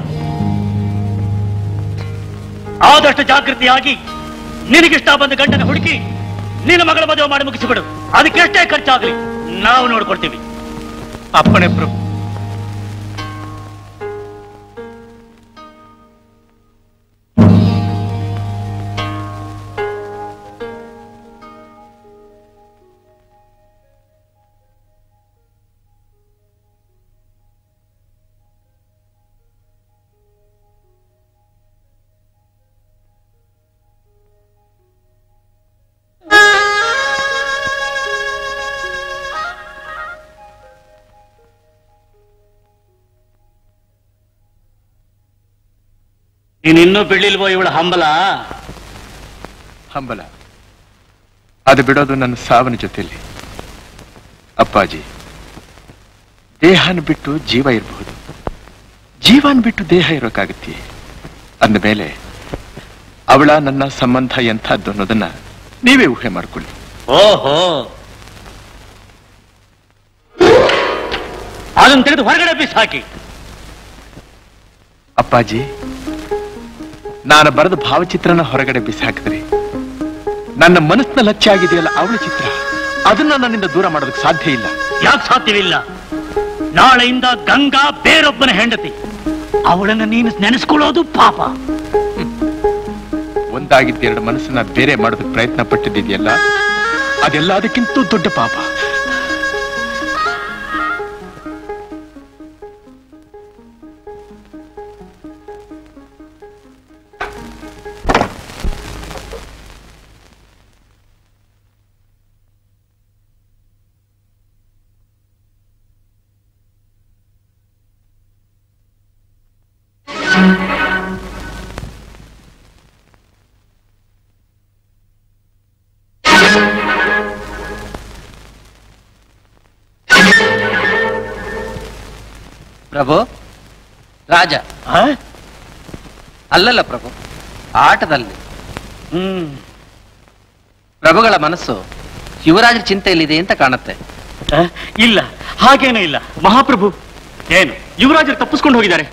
ಆದಷ್ಟು ಜಾಗೃತಿಯಾಗಿ ನಿನಗಿಷ್ಟ ಬಂದ ಗಂಡನ ಹುಡುಕಿ ನಿನ್ನ ಮಗಳ ಮದುವೆ ಮಾಡಿ ಮುಗಿಸಿಬಿಡು ಅದಕ್ಕೆ ಎಷ್ಟೇ ಖರ್ಚಾಗ್ಲಿ ನಾವು ನೋಡ್ಕೊಳ್ತೀವಿ ಅಪ್ಪಣೆ ಪ್ರಭು ನೀನಿನ್ನೂ ಬಿಡ್ಲಿಲ್ವೋ ಇವಳ ಹಂಬಲ ಹಂಬಲ ಅದು ಬಿಡೋದು ನನ್ನ ಸಾವಿನ ಜೊತೆಯಲ್ಲಿ ಅಪ್ಪಾಜಿ ದೇಹನ ಬಿಟ್ಟು ಜೀವ ಇರಬಹುದು ಜೀವನ್ ಬಿಟ್ಟು ದೇಹ ಇರೋಕ್ಕಾಗತ್ತೆ ಅಂದ ಮೇಲೆ ಅವಳ ನನ್ನ ಸಂಬಂಧ ಎಂಥದ್ದು ಅನ್ನೋದನ್ನ ನೀವೇ ಊಹೆ ಮಾಡ್ಕೊಳ್ಳಿ ಓಹೋ ಅದನ್ನು ತೆಗೆದು ಹೊರಗಡೆ ಬಿಸಾಕಿ ಅಪ್ಪಾಜಿ ನಾನು ಬರೆದ ಭಾವಚಿತ್ರನ ಹೊರಗಡೆ ಬಿಸಾಕಿದ್ರಿ ನನ್ನ ಮನಸ್ಸಿನಲ್ಲಿ ಹಚ್ಚಾಗಿದೆಯಲ್ಲ ಅವಳ ಚಿತ್ರ ಅದನ್ನ ನನ್ನಿಂದ ದೂರ ಮಾಡೋದಕ್ಕೆ ಸಾಧ್ಯ ಇಲ್ಲ ಯಾಕೆ ಸಾಧ್ಯವಿಲ್ಲ ನಾಳೆಯಿಂದ ಗಂಗಾ ಬೇರೊಬ್ಬನ ಹೆಂಡತಿ ಅವಳನ್ನು ನೀನು ನೆನೆಸ್ಕೊಳ್ಳೋದು ಪಾಪ ಒಂದಾಗಿದ್ದ ಎರಡು ಮನಸ್ಸನ್ನ ಬೇರೆ ಮಾಡೋದಕ್ಕೆ ಪ್ರಯತ್ನ ಪಟ್ಟಿದ್ದಿದೆಯಲ್ಲ ಅದೆಲ್ಲ ಅದಕ್ಕಿಂತ ದೊಡ್ಡ ಪಾಪ ಪ್ರಭು ರಾಜ ಅಲ್ಲಲ್ಲ ಪ್ರಭು ಆಟದಲ್ಲಿ ಪ್ರಭುಗಳ ಮನಸ್ಸು ಯುವರಾಜರ ಚಿಂತೆಯಲ್ಲಿದೆ ಅಂತ ಕಾಣುತ್ತೆ ಆ, ಇಲ್ಲ ಹಾಗೇನೂ ಇಲ್ಲ ಮಹಾಪ್ರಭು ಏನು ಯುವರಾಜರು ತಪ್ಪಿಸ್ಕೊಂಡು ಹೋಗಿದ್ದಾರೆ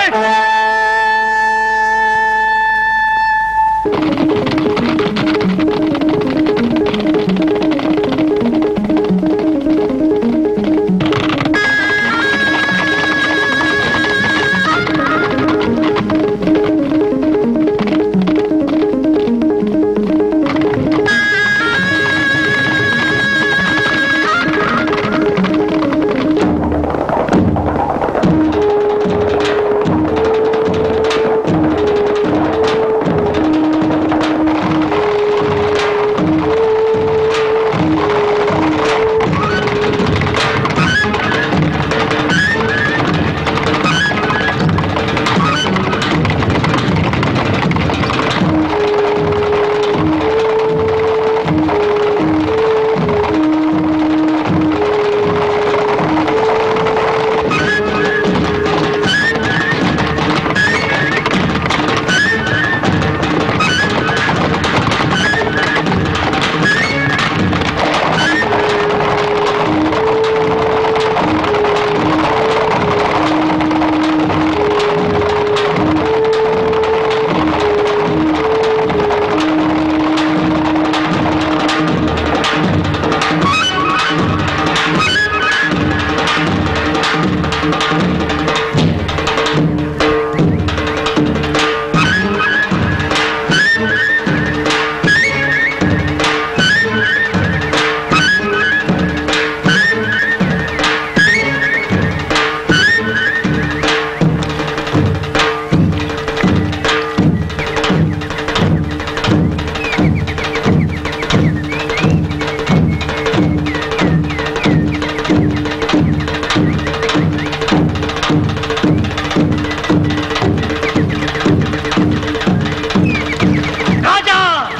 ರಾಜ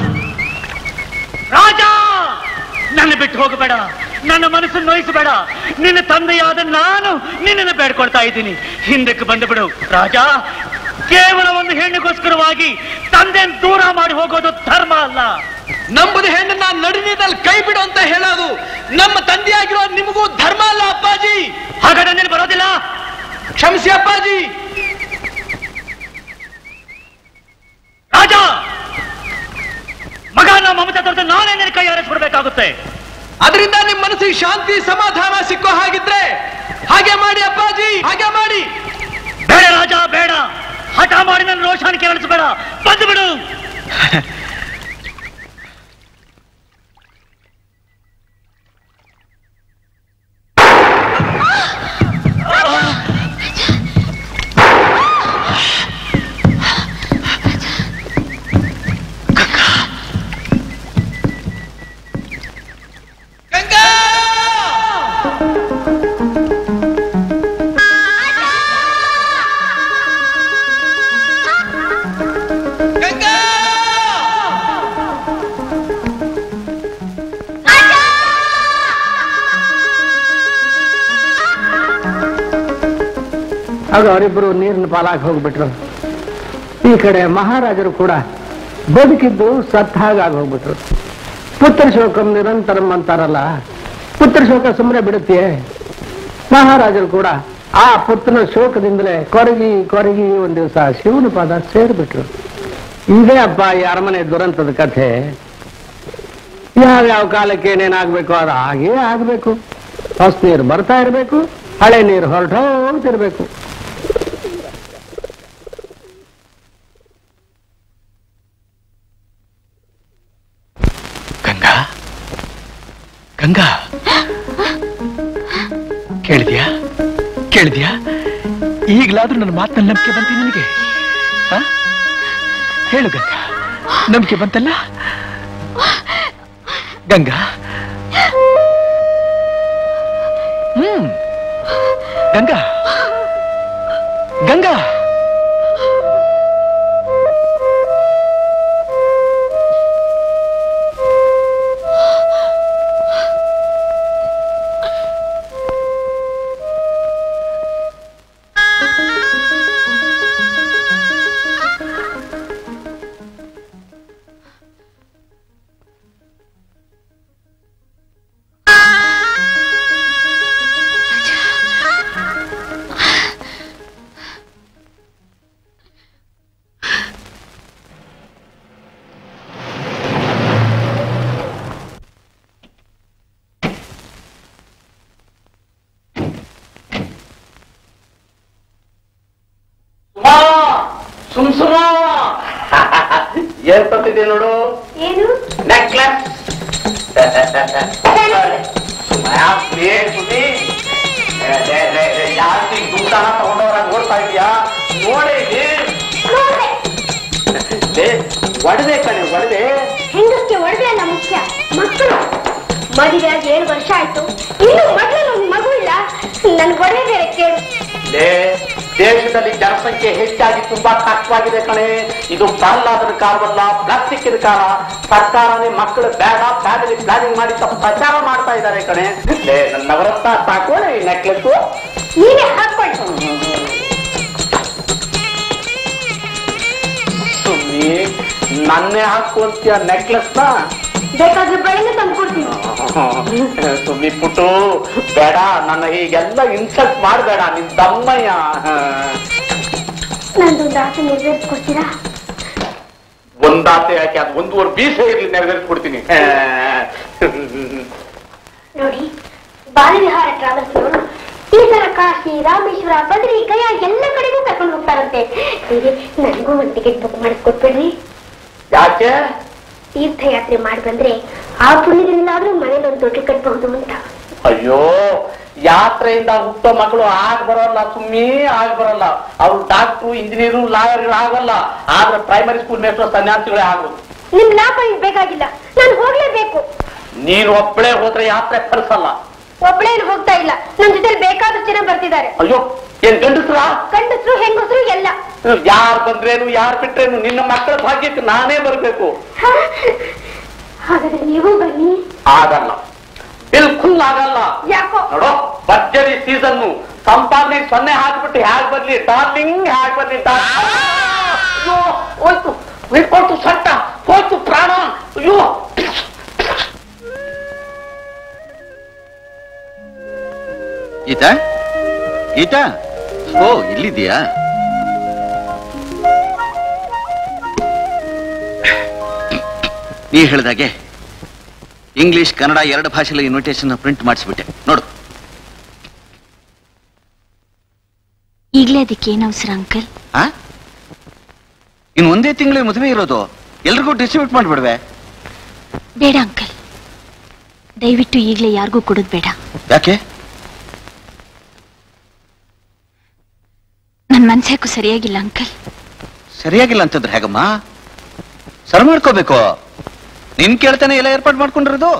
ರಾಜ ನನ್ನ ಬಿಟ್ಟು ಹೋಗಬೇಡ ನನ್ನ ಮನಸ್ಸನ್ನು ನೋಯಿಸಬೇಡ ನಿನ್ನ ತಂದೆಯಾದ ನಾನು ನಿನ್ನನ್ನು ಬೇಡ್ಕೊಳ್ತಾ ಇದ್ದೀನಿ ಹಿಂದಕ್ಕೆ ಬಂದು ಬಿಡು ರಾಜ ಕೇವಲ ಒಂದು ಹೆಣ್ಣಿಗೋಸ್ಕರವಾಗಿ ತಂದೆ ದೂರ ಮಾಡಿ ಹೋಗೋದು ಧರ್ಮ ಅಲ್ಲ ನಂಬುದು ಹೆಣ್ಣನ್ನ ನಡುವಿನಲ್ಲಿ ಕೈ ಬಿಡು ಅಂತ ಹೇಳೋದು ನಮ್ಮ ತಂದೆಯಾಗಿರೋ ನಿಮಗೂ ಧರ್ಮ ಅಲ್ಲ ಅಪ್ಪಾಜಿ ಹಾಗಾದ್ರೆ ನೀನು ಬರೋದಿಲ್ಲ ಕ್ಷಮಿಸಿ ಅಪ್ಪಾಜಿ ರಾಜ ಮಗನ ಮಮತೆ ತೊರೆದು ನಾನೇ ನಿನ್ನ ಕೈ ಹಾರಿಸ್ಬಿಡ್ಬೇಕಾಗುತ್ತೆ ಅದರಿಂದ ನಿಮ್ ಮನಸ್ಸಿಗೆ ಶಾಂತಿ ಸಮಾಧಾನ ಸಿಕ್ಕೋ ಹಾಗಿದ್ರೆ ಹಾಗೆ ಮಾಡಿ ಅಪ್ಪಾಜಿ ಹಾಗೆ ಮಾಡಿ ಬೇಡ ರಾಜ ಬೇಡ ಹಠ ಮಾಡಿ ನನ್ನ ರೋಷಾನಿಕೆ ಅಳಿಸ್ಬೇಡ ಬಂದು ಬಿಡು ಆಗ ಅವರಿಬ್ಬರು ನೀರಿನ ಪಾಲಾಗಿ ಹೋಗ್ಬಿಟ್ರು ಈ ಕಡೆ ಮಹಾರಾಜರು ಕೂಡ ಬದುಕಿದ್ದು ಸತ್ತ ಹಾಗಾಗಿ ಹೋಗ್ಬಿಟ್ರು ಪುತ್ರ ಶೋಕಂ ನಿರಂತರಂ ಅಂತಾರಲ್ಲ ಪುತ್ರ ಶೋಕ ಸುಮ್ಮನೆ ಬಿಡುತ್ತೆ ಮಹಾರಾಜರು ಕೂಡ ಆ ಪುತ್ರನ ಶೋಕದಿಂದಲೇ ಕೊರಗಿ ಕೊರಗಿ ಒಂದ್ ದಿವಸ ಶಿವನ ಪಾದ ಸೇರ್ಬಿಟ್ರು ಇದೇ ಅಪ್ಪ ಈ ಅರಮನೆ ದುರಂತದ ಕಥೆ ಯಾವ್ಯಾವ ಕಾಲಕ್ಕೆ ಏನೇನಾಗ್ಬೇಕು ಅದು ಹಾಗೇ ಆಗ್ಬೇಕು ಹೊಸ ನೀರು ಬರ್ತಾ ಇರ್ಬೇಕು ಹಳೆ ನೀರು ಹೊರಟು ಹೋಗ್ತಿರ್ಬೇಕು ಗಂಗಾ ಗಂಗಾ ಕೇಳಿದ್ಯಾ ಕೇಳಿದ್ಯಾ ಈಗಲಾದ್ರೂ ನನ್ನ ಮಾತನ್ನ ನಂಬಿಕೆ ಬಂತಿ ನಿನಗೆ ಆ? ಹೇಳು ಗಂಗಾ ನಂಬಿಕೆ ಬಂತಲ್ಲ ಗಂಗಾ ಹ್ಮ್ ಗಂಗಾ ಗಂಗಾ ಸುಮ್ ಸುಮ ಏನ್ ತಪ್ಪಿದೆ ನೋಡು ಏನು ನೆಕ್ಲೆಸ್ ಜಾಸ್ತಿ ದುಡ್ಡನ ತಗೊಂಡವ್ರ ನೋಡ್ತಾ ಇದೀಯಾ ನೋಡೇ ಒಡದೆ ಕಣೆ ಒಡದೆ ಹೆಂಗಕ್ಕೆ ಒಡವೆ ಅಲ್ಲ ಮುಖ್ಯ ಮಕ್ಕಳು ಮದುವೆಯಾಗಿ ಏಳು ವರ್ಷ ಆಯ್ತು ಇನ್ನು ಮಗಳಲ್ಲಿ ಒಂದು ಮಗು ಇಲ್ಲ ನನ್ ಒಡವೆ ಬೇರೆ ಕೇಳು ಲೇ ದೇಶದಲ್ಲಿ ಜನಸಂಖ್ಯೆ ಹೆಚ್ಚಾಗಿ ತುಂಬಾ ಕಷ್ಟವಾಗಿದೆ ಕಣೆ ಇದು ಪ್ರಹ್ಲಾದನ ಕಾಲವಲ್ಲ ಪ್ಲಾಸ್ಟಿಕ್ಕಿನ ಕಾಲ ಸರ್ಕಾರನೇ ಮಕ್ಕಳು ಬೇಡ ಫ್ಯಾಮಿಲಿ ಪ್ಲಾನಿಂಗ್ ಮಾಡಿ ತಪ್ಪು ಪ್ರಚಾರ ಮಾಡ್ತಾ ಇದ್ದಾರೆ ಕಣೆ ಲೇ ನನ್ನ ನವರತ್ನ ಸಾಕೋಳೆ ಈ ನೆಕ್ಲೆಸ್ ನೀನೇ ಹಾಕೊಳ್ಳಿ ಸುಮ್ಮಿ ನನ್ನೇ ಹಾಕುವಂತೀಯ ನೆಕ್ಲೆಸ್ ನ ಬೇಕಾದ್ರೆ ಬೆಳಗ್ಗೆ ತಂದು ಕೊಡ್ತೀನಿ ಸುಮ್ಮಿ ಪುಟ್ಟು ಬೇಡ ನನ್ನ ಹೀಗೆಲ್ಲ ಇನ್ಸಲ್ಟ್ ಮಾಡಬೇಡ ನಿನ್ ದಮ್ಮಯ್ಯ ನಂದೊಂದು ಆಸೆ ನೆರವೇರಿಸ್ಕೊಡ್ತೀರಾ ಒಂದಾತೆ ಯಾಕೆ ಅದು ಒಂದೂವರೆ ಬೀಸ ಇರ್ಲಿ ನೆರವೇರಿಸ್ಬಿಡ್ತೀನಿ ನೋಡಿ ಬಾಲವಿಹಾರ ಟ್ರಾವೆಲ್ಸ್ ಅವರು ಈ ತರ ಕಾಶಿ ರಾಮೇಶ್ವರ ಬದ್ರಿ ಗಯಾ ಎಲ್ಲ ಕಡೆಗೂ ಕರ್ಕೊಂಡು ಹೋಗ್ತಾರಂತೆ ಹೀಗೆ ನನಗೂ ಒಂದು ಟಿಕೆಟ್ ಬುಕ್ ಮಾಡಿಸ್ಕೊಟ್ಬಿಡ್ರಿ ಯಾಕೆ ತೀರ್ಥಯಾತ್ರೆ ಮಾಡಿ ಬಂದ್ರೆ ಆ ಪುಣ್ಯದಿಂದಾದ್ರೂ ಮನೇಲಿ ಒಂದು ದೊಡ್ಡ ಕಟ್ಟಬಹುದು ಅಂತ ಅಯ್ಯೋ ಯಾತ್ರೆಯಿಂದ ಹುಟ್ಟೋ ಮಕ್ಕಳು ಆಗ ಬರೋಲ್ಲ ಸುಮ್ಮಿ ಆಗ ಬರಲ್ಲ ಅವ್ರು ಡಾಕ್ಟ್ರು ಇಂಜಿನಿಯರು ಲಾಯರ್ ಆಗಲ್ಲ ಆದ್ರೆ ಪ್ರೈಮರಿ ಸ್ಕೂಲ್ ಮೇಸ್ಟ್ರು ಸನ್ಯಾಸಿಗಳೇ ಆಗೋದು ನಿಮ್ ಲಾಭ ಇದ್ ಬೇಕಾಗಿಲ್ಲ ನಾನು ಹೋಗ್ಲೇಬೇಕು ನೀನು ಒಬ್ಬಳೇ ಹೋದ್ರೆ ಯಾತ್ರೆ ಕಳಿಸಲ್ಲ ಒಬ್ಳೇನು ಹೋಗ್ತಾ ಇಲ್ಲ ನನ್ ಜೊತೆ ಬೇಕಾದಷ್ಟು ಜನ ಬರ್ತಿದ್ದಾರೆ ಅಯ್ಯೋ ಏನ್ ಗಂಡಸ್ರ ಗಂಡಸರು ಹೆಂಗಸರು ಎಲ್ಲ ಯಾರು ಬಂದ್ರೇನು ಯಾರು ಬಿಟ್ರೇನು ನಿನ್ನ ಮಕ್ಕಳ ಭಾಗ್ಯಕ್ಕೆ ನಾನೇ ಬರ್ಬೇಕು ಹಾಗಾದ್ರೆ ನೀವು ಬನ್ನಿ ಆಗಲ್ಲ ಬಿಲ್ಕುಲ್ ಆಗಲ್ಲ ಯಾಕೋ ನೋಡೋ ಭರ್ಜರಿ ಸೀಸನ್ ಸಂಪಾದನೆ ಸೊನ್ನೆ ಹಾಕ್ಬಿಟ್ಟು ಹ್ಯಾಗ್ ಬರ್ಲಿ ಡಾರ್ಲಿಂಗ್ ಹ್ಯಾಗ್ ಬರ್ಲಿ darling? ಅಯ್ಯೋ ಹೋಯ್ತು ಹಿಡ್ಕೊಳ್ತು ಸಟ್ಟ ಹೋಯ್ತು ಪ್ರಾಣ ಅಯ್ಯೋ ಗೀತಾ ಗೀತಾ ಓ ಇಲ್ಲಿದ್ಯಾ ನೀ ಹೇಳ್ದಾಗೆ ಇಂಗ್ಲಿಷ್ ಕನ್ನಡ ಎರಡು ಭಾಷೆಯಲ್ಲಿ ಇನ್ವಿಟೇಷನ್ ಪ್ರಿಂಟ್ ಮಾಡಿಸ್ಬಿಟ್ಟೆ ನೋಡು ಈಗ್ಲೇ ಅದಕ್ಕೆ ಏನ್ ಅವಸರ ಅಂಕಲ್ ಆ ಇನ್ನು ಒಂದೇ ತಿಂಗಳಿಗೆ ಮದುವೆ ಇರೋದು ಎಲ್ರಿಗೂ ಡಿಸ್ಟ್ರಿಬ್ಯೂಟ್ ಮಾಡ್ಬಿಡ್ವೆ ಬೇಡ ಅಂಕಲ್ ದಯವಿಟ್ಟು ಈಗ್ಲೇ ಯಾರಿಗೂ ಕೊಡೋದ್ ಬೇಡ ಯಾಕೆ ನನ್ ಮನ್ಸ್ಯಾಕು ಸರಿಯಾಗಿಲ್ಲ ಅಂಕಲ್ ಸರಿಯಾಗಿಲ್ಲ ಅಂತಂದ್ರೆ ಹೇಗಮ್ಮ ಸರ್ ಮಾಡ್ಕೋಬೇಕು ನಿನ್ ಕೇಳ್ತಾನೆ ಎಲ್ಲ ಏರ್ಪಾಡು ಮಾಡ್ಕೊಂಡಿರೋದು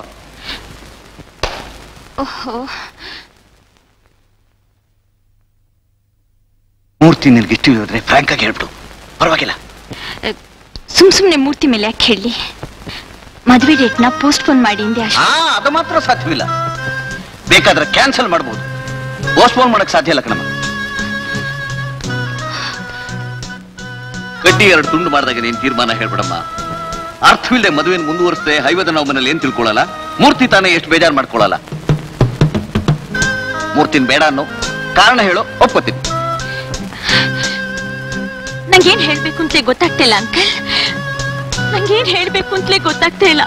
ಓಹೋ ಮೂರ್ತಿ ನಿನ್ಗೆ ಇಷ್ಟ ಇರೋದ್ರೆ ಫ್ರಾಂಕ್ ಆಗಿ ಹೇಳ್ಬಿಡು ಪರವಾಗಿಲ್ಲ ಸುಮ್ ಸುಮ್ನೆ ಮೂರ್ತಿ ಮೇಲೆ ಯಾಕೆ ಹೇಳಿ ಮದ್ವೆ ಡೇಟ್ನ ಪೋಸ್ಟ್ಪೋನ್ ಮಾಡಿ ಹಿಂದೆ ಅಷ್ಟೇ ಆ ಅದು ಮಾತ್ರ ಸಾಧ್ಯವಿಲ್ಲ ಬೇಕಾದ್ರೆ ಕ್ಯಾನ್ಸಲ್ ಮಾಡ್ಬೋದು ಪೋಸ್ಟ್ಪೋನ್ ಮಾಡಕ್ ಸಾಧ್ಯ ಇಲ್ಲ ಕಣಮ್ಮ ಕಡ್ಡಿ ಎರಡು ತುಂಡು ಮಾಡಿದಾಗ ನೀನ್ ತೀರ್ಮಾನ ಹೇಳ್ಬಿಡಮ್ಮ ಅರ್ಥವಿಲ್ಲದೆ ಮದುವೆನ ಮುಂದುವರಿಸದೆ ಹೈವೇದ ನಾವು ಮನೇಲಿ ಏನ್ ತಿಳ್ಕೊಳ್ಳಲ್ಲ ಮೂರ್ತಿ ತಾನೇ ಎಷ್ಟು ಬೇಜಾರು ಮಾಡ್ಕೊಳ್ಳಲ್ಲ ಮೂರ್ತಿನ ಬೇಡ ಅನ್ನೋ ಕಾರಣ ಹೇಳು ಒಪ್ಕೋತೀನಿ ನಂಗೇನ್ ಹೇಳ್ಬೇಕು ಅಂತಲೇ ಗೊತ್ತಾಗ್ತಾ ಇಲ್ಲ ಅಂಕಲ್ ನಂಗೇನ್ ಹೇಳ್ಬೇಕು ಅಂತಲೇ ಗೊತ್ತಾಗ್ತಾ ಇಲ್ಲ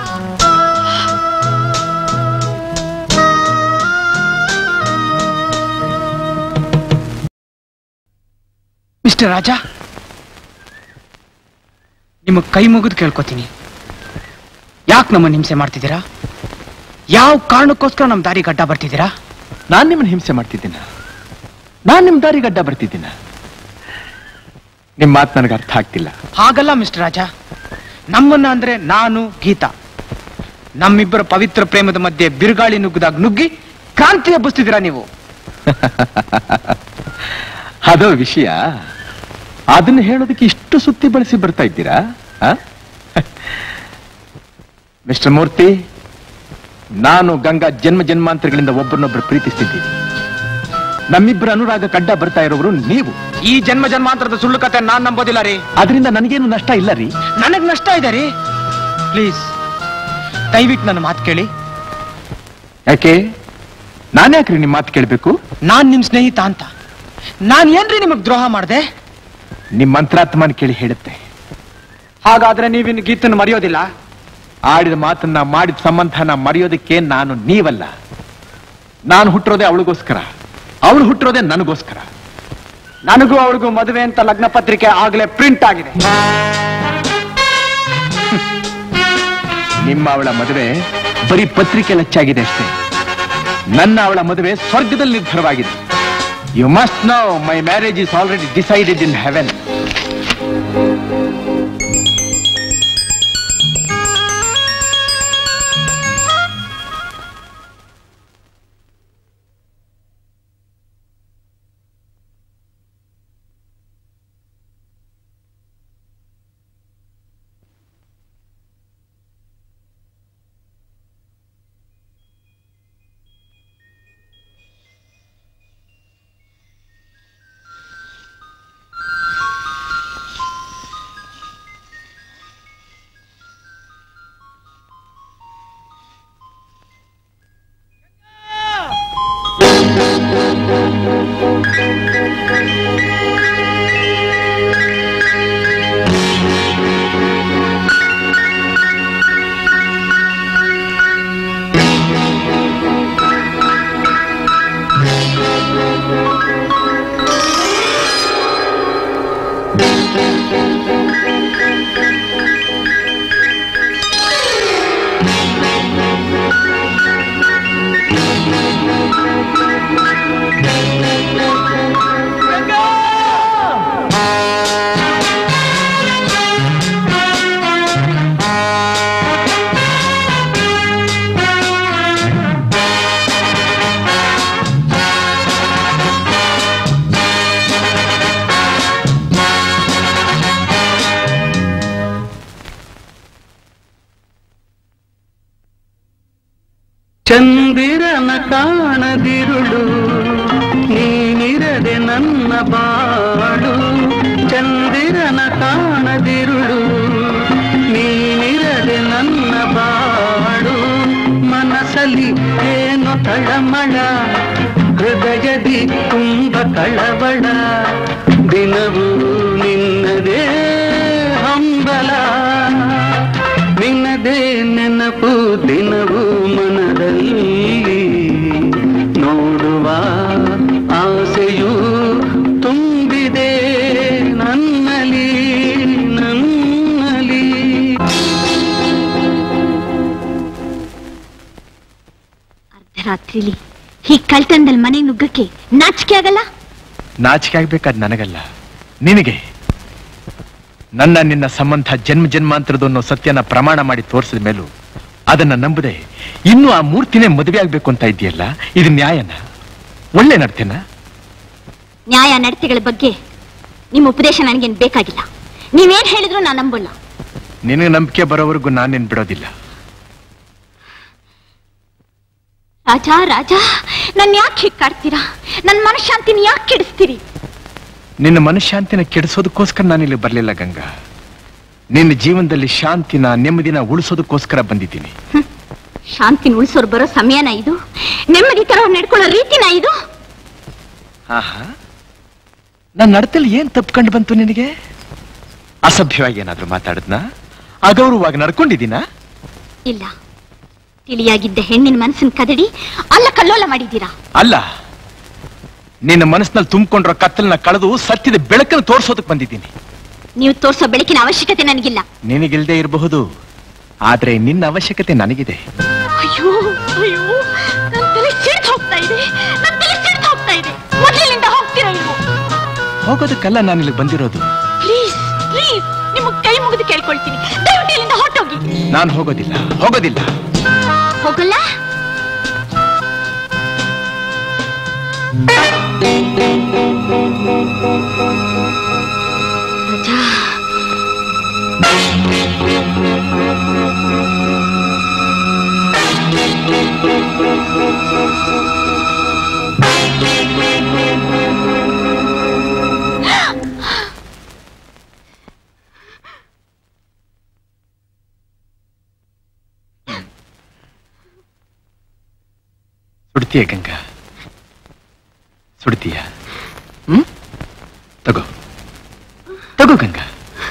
ಮಿಸ್ಟರ್ ರಾಜ ನಿಮಗೆ ಕೈ ಮುಗಿದು ಕೇಳ್ಕೊತೀನಿ ಯಾಕೆ ನಮ್ಮನ್ನು ಹಿಂಸೆ ಮಾಡ್ತಿದ್ದೀರಾ ಯಾವ ಕಾರಣಕ್ಕೋಸ್ಕರ ನಮ್ಮ ದಾರಿ ಗಡ್ಡ ಬರ್ತಿದ್ದೀರಾ ನಾನ್ ನಿಮ್ಮನ್ನ ಹಿಂಸೆ ಮಾಡ್ತಿದ್ದೀನ ನಾನ್ ನಿಮ್ ದಾರಿ ಗಡ್ಡ ಬರ್ತಿದ್ದೀನ ನಿಮ್ ಮಾತು ನನಗೆ ಅರ್ಥ ಆಗ್ತಿಲ್ಲ ಹಾಗಲ್ಲ ಮಿಸ್ಟರ್ ರಾಜ ನಮ್ಮನ್ನ ಅಂದ್ರೆ ನಾನು ಗೀತಾ ನಮ್ಮಿಬ್ಬರ ಪವಿತ್ರ ಪ್ರೇಮದ ಮಧ್ಯೆ ಬಿರುಗಾಳಿ ನುಗ್ಗದಾಗ ನುಗ್ಗಿ ಕ್ರಾಂತಿ ಹಬ್ಬಿಸ್ತಿದ್ದೀರಾ ನೀವು ಅದೋ ವಿಷಯ ಅದನ್ನ ಹೇಳೋದಕ್ಕೆ ಇಷ್ಟು ಸುತ್ತಿ ಬಳಸಿ ಬರ್ತಾ ಇದ್ದೀರಾ ಆ? ಮಿಸ್ಟರ್ ಮೂರ್ತಿ ನಾನು ಗಂಗಾ ಜನ್ಮ ಜನ್ಮಾಂತರಗಳಿಂದ ಒಬ್ಬರನ್ನೊಬ್ಬರು ಪ್ರೀತಿಸ್ತಿದ್ದೀನಿ ನಮ್ಮಿಬ್ಬರ ಅನುರಾಗ ಕಡ್ಡ ಬರ್ತಾ ಇರೋರು ನೀವು ಈ ಜನ್ಮ ಜನ್ಮಾಂತರದ ಸುಳ್ಳು ಕತೆ ನಾನ್ ನಂಬೋದಿಲ್ಲ ರೀ ಅದರಿಂದ ನನಗೇನು ನಷ್ಟ ಇಲ್ಲ ರೀ ನನಗ್ ನಷ್ಟ ಇದೆ ರೀ ಪ್ಲೀಸ್ ದಯವಿಟ್ಟು ನನ್ನ ಮಾತು ಕೇಳಿ ಯಾಕೆ ನಾನ್ಯಾಕ್ರಿ ನಿಮ್ ಮಾತು ಕೇಳ್ಬೇಕು ನಾನ್ ನಿಮ್ ಸ್ನೇಹಿತ ಅಂತ ನಾನ್ ಏನ್ರಿ ನಿಮಗ್ ದ್ರೋಹ ಮಾಡ್ದೆ ನಿಮ್ ಮಂತ್ರಾತ್ಮನ್ ಕೇಳಿ ಹೇಳುತ್ತೆ ಹಾಗಾದ್ರೆ ನೀವಿನ್ ಗೀತನ್ನು ಮರೆಯೋದಿಲ್ಲ ಆಡಿದ ಮಾತನ್ನ ಮಾಡಿದ ಸಂಬಂಧನ ಮರೆಯೋದಕ್ಕೆ ನಾನು ನೀವಲ್ಲ ನಾನು ಹುಟ್ಟಿರೋದೇ ಅವಳಿಗೋಸ್ಕರ ಅವಳು ಹುಟ್ಟಿರೋದೇ ನನಗೋಸ್ಕರ ನನಗೂ ಅವಳಿಗೂ ಮದುವೆ ಅಂತ ಲಗ್ನ ಪತ್ರಿಕೆ ಆಗ್ಲೇ ಪ್ರಿಂಟ್ ಆಗಿದೆ ನಿಮ್ಮ ಅವಳ ಮದುವೆ ಬರೀ ಪತ್ರಿಕೆ ಲಚ್ಚಾಗಿದೆ ಅಷ್ಟೇ ನನ್ನ ಅವಳ ಮದುವೆ ಸ್ವರ್ಗದಲ್ಲಿ ನಿರ್ಧಾರವಾಗಿದೆ you must know my marriage is already decided in heaven ಚಂದಿರನ ಕಾಣದಿರುಳು ನೀನಿರದೆ ನನ್ನ ಬಾಳು ಚಂದಿರನ ಕಾಣದಿರುಳು ನೀನಿರದೆ ನನ್ನ ಬಾಳು ಮನಸಲಿ ಏನು ತಳಮಳ ಹೃದಯದಿ ತುಂಬ ಕಳವಳ ದಿನವೂ ನಿನ್ನದೇ ಹಂಬಲ ನಿನ್ನದೇ ನೆನಪು ದಿನವೂ ಮನದಲ್ಲಿ ನೋಡುವ ಆಸೆಯು ತುಂಬಿದೆ ನನ್ನಲಿ ನನ್ನಲಿ ರಾತ್ರಿಲಿ ಹೀಗ್ ಕಳ್ತನದಲ್ಲಿ ಮನೆ ನುಗ್ಗಕ್ಕೆ ನಾಚಿಕೆ ಆಗಲ್ಲ ನಾಚಿಕೆ ಆಗ್ಬೇಕಾದ್ ನನಗಲ್ಲ ನಿನಗೆ ನನ್ನ ನಿನ್ನ ಸಂಬಂಧ ಜನ್ಮ ಜನ್ಮಾಂತರದ್ದು ಅನ್ನೋ ಸತ್ಯನ ಪ್ರಮಾಣ ಮಾಡಿ ತೋರಿಸಿದ ಮೇಲೂ ಅದನ್ನ ನಂಬದೆ ಇನ್ನು ಆ ಮೂರ್ತಿನೇ ಮದುವೆ ಆಗ್ಬೇಕು ಅಂತ ಇದೆಯಲ್ಲ ಇದು ನ್ಯಾಯನ ಒಳ್ಳೆ ನಡ್ತೇನ ನ್ಯಾಯ ನಡತೆಗಳ ಬಗ್ಗೆ ನಿಮ್ಮ ಉಪದೇಶ ನನಗೇನ್ ಬೇಕಾಗಿಲ್ಲ ನೀವೇನ್ ಹೇಳಿದ್ರು ನಾನು ನಂಬಲ್ಲ ನಿನಗೆ ನಂಬಿಕೆ ಬರೋವರೆಗೂ ನಾನೇನ್ ಬಿಡೋದಿಲ್ಲ ರಾಜ ರಾಜ ನನ್ ಯಾಕೆ ಹೀಗ್ ಕಾಡ್ತೀರಾ ನನ್ ಮನಃಶಾಂತಿನ ಯಾಕೆ ಕೆಡಿಸ್ತೀರಿ ನಿನ್ನ ಮನಃಶಾಂತಿನ ಕೆಡಿಸೋದಕ್ಕೋಸ್ಕರ ನಾನಿಲ್ಲಿ ಬರಲಿಲ್ಲ ಗಂಗಾ ನಿನ್ನ ಜೀವನದಲ್ಲಿ ಶಾಂತಿನ ನೆಮ್ಮದಿನ ಉಳಿಸೋದಕ್ಕೋಸ್ಕರ ಬಂದಿದ್ದೀನಿ ಶಾಂತಿನ ಉಳಿಸೋರು ಬರೋ ಸಮಯನ ಇದು ನೆಮ್ಮದಿ ತರ ಅವ್ರು ನಡ್ಕೊಳ್ಳೋ ರೀತಿನ ಇದು ಆಹಾ ನನ್ನ ನಡತಲ್ಲಿ ಏನ್ ತಪ್ಪು ಕಂಡು ಬಂತು ನಿನಗೆ ಅಸಭ್ಯವಾಗಿ ಏನಾದ್ರೂ ಮಾತಾಡದ್ನಾ ಅಗೌರವವಾಗಿ ನಡ್ಕೊಂಡಿದ್ದೀನಾ ಇಲ್ಲ ತಿಳಿಯಾಗಿದ್ದ ಹೆಣ್ಣಿನ ಮನಸ್ಸಿನ ಕದಡಿ ಅಲ್ಲ ಕಲ್ಲೋಲ ಮಾಡಿದ್ದೀರಾ ಅಲ್ಲ ನಿನ್ನ ಮನಸ್ಸಿನಲ್ಲಿ ತುಂಬಿಕೊಂಡಿರೋ ಕತ್ತಲನ್ನ ಕಳೆದು ಸತ್ಯದ ಬೆಳಕನ್ನು ತೋರ್ಸೋದಕ್ಕೆ ಬಂದಿದ್ದೀನಿ ನೀವು ತೋರ್ಸೋ ಬೆಳಕಿನ ಅವಶ್ಯಕತೆ ನನಗಿಲ್ಲ ನಿನಗಿಲ್ದೇ ಇರಬಹುದು ಆದ್ರೆ ನಿನ್ನ ಅವಶ್ಯಕತೆ ನನಗಿದೆ ಅಯ್ಯೋ ಅಯ್ಯೋ ನನ್ ತಲೆ ಸಿಡ್ದು ಹೋಗ್ತಾ ಇದೆ ನನ್ ತಲೆ ಸಿಡ್ದು ಹೋಗ್ತಾ ಇದೆ ಮೊದಲಿನಿಂದ ಹೋಗ್ತೀರಾ ನೀವು ಹೋಗೋದಕ್ಕಲ್ಲ ನಾನು ಇಲ್ಲಿ ಬಂದಿರೋದು ಪ್ಲೀಸ್ ಪ್ಲೀಸ್ ನಿಮ್ಮ ಕೈ ಮುಗಿದು ಕೇಳ್ಕೊಳ್ತೀನಿ ದಯವಿಟ್ಟು ಇಲ್ಲಿಂದ ಹೊರಟೋಗಿ ನಾನು ಹೋಗೋದಿಲ್ಲ ಹೋಗೋದಿಲ್ಲ ಹೋಗಲ್ಲ ರಾಜಾ ಸುಡ್ತೀಯ ಗಂಗಾ ಸುಡ್ತೀಯ ಹ್ಮ್ ತಗೋ ತಗೋ ಗಂಗಾ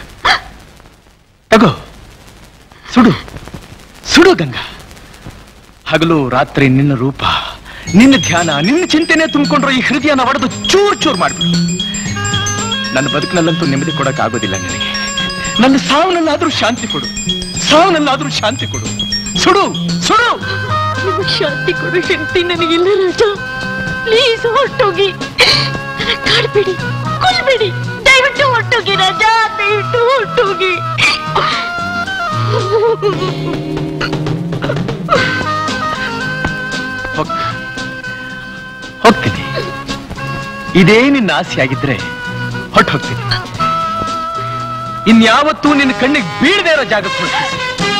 ತಗೋ ಸುಡು ಸುಡು ಗಂಗಾ ಹಗಲು ರಾತ್ರಿ ನಿನ್ನ ರೂಪ ನಿನ್ನ ಧ್ಯಾನ ನಿನ್ನ ಚಿಂತನೆ ತುಂಬಿಕೊಂಡ್ರೆ ಈ ಹೃದಯನ ಒಡೆದು ಚೂರ್ ಚೂರ್ ಮಾಡ್ಬಿಡು ನನ್ನ ಬದುಕಿನಲ್ಲಂತೂ ನೆಮ್ಮದಿ ಕೊಡಕ್ ಆಗೋದಿಲ್ಲ ನನಗೆ ನನ್ನ ಸಾವನಲ್ಲಾದ್ರೂ ಶಾಂತಿ ಕೊಡು ಸಾವನಲ್ಲಾದ್ರೂ ಶಾಂತಿ ಕೊಡು ಸುಡು ಸುಡು ನಿಮಗೆ ಶಾಂತಿ ಕೊಡು ಶಕ್ತಿ ನನಗಿಲ್ಲ ರಾಜ ಪ್ಲೀಸ್ ಹೊರಟೋಗಿ ನನ್ನ ಕಾಡ್ಬೇಡಿ ಕೊಲ್ಬೇಡಿ ದಯವಿಟ್ಟು ಹೊರಟೋಗಿ ರಾಜ ದಯವಿಟ್ಟು ಹೊರಟೋಗಿ ಹೋಗ್- ಹೋಗ್ತೀನಿ ಇದೇ ನಿನ್ನ ಆಸೆ ಆಗಿದ್ರೆ ಹೊಟ್ಟು ಹೋಗ್ತೀನಿ ಇನ್ಯಾವತ್ತೂ ನಿನ್ನ ಕಣ್ಣಿಗೆ ಬೀಳದೇ ಇರೋ ಜಾಗಕ್ಕೆ ಹೋಗ್ತೀನಿ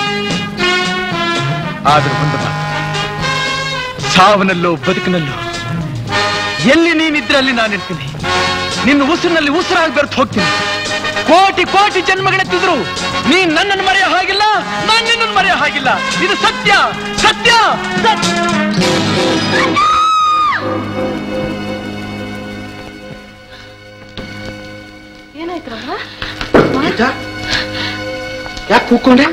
ಆದ್ರೂ ಒಂದು ಮಾತು ಸಾವನಲ್ಲೋ ಬದುಕಿನಲ್ಲೋ ಎಲ್ಲಿ ನೀನಿದ್ರೆ ಅಲ್ಲಿ ನಾನಿರ್ತೀನಿ ನಿನ್ನ ಉಸಿರಿನಲ್ಲಿ ಉಸಿರಾಗಿ ಬೆರೆತು ಹೋಗ್ತೀನಿ ಕೋಟಿ ಕೋಟಿ ಜನ್ಮಗಳೆತ್ತಿದ್ರು ನೀನ್ ನನ್ನನ್ನು ಮರೆಯೋ ಹಾಗಿಲ್ಲ ನಾನ್ ನಿನ್ನನ್ನು ಮರೆಯೋ ಹಾಗಿಲ್ಲ ಇದು ಸತ್ಯ ಸತ್ಯ ಏನಾಯ್ತು ಯಾಕೆ ಕೂತ್ಕೊಂಡೆ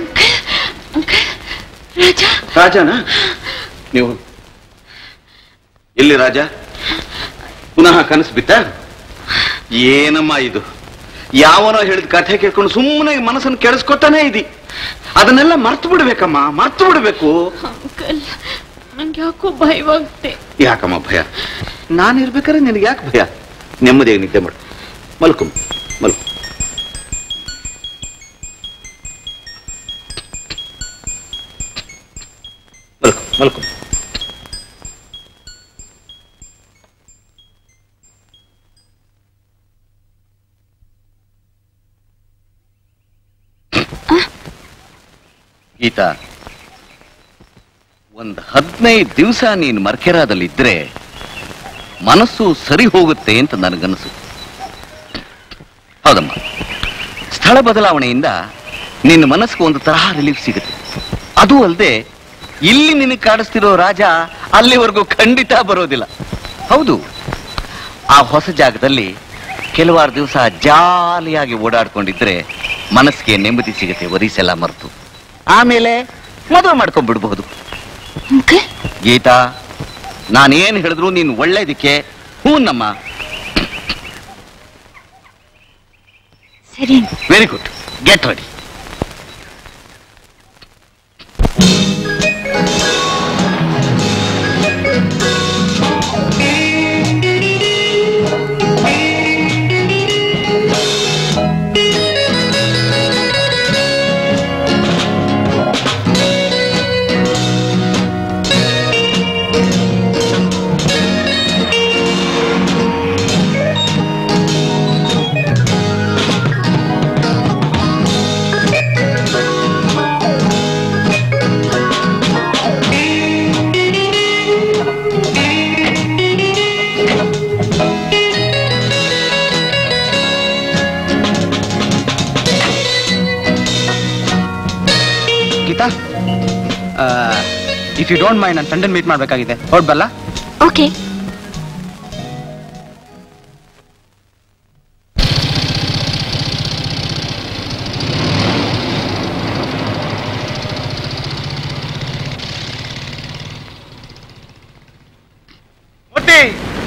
ರಾಜ ರಾಜನ ನೀವು ಎಲ್ಲಿ ರಾಜ ಪುನಃ ಕನಸು ಬಿತ್ತ ಏನಮ್ಮ ಇದು ಯಾವನೋ ಹೇಳಿದ ಕಥೆ ಕೇಳ್ಕೊಂಡು ಸುಮ್ಮನೆ ಮನಸ್ಸನ್ನು ಕೆಡಿಸ್ಕೊತಾನೆ ಇದಿ ಅದನ್ನೆಲ್ಲ ಮರ್ತು ಬಿಡ್ಬೇಕಮ್ಮ ಮರ್ತು ಬಿಡ್ಬೇಕು ಅಂಕಲ್ ನಂಗೆ ಯಾಕೋ ಭಯವಾಗುತ್ತೆ ಯಾಕಮ್ಮ ಭಯ ನಾನು ಇರ್ಬೇಕಾದ್ರೆ ನಿನಗೆ ಯಾಕೆ ಭಯ ನೆಮ್ಮದಿಯಾಗಿ ನಿದ್ದೆ ಮಾಡು ಮಲ್ಕು ಮಲ್ಕು ಮಲ್ಕು ಮಲ್ಕು ಗೀತಾ ಒಂದು ಹದಿನೈದು ದಿವಸ ನೀನು ಮರ್ಕೆರಾದಲ್ಲಿದ್ರೆ ಮನಸ್ಸು ಸರಿ ಹೋಗುತ್ತೆ ಅಂತ ನನಗನ್ಸು ಹೌದಮ್ಮ ಸ್ಥಳ ಬದಲಾವಣೆಯಿಂದ ನಿನ್ನ ಮನಸ್ಸಿಗೆ ಒಂದು ತರಹ ರಿಲೀಫ್ ಸಿಗುತ್ತೆ ಅದು ಅಲ್ಲದೆ ಇಲ್ಲಿ ನಿನಗೆ ಕಾಡಿಸ್ತಿರೋ ರಾಜ ಅಲ್ಲಿವರೆಗೂ ಖಂಡಿತ ಬರೋದಿಲ್ಲ ಹೌದು ಆ ಹೊಸ ಜಾಗದಲ್ಲಿ ಕೆಲವಾರು ದಿವಸ ಜಾಲಿಯಾಗಿ ಓಡಾಡ್ಕೊಂಡಿದ್ರೆ ಮನಸ್ಸಿಗೆ ನೆಮ್ಮದಿ ಸಿಗುತ್ತೆ ವರಿಸೆಲ್ಲ ಮರೆತು ಆಮೇಲೆ ಮದುವೆ ಮಾಡ್ಕೊಂಡ್ಬಿಡ್ಬಹುದು ಗೀತಾ ನಾನೇನ್ ಹೇಳಿದ್ರು ನೀನು ಒಳ್ಳೇದಕ್ಕೆ ಹೂನಮ್ಮ ಸರಿ very good get ready Geeta ah, if you don't mind ನಾನು ತಂಡನ್ ಮೀಟ್ ಮಾಡ್ಬೇಕಾಗಿದೆ ಹೊರಡ್ಬಲ್ಲ ಓಕೆ ಮುಟ್ಟಿ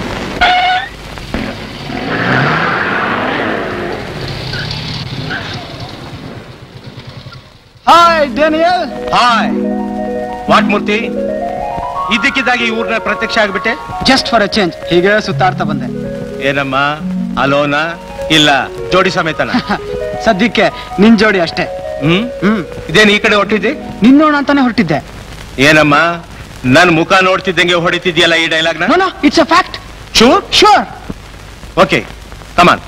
hi Daniel hi what Murthy ಇದಕ್ಕಿದ್ದಾಗಿ ಊರ್ನ ಪ್ರತ್ಯಕ್ಷ ಆಗ್ಬಿಟ್ಟೆ ಜಸ್ಟ್ ಫಾರ್ ಅ ಚೇಂಜ್ ಹೀಗೆ ಸುತ್ತಾಡ್ತಾ ಬಂದೆ ಏನಮ್ಮ ಅಲೋನ ಇಲ್ಲ ಜೋಡಿ ಸಮೇತನ ಸದ್ಯಕ್ಕೆ ನಿನ್ ಜೋಡಿ ಅಷ್ಟೇ ಹ್ಮ್ ಹ್ಮ್ ಇದೇನು ಈ ಕಡೆ ಹೊಟ್ಟಿದ್ದಿ ನಿನ್ನೋಣ ಅಂತಾನೆ ಹೊರಟಿದ್ದೆ ಏನಮ್ಮ ನನ್ ಮುಖ ನೋಡ್ತಿದ್ದಂಗೆ ಹೊಡಿತಿದ್ಯಲ್ಲ ಈ ಡೈಲಾಗ್ನ no no it's a fact sure sure okay come on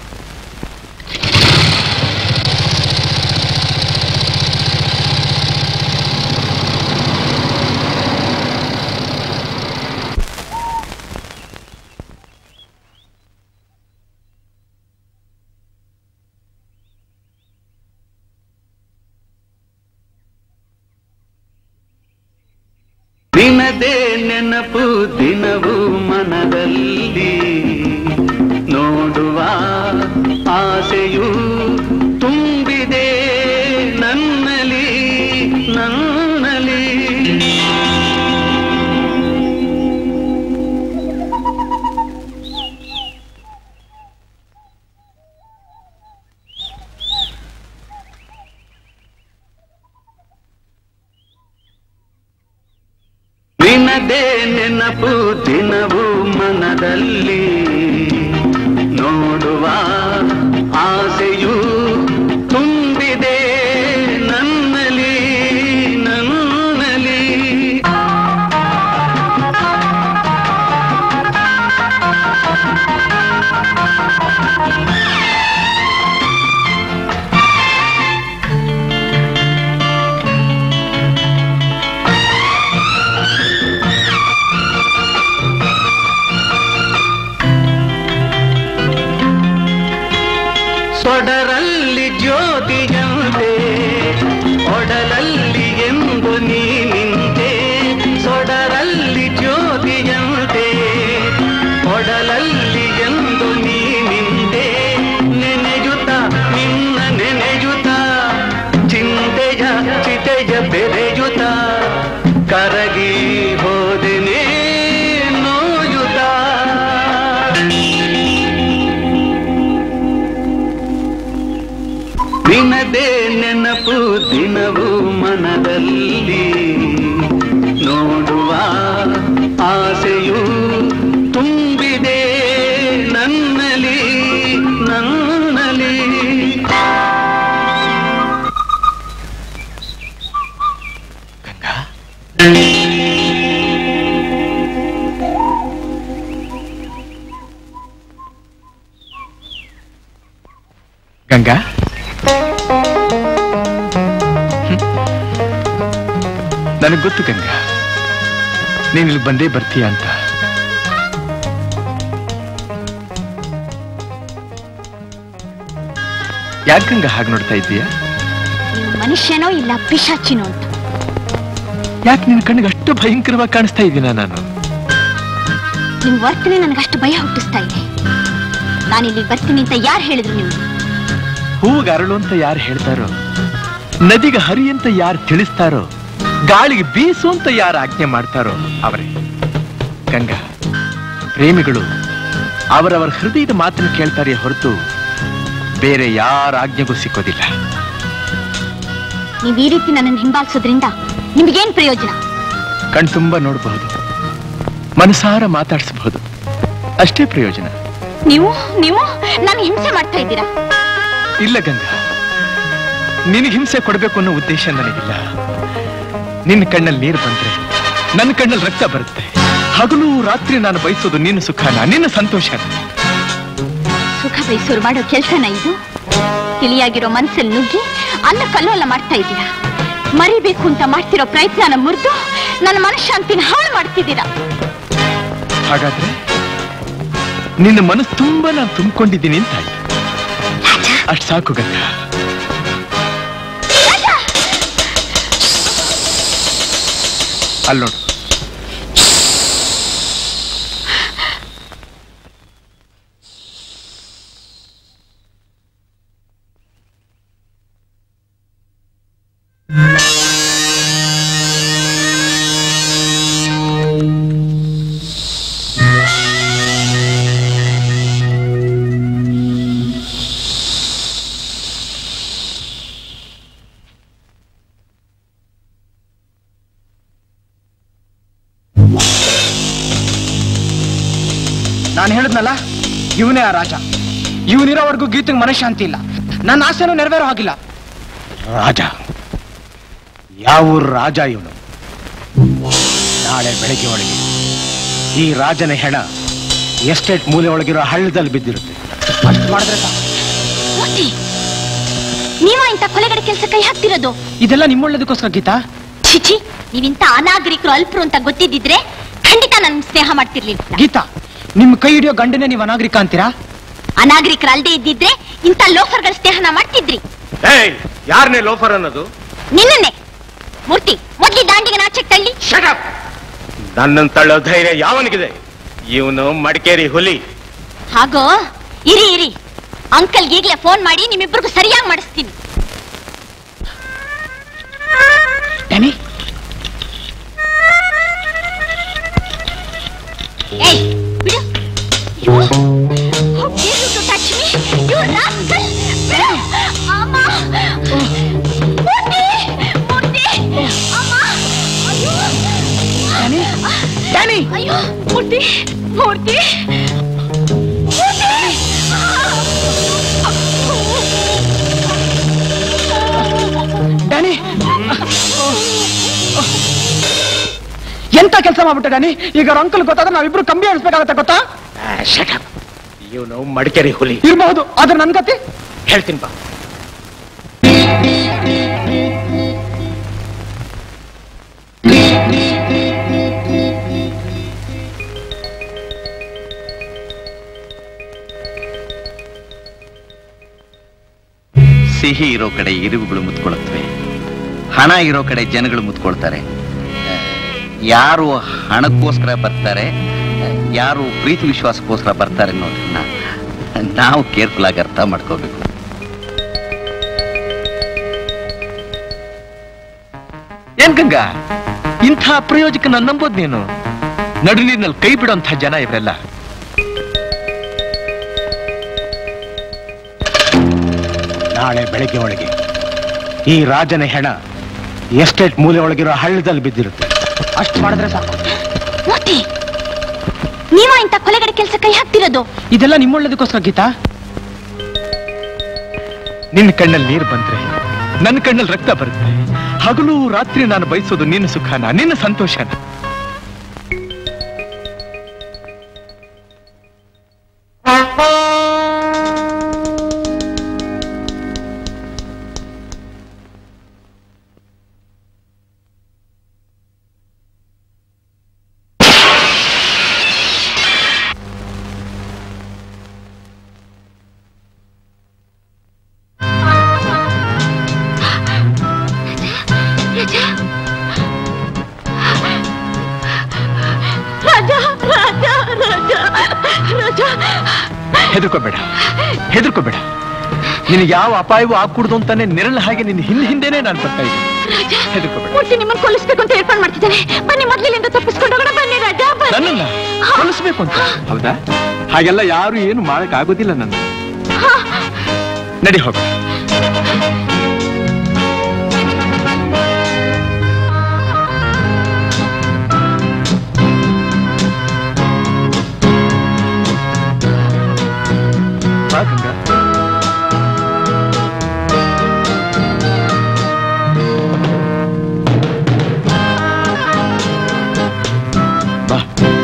ನಿನದೇ ನೆನಪು ದಿನವೂ ಮನದಲ್ಲಿ ನೋಡುವ ಆಸೆಯು ತುಂಬಿದೆ ನನ್ನಲಿ ನನ್ನಲಿ ನಿನದೇ ನೆನಪು ದಿನವೂ ಮನದಲ್ಲಿ ನೋಡುವ ಆಸೆಯು ತುಂಬಿದೆ ನನ್ನಲಿ ನನ್ನಲಿ ಸೊಡರಲ್ಲಿ ಜ್ಯೋತಿಯಂತೆ ಒಡಲಲ್ಲಿ ಎಂದು ನೀ ನಿಂತೆ ಸೊಡರಲ್ಲಿ ಜ್ಯೋತಿಯಂತೆ ಒಡಲಲ್ಲಿ ಎಂದು ನೀ ನಿಂತೆ ನೆನೆಯುತ್ತ ನಿನ್ನ ನೆನೆಯುತ್ತ ಚಿಂತೆಯ ಚಿತೆಯ ಬೆರೆಯುತ್ತ ಕರಗಿ ಹೋದೆನೇ ನೋಯುತ್ತ ನಿನದೇ ನೆನಪು ದಿನವೂ ಮನದಲ್ಲಿ ನೋಡುವ ಆಸೆಯು ತುಂಬಿದೆ ನನ್ನಲಿ ನನ್ನಲಿ ಗಂಗಾ ನನಗೆ ಗೊತ್ತು ಗಂಗಾ ನೀನ್ ಇಲ್ಲಿ ಬಂದೇ ಬರ್ತೀಯ ಅಂತ ಯಾಕೆ ಗಂಗಾ ಹಾಗೆ ನೋಡ್ತಾ ಇದ್ದೀಯಾ ನೀವು ಮನುಷ್ಯನೋ ಇಲ್ಲ ಪಿಶಾಚಿನೋ ಅಂತ ಯಾಕೆ ನಿನ್ನ ಕಣ್ಣಿಗೆ ಅಷ್ಟು ಭಯಂಕರವಾಗಿ ಕಾಣಿಸ್ತಾ ಇದ್ದೀನ ನಾನು ನಿಮ್ ವರ್ತನೆ ನನಗಷ್ಟು ಭಯ ಹುಟ್ಟಿಸ್ತಾ ಇದೆ ನಾನು ಇಲ್ಲಿ ಬರ್ತೀನಿ ಅಂತ ಯಾರು ಹೇಳಿದ್ರು ನೀವು ಹೂವಿಗೆ ಅರಳು ಅಂತ ಯಾರು ಹೇಳ್ತಾರೋ ನದಿಗೆ ಹರಿ ಅಂತ ಯಾರು ತಿಳಿಸ್ತಾರೋ ಗಾಳಿಗೆ ಬೀಸು ಅಂತ ಯಾರು ಆಜ್ಞೆ ಮಾಡ್ತಾರೋ ಅವರೇ ಗಂಗಾ ಪ್ರೇಮಿಗಳು ಅವರವರ ಹೃದಯದ ಮಾತನ್ನು ಕೇಳ್ತಾರೆ ಹೊರತು ಬೇರೆ ಯಾರ ಆಜ್ಞೆಗೂ ಸಿಕ್ಕೋದಿಲ್ಲ ನೀವ್ ಈ ರೀತಿ ನನ್ನನ್ನು ಹಿಂಬಾಲಿಸೋದ್ರಿಂದ ನಿಮ್ಗೇನ್ ಪ್ರಯೋಜನ ಕಣ್ತುಂಬ ನೋಡಬಹುದು ಮನಸಾರ ಮಾತಾಡಿಸಬಹುದು ಅಷ್ಟೇ ಪ್ರಯೋಜನ ನೀವು ನೀವು ನಾನು ಹಿಂಸೆ ಮಾಡ್ತಾ ಇದ್ದೀರಾ ಇಲ್ಲ ಗಂಗಾ ನಿನಗೆ ಹಿಂಸೆ ಕೊಡಬೇಕು ಅನ್ನೋ ಉದ್ದೇಶ ನನಗಿಲ್ಲ ನಿನ್ನ ಕಣ್ಣಲ್ಲಿ ನೀರು ಬಂದ್ರೆ ನನ್ನ ಕಣ್ಣಲ್ಲಿ ರಕ್ತ ಬರುತ್ತೆ ಹಗಲು ರಾತ್ರಿ ನಾನು ಬಯಸೋದು ನಿನ್ನ ಸುಖನ ನಿನ್ನ ಸಂತೋಷನ ಸುಖ ಬಯಸೋರು ಮಾಡೋ ಕೆಲ್ಸನ ಇದು ತಿಳಿಯಾಗಿರೋ ಮನಸ್ಸಲ್ಲಿ ನುಗ್ಗಿ ಅನ್ನ ಕಲ್ಲೋಲ ಮಾಡ್ತಾ ಇದ್ದೀರಾ ಮರಿಬೇಕು ಅಂತ ಮಾಡ್ತಿರೋ ಪ್ರಯತ್ನನ ಮುರಿದು ನನ್ನ ಮನಃಶಾಂತಿನ ಹಾಳು ಮಾಡ್ತಿದ್ದೀರಾ ಹಾಗಾದ್ರೆ ನಿನ್ನ ಮನಸ್ಸು ತುಂಬಾ ನಾನು ತುಂಬಿಕೊಂಡಿದ್ದೀನಿ ಅಂತ ಆಯ್ತು ಅಷ್ಟು ಸಾಕು ಗಂಗಾ ಅಲ್ಲೋಡು ನಾನು ಹೇಳಿದ್ನಲ್ಲ ಇವನೇ ಆ ರಾಜ ಇವನಿರೋವರೆಗೂ ಗೀತೆಗೆ ಮನಃಶಾಂತಿ ಇಲ್ಲ ನನ್ನ ಆಸೆನೂ ನೆರವೇರೋ ಹಾಗಿಲ್ಲ ರಾಜ ಯಾವ ರಾಜ ಇವನು ನಾಳೆ ಬೆಳಗ್ಗೆ ಒಳಗೆ ಈ ರಾಜನ ಹೆಣ ಎಸ್ಟೇಟ್ ಮೂಲೆ ಒಳಗಿರೋ ಹಳ್ಳದಲ್ಲಿ ಬಿದ್ದಿರುತ್ತೆ ಅಷ್ಟು ಮಾಡಿದ್ರೆ ಸಾಕು. ಮೂರ್ತಿ ನೀವ ಇಂಥ ಕೊಲೆಗಡೆ ಕೆಲಸ ಕೈ ಹಾಕ್ತಿರೋದು ಇದೆಲ್ಲ ನಿಮ್ಮೊಳ್ಳದಕ್ಕೋಸ್ಕರ ಗೀತಾ ಚಿಚಿ ನೀವಿಂತ ಅನಾಗರಿಕರು ಅಲ್ಪರು ಅಂತ ಗೊತ್ತಿದ್ದಿದ್ರೆ ಖಂಡಿತ ನನ್ ಸ್ನೇಹ ಮಾಡ್ತಿರ್ಲಿಲ್ಲ ಗೀತಾ ನಿಮ್ ಕೈ ಹಿಡಿಯೋ ಗಂಡನೇ ನೀವು ಅನಾಗರಿಕ ಅಂತೀರಾ ಅನಾಗರಿಕರು ಅಲ್ದೇ ಇದ್ದಿದ್ರೆ ಇಂಥ ಲೋಫರ್ಗಳ ಸ್ನೇಹನ ಮಾಡ್ತಿದ್ರಿ ಏಯ್ ಯಾರನ್ನೇ ಲೋಫರ್ ಅನ್ನೋದು ನಿನ್ನನ್ನೇ ಮೂರ್ತಿ ಮೊದ್ಲಿ ದಾಂಡಿಗೆ ನಾಚಕ್ ತಳ್ಳಿ ನನ್ನನ್ನು ತಳ್ಳೋ ಧೈರ್ಯ ಯಾವನಿಗಿದೆ ಇವನು ಮಡಿಕೇರಿ ಹುಲಿ ಹಾಗೋ ಇರಿ ಇರಿ ಅಂಕಲ್ ಈಗ್ಲೇ ಫೋನ್ ಮಾಡಿ ನಿಮ್ಮಿಬ್ಬರಿಗೂ ಸರಿಯಾಗಿ ಮಾಡಿಸ್ತೀನಿ ಡ್ಯಾನಿ ಏಯ್ ಬಿಡು You- How dare you to touch me? You rascal! ಬಿಡು! ಅಮ್ಮ! ಮೂರ್ತಿ! ಮೂರ್ತಿ! ಅಮ್ಮ! ಅಯ್ಯೋ! ಅಯ್ಯೋ! ಮೂರ್ತಿ! ಮೂರ್ತಿ! ಮೂರ್ತಿ! ಡ್ಯಾನಿ ಎಂತ ಕೆಲಸ ಮಾಡ್ಬಿಟ್ಟೆ ಡ್ಯಾನಿ ಈಗ ಅವ್ರ ಅಂಕಲ್ ಗೊತ್ತಾದ್ರೆ ನಾವಿಬ್ರು ಕಂಬಿ ಅಳಿಸ್ಬೇಕಾಗತ್ತೆ ಗೊತ್ತಾ ಇವನು ಮಡಿಕೇರಿ ಹುಲಿ ಇರಬಹುದು ಆದ್ರೆ ನನ್ ಗತಿ ಹೇಳ್ತೀನಿ ಬಾ ಸಿಹಿ ಇರೋ ಕಡೆ ಇರುವುಗಳು ಮುತ್ಕೊಳ್ಳುತ್ತವೆ ಹಣ ಇರೋ ಕಡೆ ಜನಗಳು ಮುತ್ಕೊಳ್ತಾರೆ ಆ, ಯಾರು ಹಣಕ್ಕೋಸ್ಕರ ಬರ್ತಾರೆ ಆ, ಯಾರು ಪ್ರೀತಿ ವಿಶ್ವಾಸಕ್ಕೋಸ್ಕರ ಬರ್ತಾರೆ ಅನ್ನೋದನ್ನ ನಾವು ಕೇರ್ಫುಲ್ ಆಗಿ ಅರ್ಥ ಮಾಡ್ಕೋಬೇಕು ಏನ್ ಗಂಗಾ ಇಂಥ ಪ್ರಯೋಜಕನ ನಂಬೋದ್ ನೀನು ನಡುನೀರಿನಲ್ಲಿ ಕೈ ಬಿಡೋಂಥ ಜನ ಇವರೆಲ್ಲ ನಾಳೆ ಬೆಳಗ್ಗೆ ಒಳಗೆ ಈ ರಾಜನ ಹೆಣ ಎಸ್ಟೇಟ್ ಮೂಲೆ ಒಳಗಿರೋ ಹಳ್ಳದಲ್ಲಿ ಬಿದ್ದಿರುತ್ತೆ ಅಷ್ಟು ಮಾಡಿದ್ರೆ ಸಾಕು ಮೂರ್ತಿ ನೀವ ಇಂಥ ಕೊಲೆಗಡೆ ಕೆಲಸ ಕೈ ಹಾಕ್ತಿರೋದು ಇದೆಲ್ಲ ನಿಮ್ಮೊಳ್ಳದಕ್ಕೋಸ್ಕರ ಗೀತಾ ನಿನ್ನ ಕಣ್ಣಲ್ಲಿ ನೀರು ಬಂದ್ರೆ ನನ್ನ ಕಣ್ಣಲ್ಲಿ ರಕ್ತ ಬರುತ್ತೆ ಹಗಲು ರಾತ್ರಿ ನಾನು ಬಯಸೋದು ನಿನ್ನ ಸುಖನ ನಿನ್ನ ಸಂತೋಷನ ರಾಜ ರಾಜ ರಾಜ ರಾಜ ಹೆದರ್ಕೋಬೇಡ ಹೆದರ್ಕೋಬೇಡ ನಿನಗೆ ಯಾವ ಅಪಾಯವೂ ಆಗ್ಕೂಡ್ದು ಅಂತಾನೆ ನೆರಳು ಹಾಗೆ ನಿನ್ನ ಹಿಂದೆ ಹಿಂದೆನೆ ನಾನು ಬರ್ತಾ ಇದ್ದೀನಿ ಹೆದರ್ಕೋಬೇಡ ಮೂರ್ತಿ ನಿಮ್ಮನ್ನ ಕೊಲ್ಲಿಸ್ಬೇಕು ಅಂತ ಏರ್ಪಾಡು ಮಾಡ್ತಿದ್ದಾನೆ ಬನ್ನಿ ಮೊದ್ಲಿನಿಂದ ತಪ್ಪಿಸ್ಕೊಂಡು ಹೋಗೋಣ ಬನ್ನಿ ರಾಜ ಬನ್ನಿ ನನ್ನನ್ನ ಕಲಿಸ್ಬೇಕು ಅಂತ ಹೌದಾ ಹಾಗೆಲ್ಲ ಯಾರು ಏನು ಮಾಡಕ್ ಆಗೋದಿಲ್ಲ ನನ್ನ ನಡಿ ಹೋಗ ಬಾ ಗಂಗಾ ಬಾ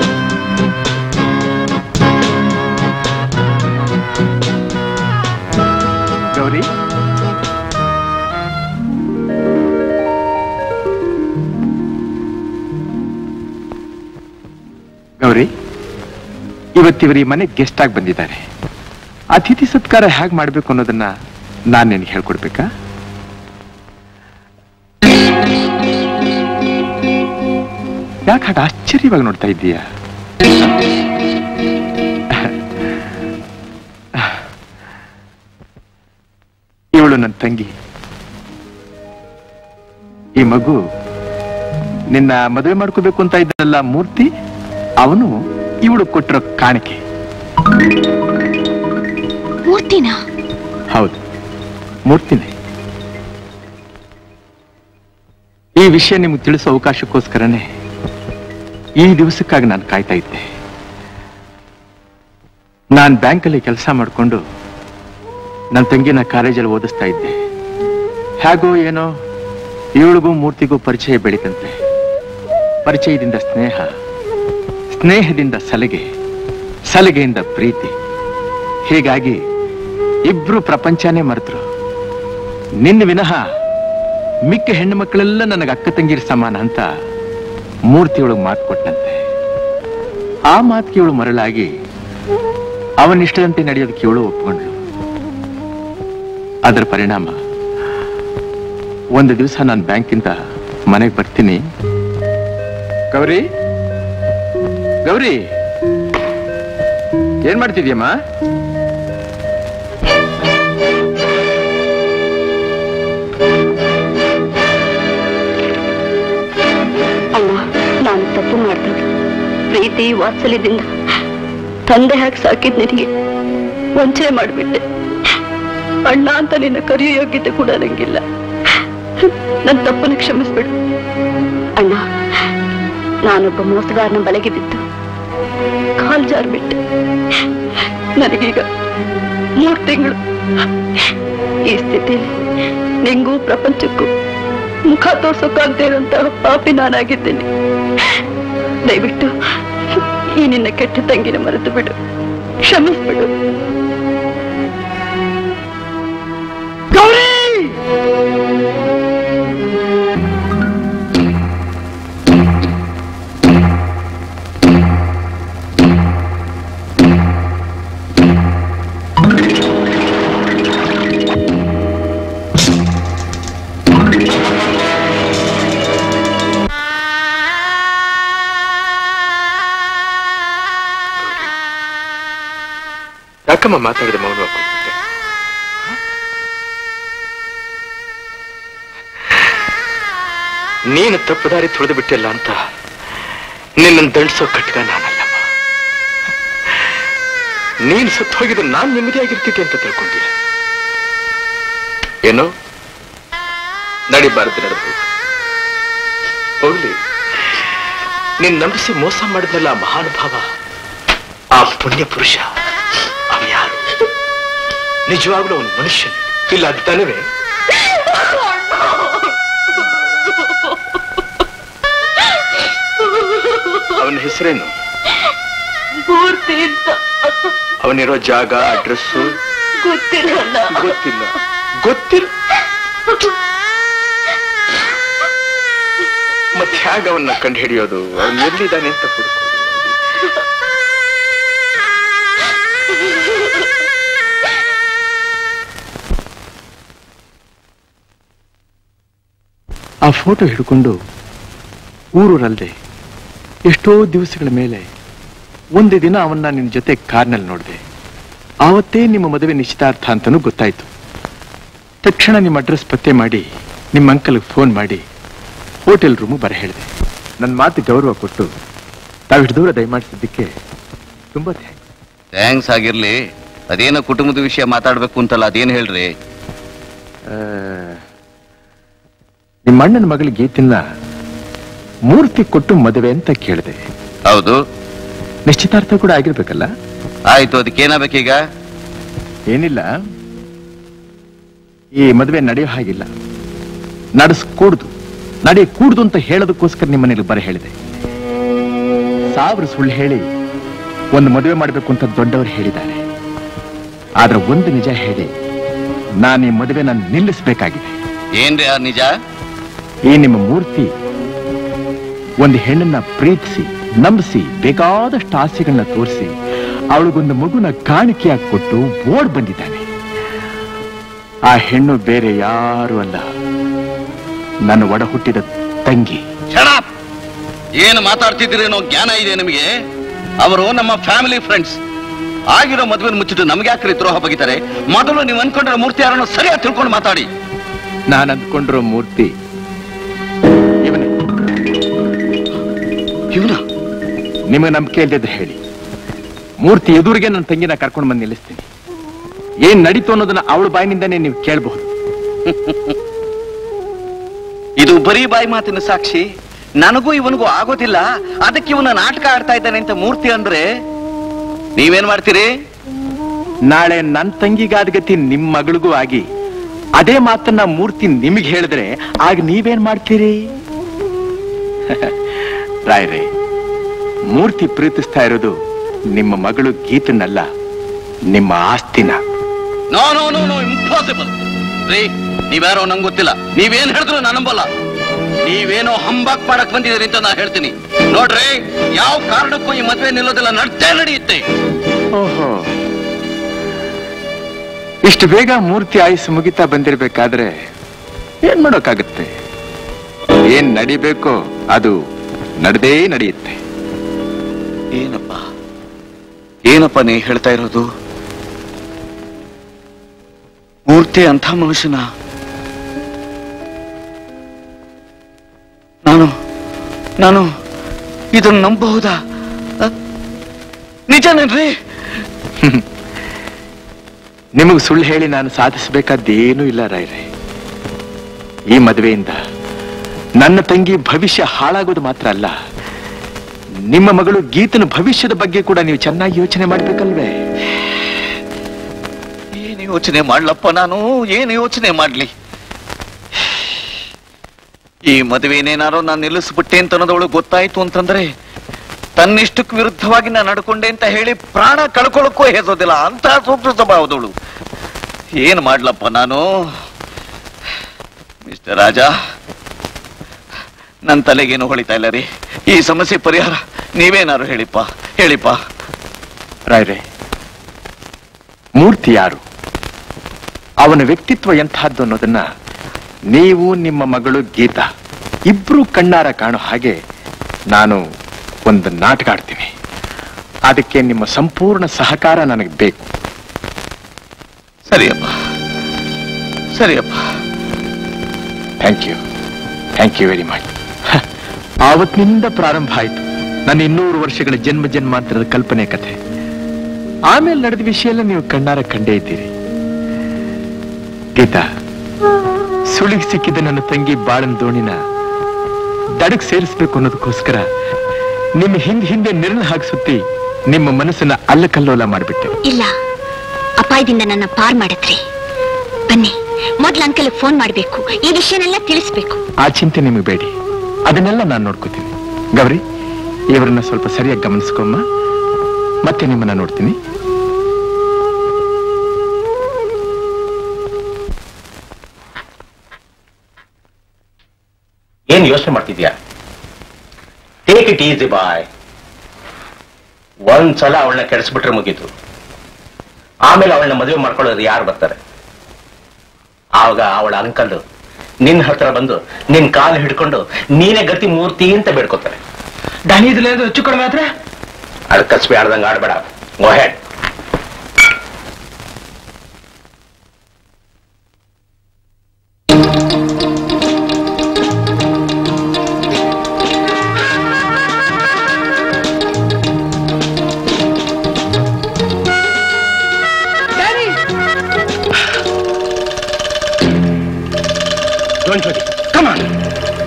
ಗೌರಿ ಗೌರಿ ಇವತ್ತಿವರು ಈ ಮನೆಗೆ ಗೆಸ್ಟ್ ಆಗಿ ಬಂದಿದ್ದಾರೆ ಅತಿಥಿ ಸತ್ಕಾರ ಹೇಗೆ ಮಾಡ್ಬೇಕು ಅನ್ನೋದನ್ನ ನಾನು ನಿನಗೆ ಹೇಳ್ಕೊಡ್ಬೇಕಾ ಯಾಕೆ ಹಾಗೆ ಆಶ್ಚರ್ಯವಾಗಿ ನೋಡ್ತಾ ಇದ್ದೀಯಾ ಇವಳು ನನ್ನ ತಂಗಿ ಈ ಮಗು ನಿನ್ನ ಮದುವೆ ಮಾಡ್ಕೋಬೇಕು ಅಂತ ಇದ್ದಲ್ಲ ಮೂರ್ತಿ ಅವನು ಇವಳು ಕೊಟ್ಟಿರೋ ಕಾಣಿಕೆ ಮೂರ್ತಿನ ಹೌದು ಮೂರ್ತಿನೇ ಈ ವಿಷಯ ನಿಮ್ಗೆ ತಿಳಿಸೋ ಅವಕಾಶಕ್ಕೋಸ್ಕರನೇ ಈ ದಿವಸಕ್ಕಾಗಿ ನಾನು ಕಾಯ್ತಾ ಇದ್ದೆ ನಾನು ಬ್ಯಾಂಕಲ್ಲಿ ಕೆಲಸ ಮಾಡಿಕೊಂಡು ನನ್ನ ತಂಗಿನ ಕಾಲೇಜಲ್ಲಿ ಓದಿಸ್ತಾ ಇದ್ದೆ ಹೇಗೋ ಏನೋ ಇವಳಿಗೂ ಮೂರ್ತಿಗೂ ಪರಿಚಯ ಬೆಳೀತಂತೆ ಪರಿಚಯದಿಂದ ಸ್ನೇಹ ಸ್ನೇಹದಿಂದ ಸಲಿಗೆ ಸಲಿಗೆಯಿಂದ ಪ್ರೀತಿ ಹೀಗಾಗಿ ಇಬ್ರು ಪ್ರಪಂಚನೇ ಮರೆತರು ನಿನ್ನ ವಿನಃ ಮಿಕ್ಕ ಹೆಣ್ಣು ಮಕ್ಕಳೆಲ್ಲ ನನಗೆ ಅಕ್ಕ ತಂಗಿರ ಸಮಾನ ಅಂತ ಮೂರ್ತಿಯೊಳಗೆ ಮಾತು ಕೊಟ್ಟಂತೆ ಆ ಮಾತಿಗೆ ಇವಳು ಮರಳಾಗಿ ಅವನಿಷ್ಟದಂತೆ ನಡೆಯೋದಕ್ಕೆ ಇವಳು ಒಪ್ಕೊಂಡ್ಳು ಅದರ ಪರಿಣಾಮ ಒಂದು ದಿವಸ ನಾನು ಬ್ಯಾಂಕಿಂದ ಮನೆಗೆ ಬರ್ತೀನಿ ಗೌರಿ ಗೌರಿ ಏನ್ ಮಾಡ್ತಿದ್ಯಮ್ಮ ಅಮ್ಮ ನಾನು ತಪ್ಪು ಮಾಡ್ದೆ ಪ್ರೀತಿ ವಾತ್ಸಲ್ಯದಿಂದ ತಂದೆ ಹಾಕಿ ಸಾಕಿದ್ ನಿನಗೆ ವಂಚನೆ ಮಾಡಿಬಿಟ್ಟೆ ಅಣ್ಣ ಅಂತ ನಿನ್ನ ಕರೆಯೋ ಯೋಗ್ಯತೆ ಕೂಡ ನಂಗಿಲ್ಲ ನನ್ನ ತಪ್ಪನ್ನು ಕ್ಷಮಿಸ್ಬಿಡು ಅಣ್ಣ ನಾನೊಬ್ಬ ಮೋಸಗಾರನ ಬಲೆಗೆ ಬಿದ್ದು ಕಾಲ್ ಜಾರ್ಬಿಟ್ಟೆ ನನಗೀಗ ಮೂರು ತಿಂಗಳು ಈ ಸ್ಥಿತಿಯಲ್ಲಿ ನಿಂಗೂ ಪ್ರಪಂಚಕ್ಕೂ ಮುಖ ತೋರ್ಸೋಕಾಗದೇ ಇರುವಂತಹ ಪಾಪಿ ನಾನಾಗಿದ್ದೇನೆ ದಯವಿಟ್ಟು ಈ ನಿನ್ನ ಕೆಟ್ಟ ತಂಗಿನ ಮರೆತು ಬಿಡು ಕ್ಷಮಿಸ್ಬಿಡು ಗೌರಿ ಯಾಕಮ್ಮ ಮಾತಾಡಿದೆ ಮೌನ ಕೂತ್ಬಿಟ್ಟೆ? ನೀನು ತಪ್ಪು ದಾರಿ ತುಳಿದು ಬಿಟ್ಟಿಲ್ಲ ಅಂತ ನಿನ್ನನ್ನು ದಂಡಿಸೋ ಕಟ್ಕ ನಾನಲ್ಲಮ್ಮ ನೀನು ಸತ್ತು ಹೋಗಿದ್ರೆ ನಾನು ನೆಮ್ಮದಿಯಾಗಿರ್ತಿದ್ದೆ ಅಂತ ತಿಳ್ಕೊಂತೀಯ ಏನೋ ನಡಿಬಾರದು ನಡೆದು ಹೋಗ್ಲಿ ನೀನ್ ನಂಬಿಸಿ ಮೋಸ ಮಾಡಿದ್ನಲ್ಲ ಆ ಮಹಾನುಭಾವ ಆ ಪುಣ್ಯ ಪುರುಷ ಅವ ಯಾರು ನಿಜವಾಗ್ಲೂ ಅವನು ಮನುಷ್ಯನೇ ಇಲ್ಲ ಅದು ತಾನೇ ಅವನ ಹೆಸರೇನು ಪೂರ್ತಿ ಅಂತ ಅವನಿರೋ ಜಾಗ ಅಡ್ರೆಸ್ಸು ಗೊತ್ತಿಲ್ಲ ಗೊತ್ತಿಲ್ಲ ಗೊತ್ತಿಲ್ಲ ಮತ್ತೆ ಹೇಗ ಅವನ್ನ ಕಂಡು ಹಿಡಿಯೋದು ಅವನು ಎಲ್ಲಿದ್ದಾನೆ ಅಂತ ಹುಡುಕು ಆ ಫೋಟೋ ಹಿಡ್ಕೊಂಡು ಊರೂರಲ್ದೆ ಎಷ್ಟೋ ದಿವಸಗಳ ಮೇಲೆ ಒಂದೇ ದಿನ ಅವನ್ನ ನಿನ್ನ ಜೊತೆ ಕಾರ್ನಲ್ಲಿ ನೋಡಿದೆ ಆವತ್ತೇ ನಿಮ್ಮ ಮದುವೆ ನಿಶ್ಚಿತಾರ್ಥ ಅಂತನೂ ಗೊತ್ತಾಯ್ತು ತಕ್ಷಣ ನಿಮ್ಮ ಅಡ್ರೆಸ್ ಪತ್ತೆ ಮಾಡಿ ನಿಮ್ಮ ಅಂಕಲ್ಗೆ ಫೋನ್ ಮಾಡಿ ಹೋಟೆಲ್ ರೂಮು ಬರ ಹೇಳಿದೆ ನನ್ನ ಮಾತು ಗೌರವ ಕೊಟ್ಟು ತಾವಿಷ್ಟು ದೂರ ದಯಮಾಡಿಸಿದ್ದಕ್ಕೆ ತುಂಬಾ ಥ್ಯಾಂಕ್ಸ್ ಥ್ಯಾಂಕ್ಸ್ ಆಗಿರ್ಲಿ ಅದೇನೋ ಕುಟುಂಬದ ವಿಷಯ ಮಾತಾಡ್ಬೇಕು ಅಂತಲ್ಲ ಅದೇನು ಹೇಳ್ರಿ ನಿಮ್ಮ ಅಣ್ಣನ ಮಗಳ ಗೀತಿನ ಮೂರ್ತಿ ಕೊಟ್ಟು ಮದುವೆ ಅಂತ ಕೇಳಿದೆ ಹೌದು ನಿಶ್ಚಿತಾರ್ಥ ಕೂಡ ಆಗಿರ್ಬೇಕಲ್ಲ ಆಯ್ತು ಅದಕ್ಕೇನಾಗಬೇಕೀಗ ಏನಿಲ್ಲ ಈ ಮದುವೆ ನಡೆಯೋ ಹಾಗಿಲ್ಲ ನಡೆಸ್ಕೂಡ್ದು ನಡೆ ಕೂಡ್ದು ಅಂತ ಹೇಳೋದಕ್ಕೋಸ್ಕರ ನಿಮ್ಮ ಮನೇಲಿ ಬರ ಹೇಳಿದೆ ಸಾವಿರ ಸುಳ್ಳು ಹೇಳಿ ಒಂದು ಮದುವೆ ಮಾಡಬೇಕು ಅಂತ ದೊಡ್ಡವರು ಹೇಳಿದ್ದಾರೆ ಆದ್ರೆ ಒಂದು ನಿಜ ಹೇಳಿ ನಾನು ಈ ಮದುವೆನ ನಿಲ್ಲಿಸಬೇಕಾಗಿದೆ ಏನ್ರಿ ಆ ನಿಜ ಈ ನಿಮ್ಮ ಮೂರ್ತಿ ಒಂದು ಹೆಣ್ಣನ್ನ ಪ್ರೀತಿಸಿ ನಂಬಿಸಿ ಬೇಕಾದಷ್ಟು ಆಸೆಗಳನ್ನ ತೋರಿಸಿ ಅವಳಿಗೊಂದು ಮಗುನ ಕಾಣಿಕೆಯಾಗಿ ಕೊಟ್ಟು ಓಡ್ ಬಂದಿದ್ದಾನೆ ಆ ಹೆಣ್ಣು ಬೇರೆ ಯಾರು ಅಲ್ಲ ನನ್ನ ಒಡ ಹುಟ್ಟಿದ ತಂಗಿ ಶಡಾಪ್ ಏನು ಮಾತಾಡ್ತಿದ್ದೀರೇನೋ ಜ್ಞಾನ ಇದೆ ನಿಮಗೆ ಅವರು ನಮ್ಮ ಫ್ಯಾಮಿಲಿ ಫ್ರೆಂಡ್ಸ್ ಆಗಿರೋ ಮದುವೆ ಮುಚ್ಚಿಟ್ಟು ನಮ್ಗೆ ಯಾಕ್ರಿ ದ್ರೋಹ ಬಗಿತಾರೆ ಮೊದಲು ನೀವು ಅನ್ಕೊಂಡಿರೋ ಮೂರ್ತಿ ಯಾರನ್ನು ಸರಿಯಾಗಿ ತಿಳ್ಕೊಂಡು ಮಾತಾಡಿ ನಾನು ಅಂದ್ಕೊಂಡಿರೋ ಮೂರ್ತಿ ಇವನೇ ಇವನ ನಿಮಗೆ ನಂಬಿಕೆ ಇಲ್ಲದಿದ್ರೆ ಹೇಳಿ ಮೂರ್ತಿ ಎದುರಿಗೆ ನನ್ನ ತಂಗಿನ ಕರ್ಕೊಂಡು ಬಂದು ನಿಲ್ಲಿಸ್ತೀನಿ ಏನ್ ನಡೀತು ಅನ್ನೋದನ್ನ ಅವಳ ಬಾಯಿನಿಂದನೇ ನೀವು ಕೇಳಬಹುದು ಇದು ಬರೀ ಬಾಯಿ ಮಾತಿನ ಸಾಕ್ಷಿ ನನಗೂ ಇವನಿಗೂ ಆಗೋದಿಲ್ಲ ಅದಕ್ಕೆ ಇವನ ನಾಟಕ ಆಡ್ತಾ ಇದ್ದಾನೆ ಅಂತ ಮೂರ್ತಿ ಅಂದ್ರೆ ನೀವೇನ್ ಮಾಡ್ತೀರಿ ನಾಳೆ ನನ್ನ ತಂಗಿಗಾದ ಗತಿ ನಿಮ್ ಮಗಳಿಗೂ ಆಗಿ ಅದೇ ಮಾತನ್ನ ಮೂರ್ತಿ ನಿಮಗೆ ಹೇಳಿದ್ರೆ ಆಗ ನೀವೇನ್ ಮಾಡ್ತೀರಿ ರಾಯ್ರೆ ಮೂರ್ತಿ ಪ್ರೀತಿಸ್ತಾ ಇರೋದು ನಿಮ್ಮ ಮಗಳು ಗೀತನಲ್ಲ ನಿಮ್ಮ ಆಸ್ತಿನ no no no no impossible ರೀ ನೀವ್ಯಾರೋ ನಂಗೆ ಗೊತ್ತಿಲ್ಲ ನೀವೇನ್ ಹೇಳಿದ್ರು ನಾನು ನಂಬಲ್ಲ ನೀವೇನೋ ಹಂಬಾಕ್ ಮಾಡಕ್ ಬಂದಿದ್ದೀರಿ ಅಂತ ನಾ ಹೇಳ್ತೀನಿ ನೋಡ್ರಿ ಯಾವ ಕಾರಣಕ್ಕೂ ಈ ಮದ್ವೆ ನಿಲ್ಲೋದಿಲ್ಲ ನಡ್ತೇ ನಡೆಯುತ್ತೆ ಓಹೋ ಇಷ್ಟು ಬೇಗ ಮೂರ್ತಿ ಆಯುಸ್ಸು ಮುಗಿತಾ ಬಂದಿರ್ಬೇಕಾದ್ರೆ ಏನ್ ಮಾಡೋಕ್ಕಾಗತ್ತೆ ಏನ್ ನಡಿಬೇಕೋ ಅದು ನಡೆದೇ ನಡೆಯುತ್ತೆ ಏನಪ್ಪ ಏನಪ್ಪ ನೀ ಹೇಳ್ತಾ ಇರೋದು ಮೂರ್ತಿ ಅಂಥ ಮನುಷ್ಯನ ನಾನು ನಾನು ಇದನ್ನು ನಂಬಬಹುದಾ ಅ? ನಿಜನೇನ್ರಿ ನಿಮಗೆ ಸುಳ್ಳು ಹೇಳಿ ನಾನು ಸಾಧಿಸಬೇಕಾದ್ದೇನೂ ಇಲ್ಲ ರಾಯ್ರೆ ಈ ಮದುವೆಯಿಂದ ನನ್ನ ತಂಗಿ ಭವಿಷ್ಯ ಹಾಳಾಗೋದು ಮಾತ್ರ ಅಲ್ಲ ನಿಮ್ಮ ಮಗಳು ಗೀತನ ಭವಿಷ್ಯದ ಬಗ್ಗೆ ಕೂಡ ನೀವು ಚೆನ್ನಾಗಿ ಯೋಚನೆ ಮಾಡ್ಬೇಕಲ್ವೇ ಏನು ಯೋಚನೆ ಮಾಡ್ಲಪ್ಪ ನಾನು ಏನು ಯೋಚನೆ ಮಾಡ್ಲಿ ಈ ಮದುವೆನೇನಾರೋ ನಾನು ನಿಲ್ಲಿಸ್ಬಿಟ್ಟೆ ಅಂತ ಅನ್ನೋದವಳು ಗೊತ್ತಾಯ್ತು ಅಂತಂದ್ರೆ ತನ್ನಿಷ್ಟಕ್ಕೆ ವಿರುದ್ಧವಾಗಿ ನಾನು ನಡ್ಕೊಂಡೆ ಅಂತ ಹೇಳಿ ಪ್ರಾಣ ಕಳ್ಕೊಳ್ಳೋಕ್ಕೂ ಹೆಸೋದಿಲ್ಲ ಅಂತ ಸೂಕ್ಷ್ಮ ಸ್ವಭಾವದವಳು ಏನ್ ಮಾಡ್ಲಪ್ಪ ನಾನು ಮಿಸ್ಟರ್ ರಾಜ ನನ್ನ ತಲೆಗೇನು ಹೊಳಿತಾ ಇಲ್ಲ ರೀ ಈ ಸಮಸ್ಯೆ ಪರಿಹಾರ ನೀವೇನಾರು ಹೇಳಿಪ್ಪ ಹೇಳಿಪ್ಪ ರಾಯ್ರೆ ಮೂರ್ತಿ ಯಾರು ಅವನ ವ್ಯಕ್ತಿತ್ವ ಎಂತಹದ್ದು ಅನ್ನೋದನ್ನ ನೀವು ನಿಮ್ಮ ಮಗಳು ಗೀತಾ ಇಬ್ರು ಕಣ್ಣಾರ ಕಾಣೋ ಹಾಗೆ ನಾನು ಒಂದು ನಾಟಕ ಆಡ್ತೀನಿ ಅದಕ್ಕೆ ನಿಮ್ಮ ಸಂಪೂರ್ಣ ಸಹಕಾರ ನನಗೆ ಬೇಕು ಸರಿಯಪ್ಪ ಸರಿಯಪ್ಪ thank you thank you very much ಆವತ್ತಿನಿಂದ ಪ್ರಾರಂಭ ಆಯ್ತು ನನ್ನ ಇನ್ನೂರು ವರ್ಷಗಳ ಜನ್ಮ ಜನ್ಮಾಂತರದ ಕಲ್ಪನೆ ಕಥೆ ಆಮೇಲೆ ನಡೆದ ವಿಷಯ ಎಲ್ಲ ನೀವು ಕಣ್ಣಾರ ಕಂಡೇ ಇದ್ದೀರಿ ಗೀತಾ ಸುಳಿಗೆ ಸಿಕ್ಕಿದ ನನ್ನ ತಂಗಿ ಬಾಳನ್ ದೋಣಿನ ದಡಕ್ ಸೇರಿಸ್ಬೇಕು ಅನ್ನೋದಕ್ಕೋಸ್ಕರ ನಿಮ್ಮ ಹಿಂದ್ ಹಿಂದೆ ನಿರ್ಣ ಹಾಕಿಸುತ್ತಿ ನಿಮ್ಮ ಮನಸ್ಸನ್ನ ಅಲ್ಲಕಲ್ಲೋಲ ಮಾಡಿಬಿಟ್ಟೆ ಇಲ್ಲ ಅಪಾಯದಿಂದ ನನ್ನ ಪಾರ್ ಮಾಡತ್ರಿ ಬನ್ನಿ ಮೊದ್ಲು ಅಂಕಲ್ ಫೋನ್ ಮಾಡ್ಬೇಕು ಈ ವಿಷಯನೆಲ್ಲ ತಿಳಿಸ್ಬೇಕು ಆ ಚಿಂತೆ ನಿಮಗೆ ಬೇಡಿ ಅದನ್ನೆಲ್ಲ ನಾನು ನೋಡ್ಕೋತೀನಿ ಗೌರಿ ಇವರನ್ನ ಸ್ವಲ್ಪ ಸರಿಯಾಗಿ ಗಮನಿಸ್ಕೊಮ್ಮ ಮತ್ತೆ ನಿಮ್ಮನ್ನ ನೋಡ್ತೀನಿ ಏನ್ ಯೋಚನೆ ಮಾಡ್ತಿದ್ಯಾ ಟೇಕ್ ಇಟ್ ಈಸಿ ಬಾಯ್ ಒಂದ್ಸಲ ಅವಳನ್ನ ಕೆಡಿಸ್ಬಿಟ್ರೆ ಮುಗೀತು ಆಮೇಲೆ ಅವಳನ್ನ ಮದುವೆ ಮಾಡ್ಕೊಳ್ಳೋರು ಯಾರು ಬರ್ತಾರೆ ಆವಾಗ ಅವಳ ಅಂಕಲ್ ನಿನ್ ಹತ್ರ ಬಂದು ನಿನ್ ಕಾಲು ಹಿಡ್ಕೊಂಡು ನೀನೇ ಗತಿ ಮೂರ್ತಿ ಅಂತ ಬೇಡ್ಕೋತಾರೆ ದಣಿದ್ಲೇದು ಹೆಚ್ಚು ಕಡಿಮೆ ಆದ್ರೆ ಅದು ಕಸ್ಬಿ ಆಡ್ದಂಗೆ ಆಡ್ಬೇಡ go ahead Don't worry. Come on.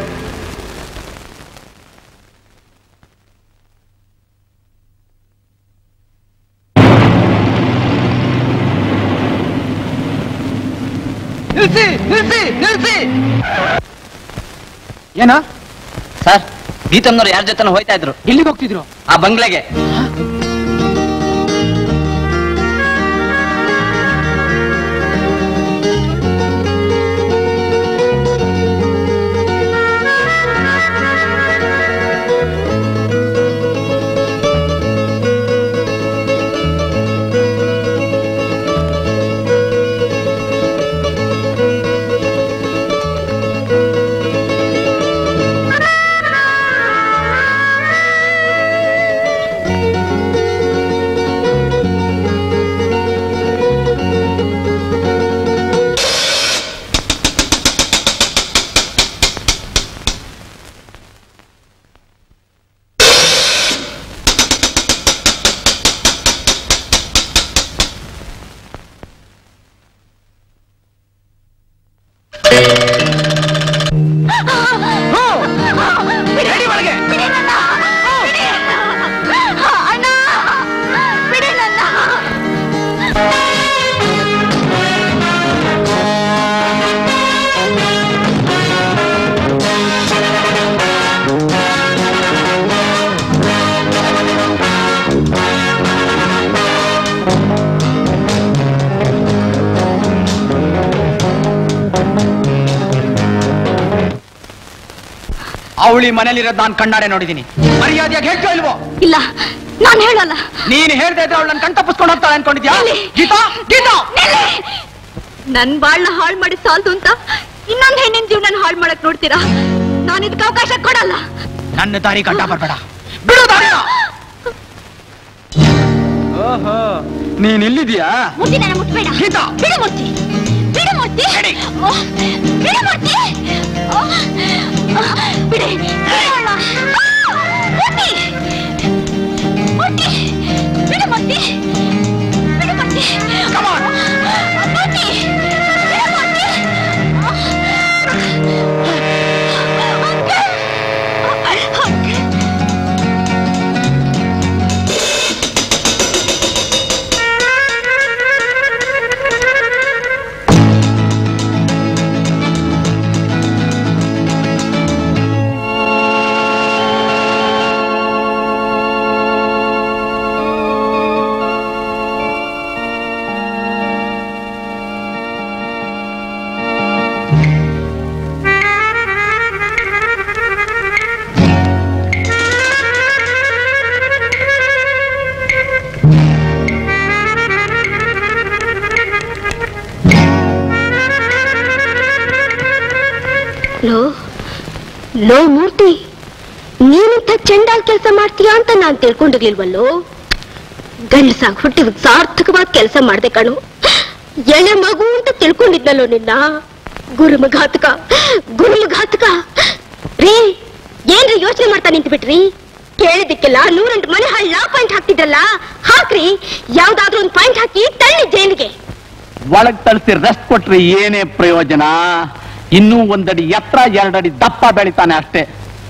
ನಿಲ್ಸಿ ನಿಲ್ಸಿ ನಿಲ್ಸಿ ಏನ ಸರ್ ಗೀತಮ್ನವ್ರು ಯಾರ ಜೊತೆ ಹೋಯ್ತಾ ಇದ್ರು ಎಲ್ಲಿಗೆ ಹೋಗ್ತಿದ್ರು ಆ ಬಂಗ್ಲೆಗೆ ಅವಳಿ ಮನೇಲಿರೋದ್ ನಾನ್ ಕಣ್ಣಾರೆ ನೋಡಿದೀನಿ ಮರ್ಯಾದೆಯಾಗಿ ಹೇಳ್ತೋ ಇಲ್ವೋ ಇಲ್ಲ ನಾನ್ ಹೇಳಲ್ಲ ನೀನ್ ಹೇಳ್ತಾ ಇದ್ರೆ ಅವಳು ನನ್ನ ಕಣ್ ತಪ್ಪಿಸ್ಕೊಂಡು ಹೋಗ್ತಾಳೆ ಅನ್ಕೊಂಡಿದ್ಯಾ ಗೀತಾ ಗೀತಾ ನನ್ ಬಾಳ್ನ ಹಾಳ್ ಮಾಡಿ ಸಾಲ್ದು ಅಂತ ಇನ್ನೊಂದ್ ಹೆಣ್ಣಿನ ಜೀವನ ಹಾಳ್ ಮಾಡಕ್ ನೋಡ್ತೀರಾ ನಾನು ಇದಕ್ಕೆ ಅವಕಾಶ ಕೊಡಲ್ಲ ನನ್ನ ದಾರಿ ಗಂಟ ಬರ್ಬೇಡ ಬಿಡು ದಾರಿನ ಓಹೋ ನೀನ್ ಇಲ್ಲಿದ್ಯಾ ಮುಟ್ಟಿ ನನ್ನ ಮುಟ್ಬೇಡ ಗೀತಾ ಬಿಡು ಮುಟ್ಟಿ ಬಿಡು ಮುಟ್ಟಿ ಓ, ಬಿಡು ಮುಟ್ಟಿ ಓ, ಬಿಡಿ ಬಿಡೋಣ. ಆ, ಮುಟ್ಟಿ ಮುಟ್ಟಿ ಬಿಡು ಮುಟ್ಟಿ ಬಿಡು ಮುಟ್ಟಿ ಮುಟ್ಟಿ ಬಿಡು ಮುಟ್ಟಿ ಲೋ ಲೋ ಮೂರ್ತಿ ನೀನಿಂಥ ಚೆಂಡಾಲ್ ಕೆಲಸ ಮಾಡ್ತೀಯಾ ಅಂತ ನಾನ್ ತಿಳ್ಕೊಂಡಿರ್ಲಿಲ್ವಲ್ಲೋ ಗಂಡಸಾಗ್ ಹುಟ್ಟಿದ ಸಾರ್ಥಕವಾದ ಕೆಲಸ ಮಾಡ್ದೆ ಕಣು ಎಳೆ ಮಗು ಅಂತ ತಿಳ್ಕೊಂಡಿದ್ನಲ್ಲೋ ನಿನ್ನ ಗುರುಮಘಾತಕ ಗುರುಮಘಾತಕ ರೀ ಏನ್ರಿ ಯೋಚನೆ ಮಾಡ್ತಾ ನಿಂತು ಬಿಟ್ರಿ ಕೇಳಿದಕ್ಕೆಲ್ಲ ನೂರೆಂಟು ಮನೆ ಹಳ್ಳ ಪಾಯಿಂಟ್ ಹಾಕ್ತಿದ್ರಲ್ಲ ಹಾಕ್ರಿ ಯಾವ್ದಾದ್ರೂ ಒಂದು ಪಾಯಿಂಟ್ ಹಾಕಿ ತಳ್ಳಿ ಜೈಲಿಗೆ ಒಳಗ್ ತಳಿಸಿ ರೆಸ್ಟ್ ಕೊಟ್ರೆ ಏನೇ ಪ್ರಯೋಜನ ಇನ್ನೂ ಒಂದಡಿ ಎತ್ತರ ಎರಡಡಿ ದಪ್ಪ ಬೆಳಿತಾನೆ ಅಷ್ಟೇ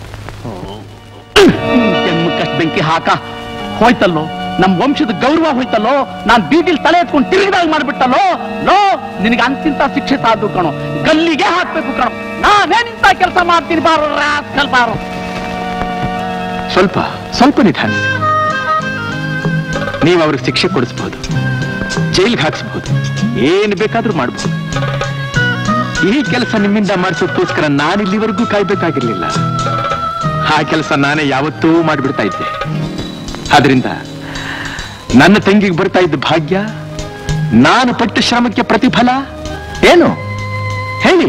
ಜನ್ಮಕ್ಕಷ್ಟು ಬೆಂಕಿ ಹಾಕ ಹೋಯ್ತಲ್ಲೋ ನಮ್ ವಂಶದ ಗೌರವ ಹೋಯ್ತಲ್ಲೋ ನಾನ್ ಬೀದಿಲ್ ತಲೆ ಎತ್ಕೊಂಡು ತಿರುಗಿದಾಗ ಮಾಡ್ಬಿಟ್ಟಲ್ಲೋ ಲೋ ನಿನಗೆ ಅಂತಿಂತ ಶಿಕ್ಷೆ ಸಾಧು ಕಣೋ ಗಲ್ಲಿಗೆ ಹಾಕ್ಬೇಕು ಕಣೋ ನಾನೇನಿಂತ ಕೆಲಸ ಮಾಡ್ತೀನಿ ಬಾರೋ ರಾಸ್ಕಲ್ ಬಾರೋ ಸ್ವಲ್ಪ ಸ್ವಲ್ಪ ನಿಧಾನಿಸಿ ನೀವು ಅವ್ರಿಗೆ ಶಿಕ್ಷೆ ಕೊಡಿಸ್ಬೋದು ಜೈಲ್ಗೆ ಹಾಕ್ಸ್ಬೋದು ಏನ್ ಬೇಕಾದ್ರೂ ಮಾಡ್ಬೋದು ಈ ಕೆಲಸ ನಿಮ್ಮಿಂದ ಮಾಡಿಸೋದಕ್ಕೋಸ್ಕರ ನಾನು ಇಲ್ಲಿವರೆಗೂ ಕಾಯ್ಬೇಕಾಗಿರ್ಲಿಲ್ಲ ಆ ಕೆಲಸ ನಾನೇ ಯಾವತ್ತೂ ಮಾಡಿಬಿಡ್ತಾ ಇದ್ದೆ ಆದ್ರಿಂದ ನನ್ನ ತಂಗಿಗೆ ಬರ್ತಾ ಇದ್ದ ಭಾಗ್ಯ ನಾನು ಪಟ್ಟ ಶ್ರಮಕ್ಕೆ ಪ್ರತಿಫಲ ಏನು ಹೇಳಿ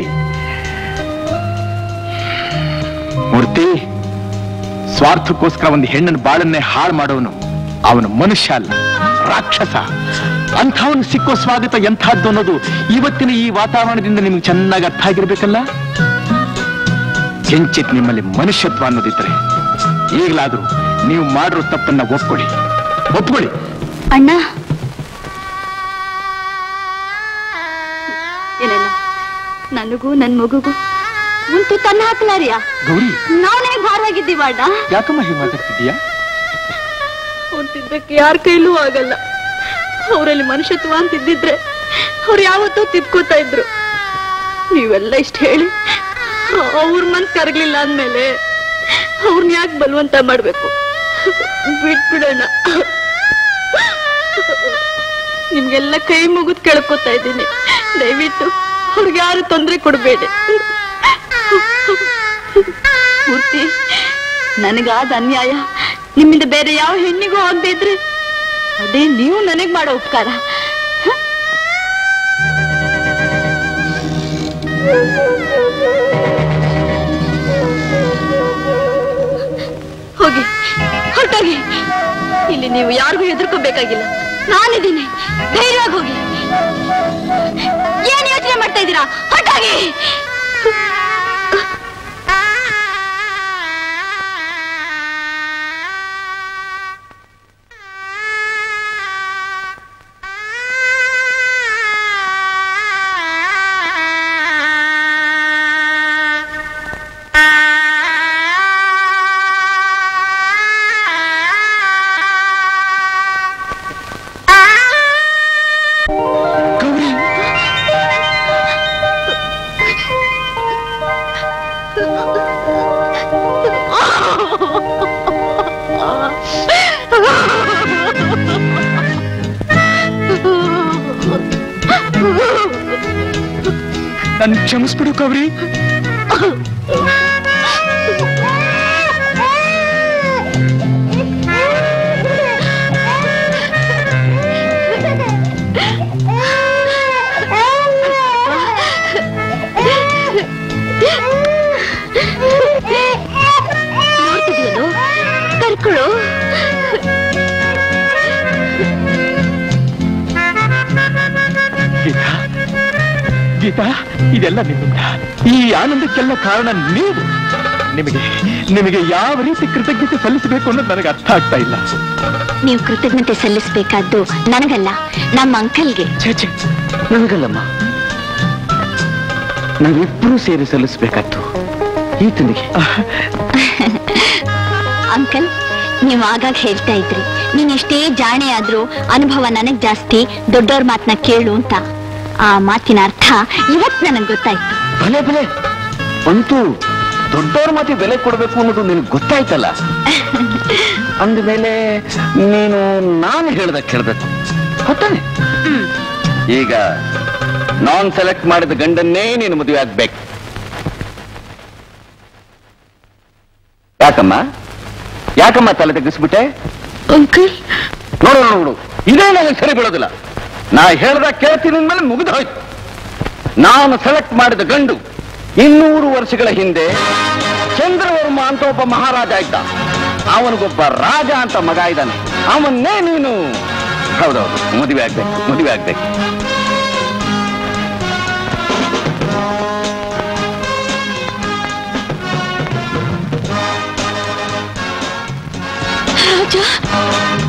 ಮೂರ್ತಿ ಸ್ವಾರ್ಥಕ್ಕೋಸ್ಕರ ಒಂದು ಹೆಣ್ಣನ ಬಾಳನ್ನೇ ಹಾಳು ಮಾಡೋನು ಅವನು ಮನುಷ್ಯ ಅಲ್ಲ ರಾಕ್ಷಸ ಅಂಥವನು ಸಿಕ್ಕೋ ಸ್ವಾಗತ ಎಂಥದ್ದು ಅನ್ನೋದು ಇವತ್ತಿನ ಈ ವಾತಾವರಣದಿಂದ ನಿಮ್ಗೆ ಚೆನ್ನಾಗಿ ಅರ್ಥ ಆಗಿರ್ಬೇಕಲ್ಲ ಕಿಂಚಿತ್ ನಿಮ್ಮಲ್ಲಿ ಮನುಷ್ಯತ್ವ ಅನ್ನೋದಿದ್ರೆ ಈಗಲಾದ್ರೂ ನೀವು ಮಾಡಿರೋ ತಪ್ಪನ್ನ ಒಪ್ಕೊಳ್ಳಿ ಒಪ್ಕೊಳ್ಳಿ ಅಣ್ಣ ಏನೇನ ನನಗೂ ನನ್ ಮಗುಗೂ ಉಂಟು ತನ್ನ ಹಾಕ್ಲಾರಿಯಾ ಗೌರಿ ನಾವ್ ನಿನಗ್ ಭಾರವಾಗಿದ್ದೀವ ಅಣ್ಣ ಯಾಕಮ್ಮ ಹೀಗೆ ಮಾತಾಡ್ತಿದ್ಯಾ ಹೊಂತಿದ್ದಕ್ಕೆ ಯಾರ ಕೈಲೂ ಆಗಲ್ಲ ಅವರಲ್ಲಿ ಮನುಷ್ಯತ್ವ ಅಂತಿದ್ದಿದ್ರೆ ಅವ್ರು ಯಾವತ್ತೂ ತಿದ್ಕೋತಾ ಇದ್ರು ನೀವೆಲ್ಲ ಇಷ್ಟ ಹೇಳಿ ಅವ್ರ ಮನ್ಸ್ ಕರಗ್ಲಿಲ್ಲ ಅಂದ್ಮೇಲೆ ಅವ್ರನ್ನ ಯಾಕೆ ಬಲವಂತ ಮಾಡ್ಬೇಕು ಬಿಟ್ಬಿಡೋಣ ನಿಮ್ಗೆಲ್ಲ ಕೈ ಮುಗಿದ್ ಕೇಳ್ಕೊತಾ ಇದ್ದೀನಿ ದಯವಿಟ್ಟು ಅವ್ರಿಗೆ ಯಾರು ತೊಂದರೆ ಕೊಡಬೇಡಿ ಪೂರ್ತಿ ನನಗಾದ ಅನ್ಯಾಯ ನಿಮ್ಮಿಂದ ಬೇರೆ ಯಾವ ಹೆಣ್ಣಿಗೂ ಆಗದೆ ಇದ್ರೆ ಅದೇ ನೀವು ನನಗ್ ಮಾಡೋ ಉಪಕಾರ ಹ? ಹೋಗಿ ಹೊರಟೋಗಿ ಇಲ್ಲಿ ನೀವು ಯಾರಿಗೂ ಹೆದರ್ಕೋಬೇಕಾಗಿಲ್ಲ ನಾನಿದ್ದೀನಿ ಧೈರ್ಯವಾಗಿ ಹೋಗಿ ಏನ್ ಯೋಚನೆ ಮಾಡ್ತಾ ಇದ್ದೀರಾ ಹೊರಟೋಗಿ ನನ್ ಕ್ಷಮಿಸ್ಬಿಡು ಕವ್ರಿ ಗೀತಾ ಇದೆಲ್ಲ ನಿಮ್ಮಿಂದ ಈ ಆನಂದಕ್ಕೆಲ್ಲ ಕಾರಣ ನೀವು ನಿಮಗೆ ನಿಮಗೆ ಯಾವ ರೀತಿ ಕೃತಜ್ಞತೆ ಸಲ್ಲಿಸಬೇಕು ಅನ್ನೋದು ನನಗೆ ಅರ್ಥ ಆಗ್ತಾ ಇಲ್ಲ ನೀವು ಕೃತಜ್ಞತೆ ಸಲ್ಲಿಸಬೇಕಾದ್ದು ನನಗಲ್ಲ ನಮ್ಮ ಅಂಕಲ್ಗೆ ಛೇ ನನಗಲ್ಲಮ್ಮ ನಾವಿಬ್ಬರೂ ಸೇರಿ ಸಲ್ಲಿಸ್ಬೇಕಾದ್ದು ಈತನಿಗೆ ಅಂಕಲ್ ನೀವು ಆಗಾಗ ಹೇಳ್ತಾ ಇದ್ರಿ ನೀನ್ ಎಷ್ಟೇ ಜಾಣೆ ಆದ್ರೂ ಅನುಭವ ನನಗ್ ಜಾಸ್ತಿ ದೊಡ್ಡವ್ರ ಮಾತನ್ನ ಕೇಳು ಅಂತ ಆ ಮಾತಿನ ಅರ್ಥ ಇವತ್ ನನಗ್ ಗೊತ್ತಾಯ್ತು ಭಲೆ ಭಲೆ ಅಂತೂ ದೊಡ್ಡವ್ರ ಮಾತಿ ಬೆಲೆ ಕೊಡಬೇಕು ಅನ್ನೋದು ನಿನಗೆ ಗೊತ್ತಾಯ್ತಲ್ಲ ಅಂದಮೇಲೆ ನೀನು ನಾನು ಹೇಳ್ದ ಕೇಳ್ಬೇಕು ಹೊತ್ತಾನೆ ಈಗ ನಾನ್ ಸೆಲೆಕ್ಟ್ ಮಾಡಿದ ಗಂಡನ್ನೇ ನೀನು ಮದುವೆ ಆಗ್ಬೇಕು ಯಾಕಮ್ಮ ಯಾಕಮ್ಮ ತಲೆ ತೆಗೆಸ್ಬಿಟ್ಟೆ ಅಂಕಲ್ ನೋಡು ನೋಡು ಇದೇ ನನಗೆ ಸರಿ ಬೀಳೋದಿಲ್ಲ ನಾ ಹೇಳ್ದ ಕೇಳ್ತೀನಿ ಮೇಲೆ ಮುಗಿದು ಹೋಯ್ತು ನಾನು ಸೆಲೆಕ್ಟ್ ಮಾಡಿದ ಗಂಡು ಇನ್ನೂರು ವರ್ಷಗಳ ಹಿಂದೆ ಚಂದ್ರವರ್ಮ ಅಂತ ಒಬ್ಬ ಮಹಾರಾಜ ಇದ್ದ ಅವನಿಗೊಬ್ಬ ರಾಜ ಅಂತ ಮಗ ಇದ್ದಾನೆ ಅವನ್ನೇ ನೀನು ಹೌದೌದು ಮದುವೆ ಆಗ್ಬೇಕು ಮದುವೆ ಆಗ್ಬೇಕು ರಾಜ